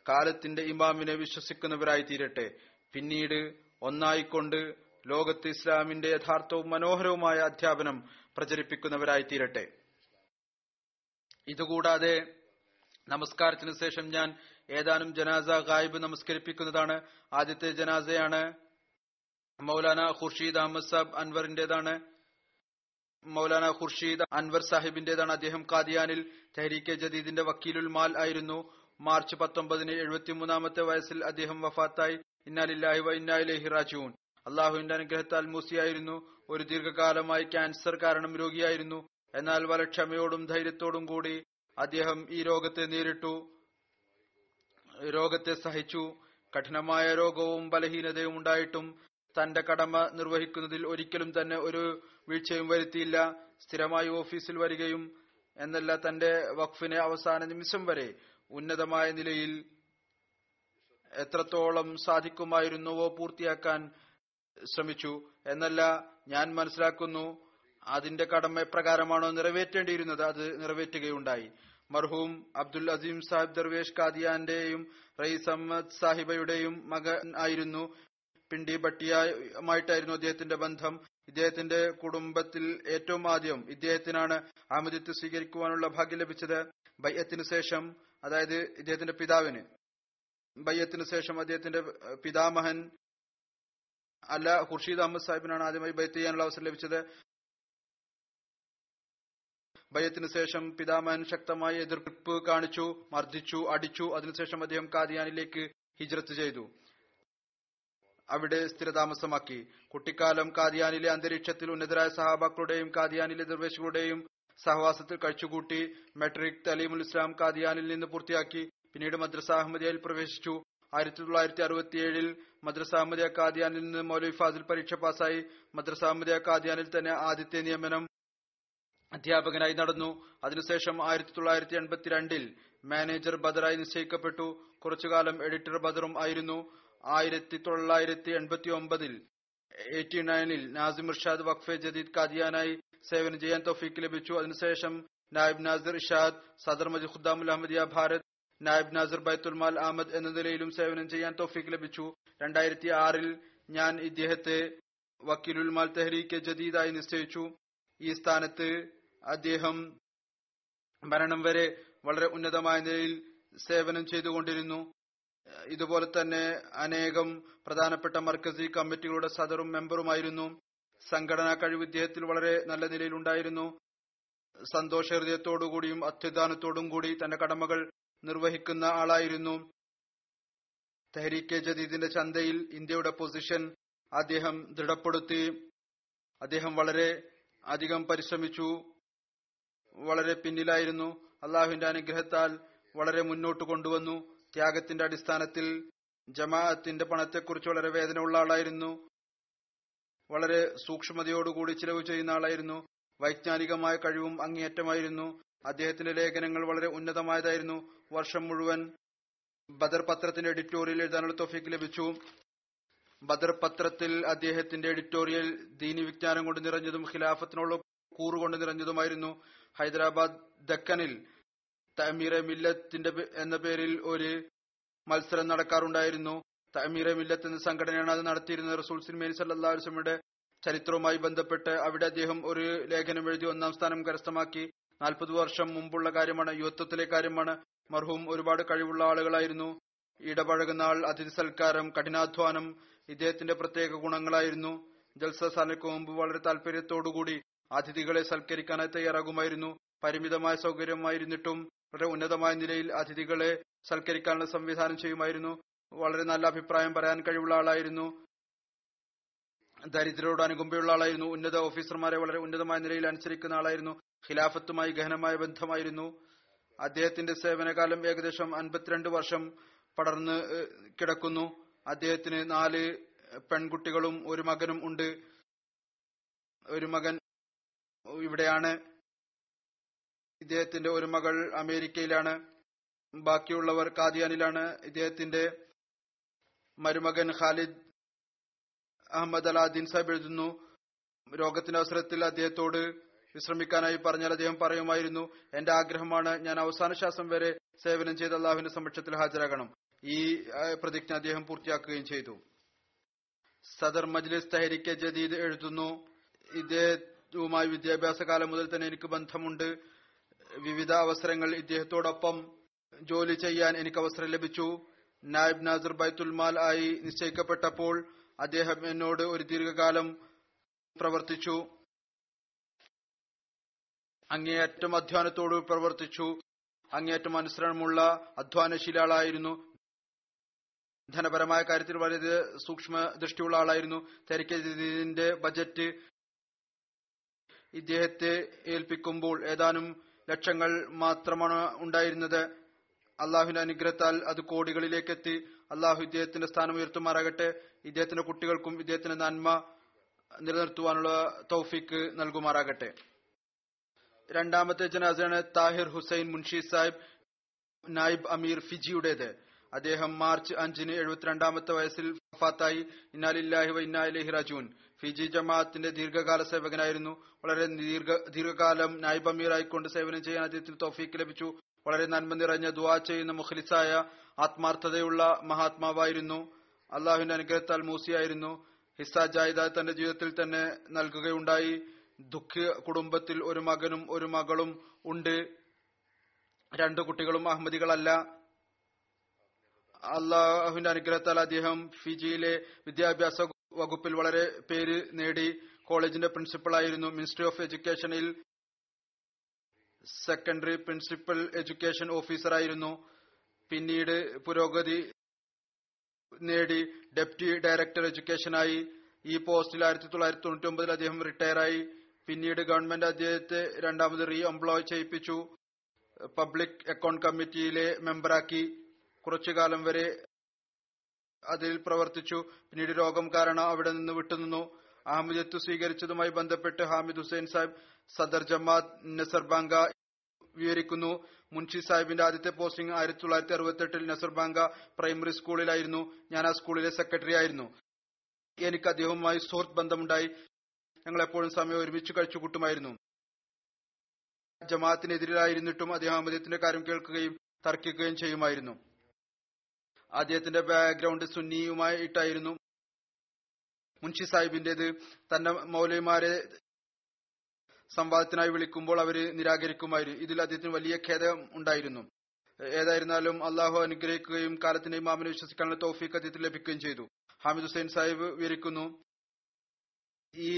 കാലത്തിന്റെ ഇമാമിനെ വിശ്വസിക്കുന്നവരായി തീരട്ടെ പിന്നീട് ഒന്നായിക്കൊണ്ട് ലോകത്ത് ഇസ്ലാമിന്റെ യഥാർത്ഥവും മനോഹരവുമായ അധ്യാപനം പ്രചരിപ്പിക്കുന്നവരായി തീരട്ടെ ഇതുകൂടാതെ നമസ്കാരത്തിന് ശേഷം ഞാൻ ഏതാനും ജനാസ ഗായിബ് നമസ്കരിപ്പിക്കുന്നതാണ് ആദ്യത്തെ ജനാസയാണ് മൗലാന ഖുർഷീദ് അഹമ്മദ് സാബ് അൻവറിന്റേതാണ് മൗലാന ഖുർഷീദ് അൻവർ സാഹിബിന്റേതാണ് അദ്ദേഹം കാദിയാനിൽ തെഹരീക്കെ ജദീദിന്റെ വക്കീലുൽ മാൽ ആയിരുന്നു മാർച്ച് പത്തൊമ്പതിന് എഴുപത്തിമൂന്നാമത്തെ വയസ്സിൽ അദ്ദേഹം വഫാത്തായി ഇന്നാലില്ലാഹി വ ഇന്നായിലേഹി റാജുൻ അള്ളാഹുവിന്റെ അനുഗ്രഹത്താൽ മൂസിയായിരുന്നു ഒരു ദീർഘകാലമായി ക്യാൻസർ കാരണം രോഗിയായിരുന്നു എന്നാൽ വളരെ ക്ഷമയോടും ധൈര്യത്തോടും കൂടി അദ്ദേഹം ഈ രോഗത്തെ നേരിട്ടു രോഗത്തെ സഹിച്ചു കഠിനമായ രോഗവും ബലഹീനതയും ഉണ്ടായിട്ടും തന്റെ കടമ നിർവഹിക്കുന്നതിൽ ഒരിക്കലും തന്നെ ഒരു വീഴ്ചയും വരുത്തിയില്ല സ്ഥിരമായി ഓഫീസിൽ വരികയും എന്നല്ല തന്റെ വഖഫിനെ അവസാന നിമിഷം വരെ ഉന്നതമായ നിലയിൽ എത്രത്തോളം സാധിക്കുമായിരുന്നുവോ പൂർത്തിയാക്കാൻ ശ്രമിച്ചു എന്നല്ല ഞാൻ മനസ്സിലാക്കുന്നു അതിന്റെ കടമ എപ്രകാരമാണോ നിറവേറ്റേണ്ടിയിരുന്നത് അത് നിറവേറ്റുകയുണ്ടായി മർഹൂം അബ്ദുൽ അസീം സാഹിബ് ദർവേഷ് കാദിയാന്റെയും റയീസ് അഹമ്മദ് സാഹിബയുടെയും മകൻ ആയിരുന്നു പിണ്ടി ഭട്ടിയുമായിട്ടായിരുന്നു അദ്ദേഹത്തിന്റെ ബന്ധം ഇദ്ദേഹത്തിന്റെ കുടുംബത്തിൽ ഏറ്റവും ആദ്യം ഇദ്ദേഹത്തിനാണ് അഹമ്മദിത്ത് സ്വീകരിക്കുവാനുള്ള ഭാഗ്യം ലഭിച്ചത് ബയ്യത്തിന് ശേഷം അതായത് ഇദ്ദേഹത്തിന്റെ പിതാവിന് ബയ്യത്തിന് ശേഷം അദ്ദേഹത്തിന്റെ പിതാമഹൻ അല്ല ഖുർഷീദ് അഹമ്മദ് സാഹിബിനാണ് ആദ്യമായി ബയ്യത്ത് ചെയ്യാനുള്ള അവസരം ലഭിച്ചത് ഭയത്തിന് ശേഷം പിതാമഹൻ ശക്തമായ എതിർപ്പ് കാണിച്ചു മർദ്ദിച്ചു അടിച്ചു അതിനുശേഷം അദ്ദേഹം കാദിയാനിലേക്ക് ഹിജ്രത്ത് ചെയ്തു അവിടെ സ്ഥിരതാമസമാക്കി കുട്ടിക്കാലം കാദിയാനിലെ അന്തരീക്ഷത്തിൽ ഉന്നതരായ സഹാബാക്കളുടെയും കാദിയാനിലെ ദർവേശുകളുടെയും സഹവാസത്തിൽ കഴിച്ചുകൂട്ടി മെട്രിക് തലീമുൽ ഇസ്ലാം കാദിയാനിൽ നിന്ന് പൂർത്തിയാക്കി പിന്നീട് മദ്രസ അഹമ്മദിയയിൽ പ്രവേശിച്ചു ആയിരത്തി തൊള്ളായിരത്തി അറുപത്തിയേഴിൽ മദ്രസ അഹമ്മദിയ കാദിയാനിൽ നിന്ന് മൗലവി ഫാസിൽ പരീക്ഷ പാസായി മദ്രസ അഹമ്മദിയ കാദിയാനിൽ തന്നെ ആദ്യത്തെ നിയമനം അധ്യാപകനായി നടന്നു അതിനുശേഷം ആയിരത്തി തൊള്ളായിരത്തി എൺപത്തിരണ്ടിൽ മാനേജർ ബദറായി നിശ്ചയിക്കപ്പെട്ടു കുറച്ചുകാലം എഡിറ്റർ ബദറും ആയിരുന്നു ആയിരത്തി തൊള്ളായിരത്തി എൺപത്തി ഒമ്പതിൽ എയ്റ്റി നയനിൽ നാസിം ഇർഷാദ് വഖഫെ ജദീദ് കാദിയാനായി സേവനം ചെയ്യാൻ തൗഫീക്ക് ലഭിച്ചു അതിനുശേഷം നായിബ് നാസിർ ഇഷാദ് സദർ മജി ഖുദ്ദാമുൽ അഹമ്മദിയ ഭാരത് നായിബ് നാസിർ ബൈത്തുൽ മാൽ അഹമ്മദ് എന്ന നിലയിലും സേവനം ചെയ്യാൻ തൗഫീക്ക് ലഭിച്ചു രണ്ടായിരത്തി ആറിൽ ഞാൻ ഇദ്ദേഹത്തെ വക്കീലുൽ മാൽ തെഹരീക്ക് ജദീദായി നിശ്ചയിച്ചു ഈ സ്ഥാനത്ത് അദ്ദേഹം മരണം വരെ വളരെ ഉന്നതമായ നിലയിൽ സേവനം ചെയ്തുകൊണ്ടിരുന്നു ഇതുപോലെ തന്നെ അനേകം പ്രധാനപ്പെട്ട മർക്കസി കമ്മിറ്റികളുടെ സദറും മെമ്പറുമായിരുന്നു സംഘടനാ കഴിവ് ഇദ്ദേഹത്തിൽ വളരെ നല്ല നിലയിൽ ഉണ്ടായിരുന്നു സന്തോഷ ഹൃദയത്തോടുകൂടിയും അത്യുദാനത്തോടും കൂടി തന്റെ കടമകൾ നിർവഹിക്കുന്ന ആളായിരുന്നു തെഹരീക്കെ ജദീദിന്റെ ചന്തയിൽ ഇന്ത്യയുടെ പൊസിഷൻ അദ്ദേഹം ദൃഢപ്പെടുത്തി അദ്ദേഹം വളരെ അധികം പരിശ്രമിച്ചു വളരെ പിന്നിലായിരുന്നു അള്ളാഹുവിന്റെ അനുഗ്രഹത്താൽ വളരെ മുന്നോട്ട് കൊണ്ടുവന്നു ത്യാഗത്തിന്റെ അടിസ്ഥാനത്തിൽ ജമാഅത്തിന്റെ പണത്തെക്കുറിച്ച് വളരെ വേദന ഉള്ള ആളായിരുന്നു വളരെ സൂക്ഷ്മതയോടുകൂടി ചിലവ് ചെയ്യുന്ന ആളായിരുന്നു വൈജ്ഞാനികമായ കഴിവും അങ്ങേയറ്റമായിരുന്നു അദ്ദേഹത്തിന്റെ ലേഖനങ്ങൾ വളരെ ഉന്നതമായതായിരുന്നു വർഷം മുഴുവൻ ബദർ പത്രത്തിന്റെ എഡിറ്റോറിയൽ എഴുതാനുള്ള തോഫിക്ക് ലഭിച്ചു ബദർ പത്രത്തിൽ അദ്ദേഹത്തിന്റെ എഡിറ്റോറിയൽ ദീനി വിജ്ഞാനം കൊണ്ട് നിറഞ്ഞതും ഖിലാഫത്തിനുള്ള കൂറുകൊണ്ട് നിറഞ്ഞതുമായിരുന്നു ഹൈദരാബാദ് ദക്കനിൽ തമീറെ മില്ലത്തിന്റെ എന്ന പേരിൽ ഒരു മത്സരം നടക്കാറുണ്ടായിരുന്നു തമീറെ മില്ലത്ത് എന്ന സംഘടനയാണ് അത് നടത്തിയിരുന്നത് റസൂൽ സിൻമേനി സല്ലാ വസ്ലമിയുടെ ചരിത്രവുമായി ബന്ധപ്പെട്ട് അവിടെ അദ്ദേഹം ഒരു ലേഖനം എഴുതി ഒന്നാം സ്ഥാനം കരസ്ഥമാക്കി നാൽപ്പത് വർഷം മുമ്പുള്ള കാര്യമാണ് യുവത്വത്തിലെ കാര്യമാണ് മർഹൂം ഒരുപാട് കഴിവുള്ള ആളുകളായിരുന്നു ഇടപഴകുന്ന ആൾ അതിഥി സൽക്കാരം കഠിനാധ്വാനം ഇദ്ദേഹത്തിന്റെ പ്രത്യേക ഗുണങ്ങളായിരുന്നു ജൽസ സാലയ്ക്ക് മുമ്പ് വളരെ താല്പര്യത്തോടുകൂടി അതിഥികളെ സൽക്കരിക്കാനായി തയ്യാറാകുമായിരുന്നു പരിമിതമായ സൗകര്യമായിരുന്നിട്ടും വളരെ ഉന്നതമായ നിലയിൽ അതിഥികളെ സൽക്കരിക്കാനുള്ള സംവിധാനം ചെയ്യുമായിരുന്നു വളരെ നല്ല അഭിപ്രായം പറയാൻ കഴിവുള്ള ആളായിരുന്നു ദരിദ്രരോട് അനുകമ്പയുള്ള ആളായിരുന്നു ഉന്നത ഓഫീസർമാരെ വളരെ ഉന്നതമായ നിലയിൽ അനുസരിക്കുന്ന ആളായിരുന്നു ഖിലാഫത്തുമായി ഗഹനമായ ബന്ധമായിരുന്നു അദ്ദേഹത്തിന്റെ സേവനകാലം ഏകദേശം അൻപത്തിരണ്ട് വർഷം പടർന്ന് കിടക്കുന്നു അദ്ദേഹത്തിന് നാല് പെൺകുട്ടികളും ഒരു മകനും ഉണ്ട് ഒരു മകൻ ഇവിടെയാണ് ഇദ്ദേഹത്തിന്റെ ഒരു മകൾ അമേരിക്കയിലാണ് ബാക്കിയുള്ളവർ കാദിയാനിലാണ് ഇദ്ദേഹത്തിന്റെ മരുമകൻ ഖാലിദ് അഹമ്മദ് അലാദ്ദീൻ സാഹിബ് എഴുതുന്നു രോഗത്തിന്റെ അവസരത്തിൽ അദ്ദേഹത്തോട് വിശ്രമിക്കാനായി പറഞ്ഞാൽ അദ്ദേഹം പറയുമായിരുന്നു എന്റെ ആഗ്രഹമാണ് ഞാൻ അവസാന ശ്വാസം വരെ സേവനം ചെയ്ത് അള്ളാഹുവിന്റെ സമക്ഷത്തിൽ ഹാജരാകണം ഈ ആ, പ്രതിജ്ഞ അദ്ദേഹം പൂർത്തിയാക്കുകയും ചെയ്തു സദർ മജ്ലിസ് തഹരിക്കെ ജദീദ് എഴുതുന്നു ഇദ്ദേഹവുമായി വിദ്യാഭ്യാസ കാലം മുതൽ തന്നെ എനിക്ക് ബന്ധമുണ്ട് വിവിധ അവസരങ്ങൾ ഇദ്ദേഹത്തോടൊപ്പം ജോലി ചെയ്യാൻ എനിക്ക് അവസരം ലഭിച്ചു നായിബ് നാസർ ബൈത്തുൽമാൽ ആയി നിശ്ചയിക്കപ്പെട്ടപ്പോൾ അദ്ദേഹം എന്നോട് ഒരു ദീർഘകാലം പ്രവർത്തിച്ചു അങ്ങേയറ്റം അധ്വാനത്തോട് പ്രവർത്തിച്ചു അങ്ങേയറ്റം അനുസരണമുള്ള അധ്വാനശീലാളായിരുന്നു ധനപരമായ കാര്യത്തിൽ വളരെ സൂക്ഷ്മ ദൃഷ്ടിയുള്ള ആളായിരുന്നു തെരക്കതിന്റെ ബജറ്റ് ഇദ്ദേഹത്തെ ഏൽപ്പിക്കുമ്പോൾ ഏതാനും ലക്ഷങ്ങൾ മാത്രമാണ് ഉണ്ടായിരുന്നത് അള്ളാഹുവിന്റെ അനുഗ്രഹത്താൽ അത് കോടികളിലേക്ക് എത്തി അള്ളാഹു ഇദ്ദേഹത്തിന്റെ സ്ഥാനം ഉയർത്തുമാറാകട്ടെ ഇദ്ദേഹത്തിന്റെ കുട്ടികൾക്കും ഇദ്ദേഹത്തിന്റെ നന്മ നിലനിർത്തുവാനുള്ള തൗഫീക്ക് നൽകുമാറാകട്ടെ രണ്ടാമത്തെ ജനാസയാണ് താഹിർ ഹുസൈൻ മുൻഷി സാഹിബ് നായിബ് അമീർ ഫിജിയുടേത് അദ്ദേഹം മാർച്ച് അഞ്ചിന് എഴുപത്തിരണ്ടാമത്തെ വയസ്സിൽ വഫാത്തായി ഇന്നാലില്ലാഹി വ ഇന്നാ ഇലൈഹി റാജൂൻ ഫിജി ജമാഅത്തിന്റെ ദീർഘകാല സേവകനായിരുന്നു വളരെ ദീർഘ ദീർഘകാലം നായിബ് അമീർ ആയിക്കൊണ്ട് സേവനം ചെയ്യാൻ അദ്ദേഹത്തിന് തൗഫീക്ക് ലഭിച്ചു വളരെ നന്മ നിറഞ്ഞ ദുവാ ചെയ്യുന്ന മുഖലിസായ ആത്മാർത്ഥതയുള്ള മഹാത്മാവായിരുന്നു അള്ളാഹുവിന്റെ അനുഗ്രഹത്താൽ മൂസിയായിരുന്നു ഹിസ്സ ജായിദ തന്റെ ജീവിതത്തിൽ തന്നെ നൽകുകയുണ്ടായി ദുഃഖ കുടുംബത്തിൽ ഒരു മകനും ഒരു മകളും ഉണ്ട് രണ്ടു കുട്ടികളും അഹമ്മദികളല്ല അള്ളാഹുവിന്റെ അനുഗ്രഹത്താൽ അദ്ദേഹം ഫിജിയിലെ വിദ്യാഭ്യാസ വകുപ്പിൽ വളരെ പേര് നേടി കോളേജിന്റെ പ്രിൻസിപ്പളായിരുന്നു മിനിസ്ട്രി ഓഫ് എഡ്യൂക്കേഷനിൽ സെക്കൻഡറി പ്രിൻസിപ്പൽ എഡ്യൂക്കേഷൻ ഓഫീസറായിരുന്നു പിന്നീട് പുരോഗതി നേടി ഡെപ്യൂട്ടി ഡയറക്ടർ എഡ്യൂക്കേഷനായി ഈ പോസ്റ്റിൽ ആയിരത്തി തൊള്ളായിരത്തി തൊണ്ണൂറ്റി ഒമ്പതിൽ അദ്ദേഹം റിട്ടയറായി പിന്നീട് ഗവൺമെന്റ് അദ്ദേഹത്തെ രണ്ടാമത് റീ എംപ്ലോയ് ചെയ്യിപ്പിച്ചു പബ്ലിക് അക്കൗണ്ട് കമ്മിറ്റിയിലെ മെമ്പറാക്കി കുറച്ചു കാലം വരെ അതിൽ പ്രവർത്തിച്ചു പിന്നീട് രോഗം കാരണം അവിടെ നിന്ന് വിട്ടുനിന്നു അഹമ്മദിയത്ത് സ്വീകരിച്ചതുമായി ബന്ധപ്പെട്ട് ഹാമിദ് ഹുസൈൻ സാഹിബ് സദർ ജമാഅത്ത് നസർബാങ്ക വിവരിക്കുന്നു മുൻഷി സാഹിബിന്റെ ആദ്യത്തെ പോസ്റ്റിംഗ് ആയിരത്തി തൊള്ളായിരത്തി അറുപത്തെട്ടിൽ നസർബാങ്ക പ്രൈമറി സ്കൂളിലായിരുന്നു ഞാൻ ആ സ്കൂളിലെ സെക്രട്ടറി ആയിരുന്നു എനിക്ക് അദ്ദേഹവുമായി സുഹൃത്ത് ബന്ധമുണ്ടായി ഞങ്ങൾ എപ്പോഴും സമയം ഒരുമിച്ച് കഴിച്ചു കൂട്ടുമായിരുന്നു ജമാഅത്തിനെതിരായിരുന്നിട്ടും അദ്ദേഹം അഹമ്മദത്തിന്റെ കാര്യം കേൾക്കുകയും തർക്കിക്കുകയും ചെയ്യുമായിരുന്നു അദ്ദേഹത്തിന്റെ ബാക്ക്ഗ്രൗണ്ട് സുന്നിയുമായിട്ടായിരുന്നു മുൻഷി സാഹിബിന്റേത് തന്റെ മൗലവിമാരെ സംവാദത്തിനായി വിളിക്കുമ്പോൾ അവര് നിരാകരിക്കുമായിരുന്നു ഇതിൽ അദ്ദേഹത്തിന് വലിയ ഖേദം ഉണ്ടായിരുന്നു ഏതായിരുന്നാലും അള്ളാഹു അനുഗ്രഹിക്കുകയും കാലത്തിന്റെ ഇമാമിനെ വിശ്വസിക്കാനുള്ള തൗഫീഖ് അദ്ദേഹത്തിന് ലഭിക്കുകയും ചെയ്തു ഹാമിദ് ഹുസൈൻ സാഹിബ് വിവരിക്കുന്നു ഈ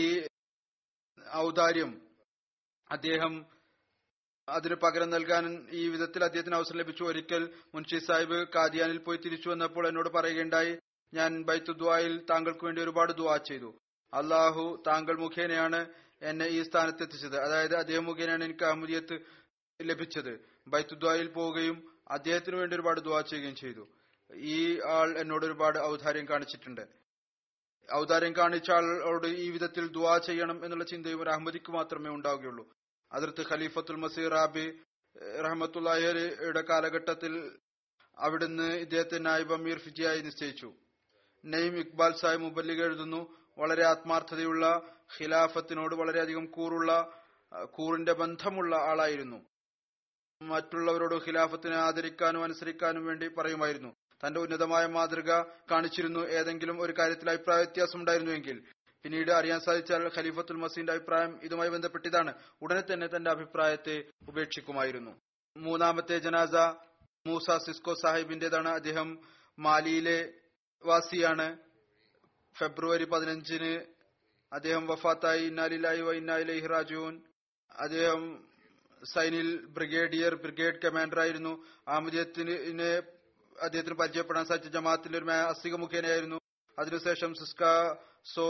ഔദാര്യം അദ്ദേഹം അതിന് പകരം നൽകാൻ ഈ വിധത്തിൽ അദ്ദേഹത്തിന് അവസരം ലഭിച്ചു ഒരിക്കൽ മുൻഷി സാഹിബ് കാദിയാനിൽ പോയി തിരിച്ചു വന്നപ്പോൾ എന്നോട് പറയുകയുണ്ടായി ഞാൻ ബൈത്തു ദ്വായിൽ താങ്കൾക്ക് വേണ്ടി ഒരുപാട് ദുവാ ചെയ്തു അള്ളാഹു താങ്കൾ മുഖേനയാണ് എന്നെ ഈ സ്ഥാനത്ത് എത്തിച്ചത് അതായത് അദ്ദേഹം മുഖേനയാണ് എനിക്ക് അഹമ്മദിയത്ത് ലഭിച്ചത് ബൈത്തുദ്വായിൽ പോവുകയും അദ്ദേഹത്തിന് വേണ്ടി ഒരുപാട് ദുവാ ചെയ്യുകയും ചെയ്തു ഈ ആൾ എന്നോട് ഒരുപാട് ഔദാര്യം കാണിച്ചിട്ടുണ്ട് ഔദാര്യം കാണിച്ച ആളോട് ഈ വിധത്തിൽ ദുവാ ചെയ്യണം എന്നുള്ള ചിന്തയും ഒരു അഹമ്മദിക്ക് മാത്രമേ ഉണ്ടാവുകയുള്ളൂ അതിർത്ത് ഖലീഫത്തുൽ മസീർ റാബി റഹമത്തുല്ലാഹിയുടെ കാലഘട്ടത്തിൽ അവിടുന്ന് ഇദ്ദേഹത്തെ നായിബ് അമീർ ഫിജിയായി നിശ്ചയിച്ചു നെയ്ം ഇക്ബാൽ സാഹിബ് മുബല്ലിഗ് എഴുതുന്നു വളരെ ആത്മാർത്ഥതയുള്ള ഖിലാഫത്തിനോട് വളരെയധികം കൂറുള്ള കൂറിന്റെ ബന്ധമുള്ള ആളായിരുന്നു മറ്റുള്ളവരോട് ഖിലാഫത്തിനെ ആദരിക്കാനും അനുസരിക്കാനും വേണ്ടി പറയുമായിരുന്നു തന്റെ ഉന്നതമായ മാതൃക കാണിച്ചിരുന്നു ഏതെങ്കിലും ഒരു കാര്യത്തിൽ അഭിപ്രായ വ്യത്യാസം ഉണ്ടായിരുന്നുവെങ്കിൽ പിന്നീട് അറിയാൻ സാധിച്ചാൽ ഖലീഫത്തുൽ മസീന്റെ അഭിപ്രായം ഇതുമായി ബന്ധപ്പെട്ടിതാണ് ഉടനെ തന്നെ തന്റെ അഭിപ്രായത്തെ ഉപേക്ഷിക്കുമായിരുന്നു മൂന്നാമത്തെ ജനാസ മൂസ സിസ്കോ സാഹിബിന്റേതാണ് അദ്ദേഹം മാലിയിലെ വാസിയാണ് ഫെബ്രുവരി പതിനഞ്ചിന് അദ്ദേഹം വഫാത്തായി ഇന്നാലിലായി വ ഇന്നാലിലൈഹി റാജുൻ അദ്ദേഹം സൈനിൽ ബ്രിഗേഡിയർ ബ്രിഗേഡ് കമാൻഡർ ആയിരുന്നു ആമുദിയത്തിന് അദ്ദേഹത്തിന് പരിചയപ്പെടാൻ സാധിച്ച ജമാഅത്തിന്റെ ഒരു അസിക മുഖേനയായിരുന്നു അതിനുശേഷം സിസ്ക സോ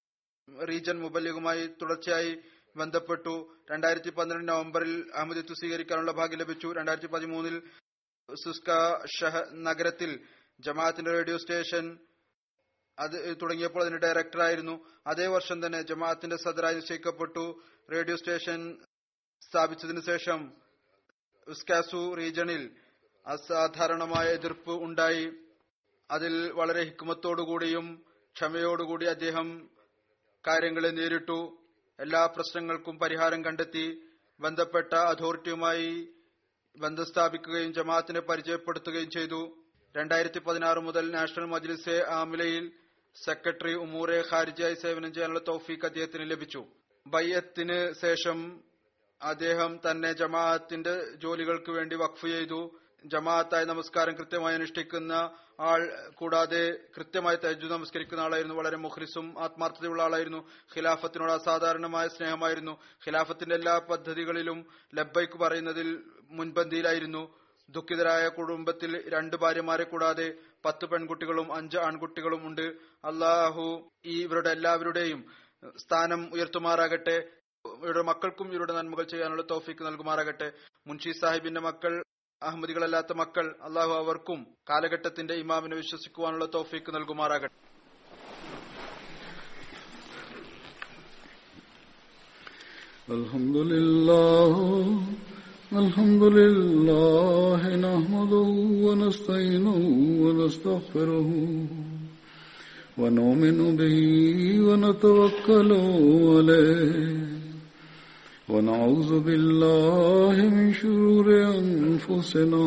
റീജൻ മുബല്ലിഗുമായി തുടർച്ചയായി ബന്ധപ്പെട്ടു രണ്ടായിരത്തി പന്ത്രണ്ട് നവംബറിൽ അഹമ്മദിത്വ സ്വീകരിക്കാനുള്ള ഭാഗ്യം ലഭിച്ചു രണ്ടായിരത്തി പതിമൂന്നിൽ സുസ്ക ഷഹ നഗരത്തിൽ ജമാഅത്തിന്റെ റേഡിയോ സ്റ്റേഷൻ അത് തുടങ്ങിയപ്പോൾ അതിന്റെ ഡയറക്ടറായിരുന്നു അതേ വർഷം തന്നെ ജമാഅത്തിന്റെ സദറായി നിശ്ചയിക്കപ്പെട്ടു റേഡിയോ സ്റ്റേഷൻ സ്ഥാപിച്ചതിനു ശേഷം ഉസ്കാസു റീജണിൽ അസാധാരണമായ എതിർപ്പ് ഉണ്ടായി അതിൽ വളരെ ഹിക്കുമത്തോടുകൂടിയും ക്ഷമയോടുകൂടി അദ്ദേഹം കാര്യങ്ങളെ നേരിട്ടു എല്ലാ പ്രശ്നങ്ങൾക്കും പരിഹാരം കണ്ടെത്തി ബന്ധപ്പെട്ട അതോറിറ്റിയുമായി ബന്ധം സ്ഥാപിക്കുകയും ജമാഅത്തിനെ പരിചയപ്പെടുത്തുകയും ചെയ്തു രണ്ടായിരത്തി പതിനാറ് മുതൽ നാഷണൽ മജ്ലിസെ ആമിലയിൽ സെക്രട്ടറി ഉമൂറെ ഖാരിജായി സേവനം ചെയ്യാനുള്ള തൗഫീഖ് അദ്ദേഹത്തിന് ലഭിച്ചു ബയ്യത്തിന് ശേഷം അദ്ദേഹം തന്നെ ജമാഅത്തിന്റെ ജോലികൾക്ക് വേണ്ടി വഖഫ് ചെയ്തു ജമാഅത്തായി നമസ്കാരം കൃത്യമായി അനുഷ്ഠിക്കുന്ന ആൾ കൂടാതെ കൃത്യമായി തജ്ജു നമസ്കരിക്കുന്ന ആളായിരുന്നു വളരെ മുഖ്ലിസും ആത്മാർത്ഥതയുള്ള ആളായിരുന്നു ഖിലാഫത്തിനോട് അസാധാരണമായ സ്നേഹമായിരുന്നു ഖിലാഫത്തിന്റെ എല്ലാ പദ്ധതികളിലും ലബ്ബൈക്ക് പറയുന്നതിൽ മുൻപന്തിയിലായിരുന്നു ദുഃഖിതരായ കുടുംബത്തിൽ രണ്ട് ഭാര്യമാരെ കൂടാതെ പത്ത് പെൺകുട്ടികളും അഞ്ച് ആൺകുട്ടികളും ഉണ്ട് അള്ളാഹു ഈ ഇവരുടെ എല്ലാവരുടെയും സ്ഥാനം ഉയർത്തുമാറാകട്ടെ ഇവരുടെ മക്കൾക്കും ഇവരുടെ നന്മകൾ ചെയ്യാനുള്ള തോഫിക്ക് നൽകുമാറാകട്ടെ മുൻഷി സാഹിബിന്റെ മക്കൾ അഹമ്മദികളല്ലാത്ത മക്കൾ അള്ളാഹു അവർക്കും കാലഘട്ടത്തിന്റെ ഇമാമിനെ വിശ്വസിക്കുവാനുള്ള തോഫിക്ക് നൽകുമാറാകട്ടെ الحمد لله الحمد لله نحمده ونستعينه ونستغفره ونؤمن به ونتوكل عليه ونعوذ بالله من شرور أنفسنا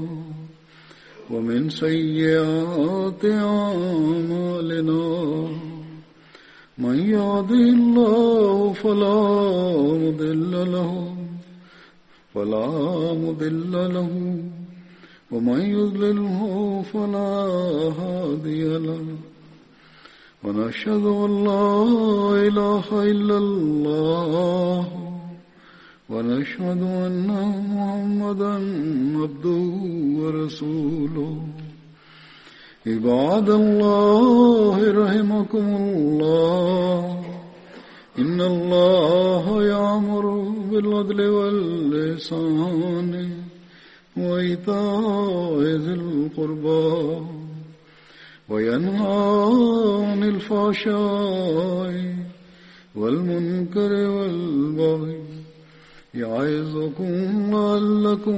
ومن سيئات أعمالنا من يهده الله فلا مضل له فلا مضل له ومن يضلله فلا هادي له ونشهد أن لا إله إلا الله ونشهد أن محمدا عبده ورسوله عباد الله رحمكم الله إن الله يأمر بالعدل واللسان وإيتاء ذي القربى وينهى عن الفحشاء والمنكر والبغي يعظكم لعلكم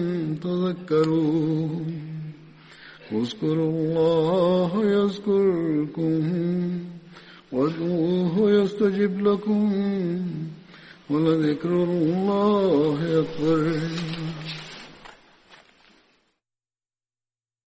تذكرون اذكروا الله يذكركم وادعوه يستجب لكم ولذكر الله أكبر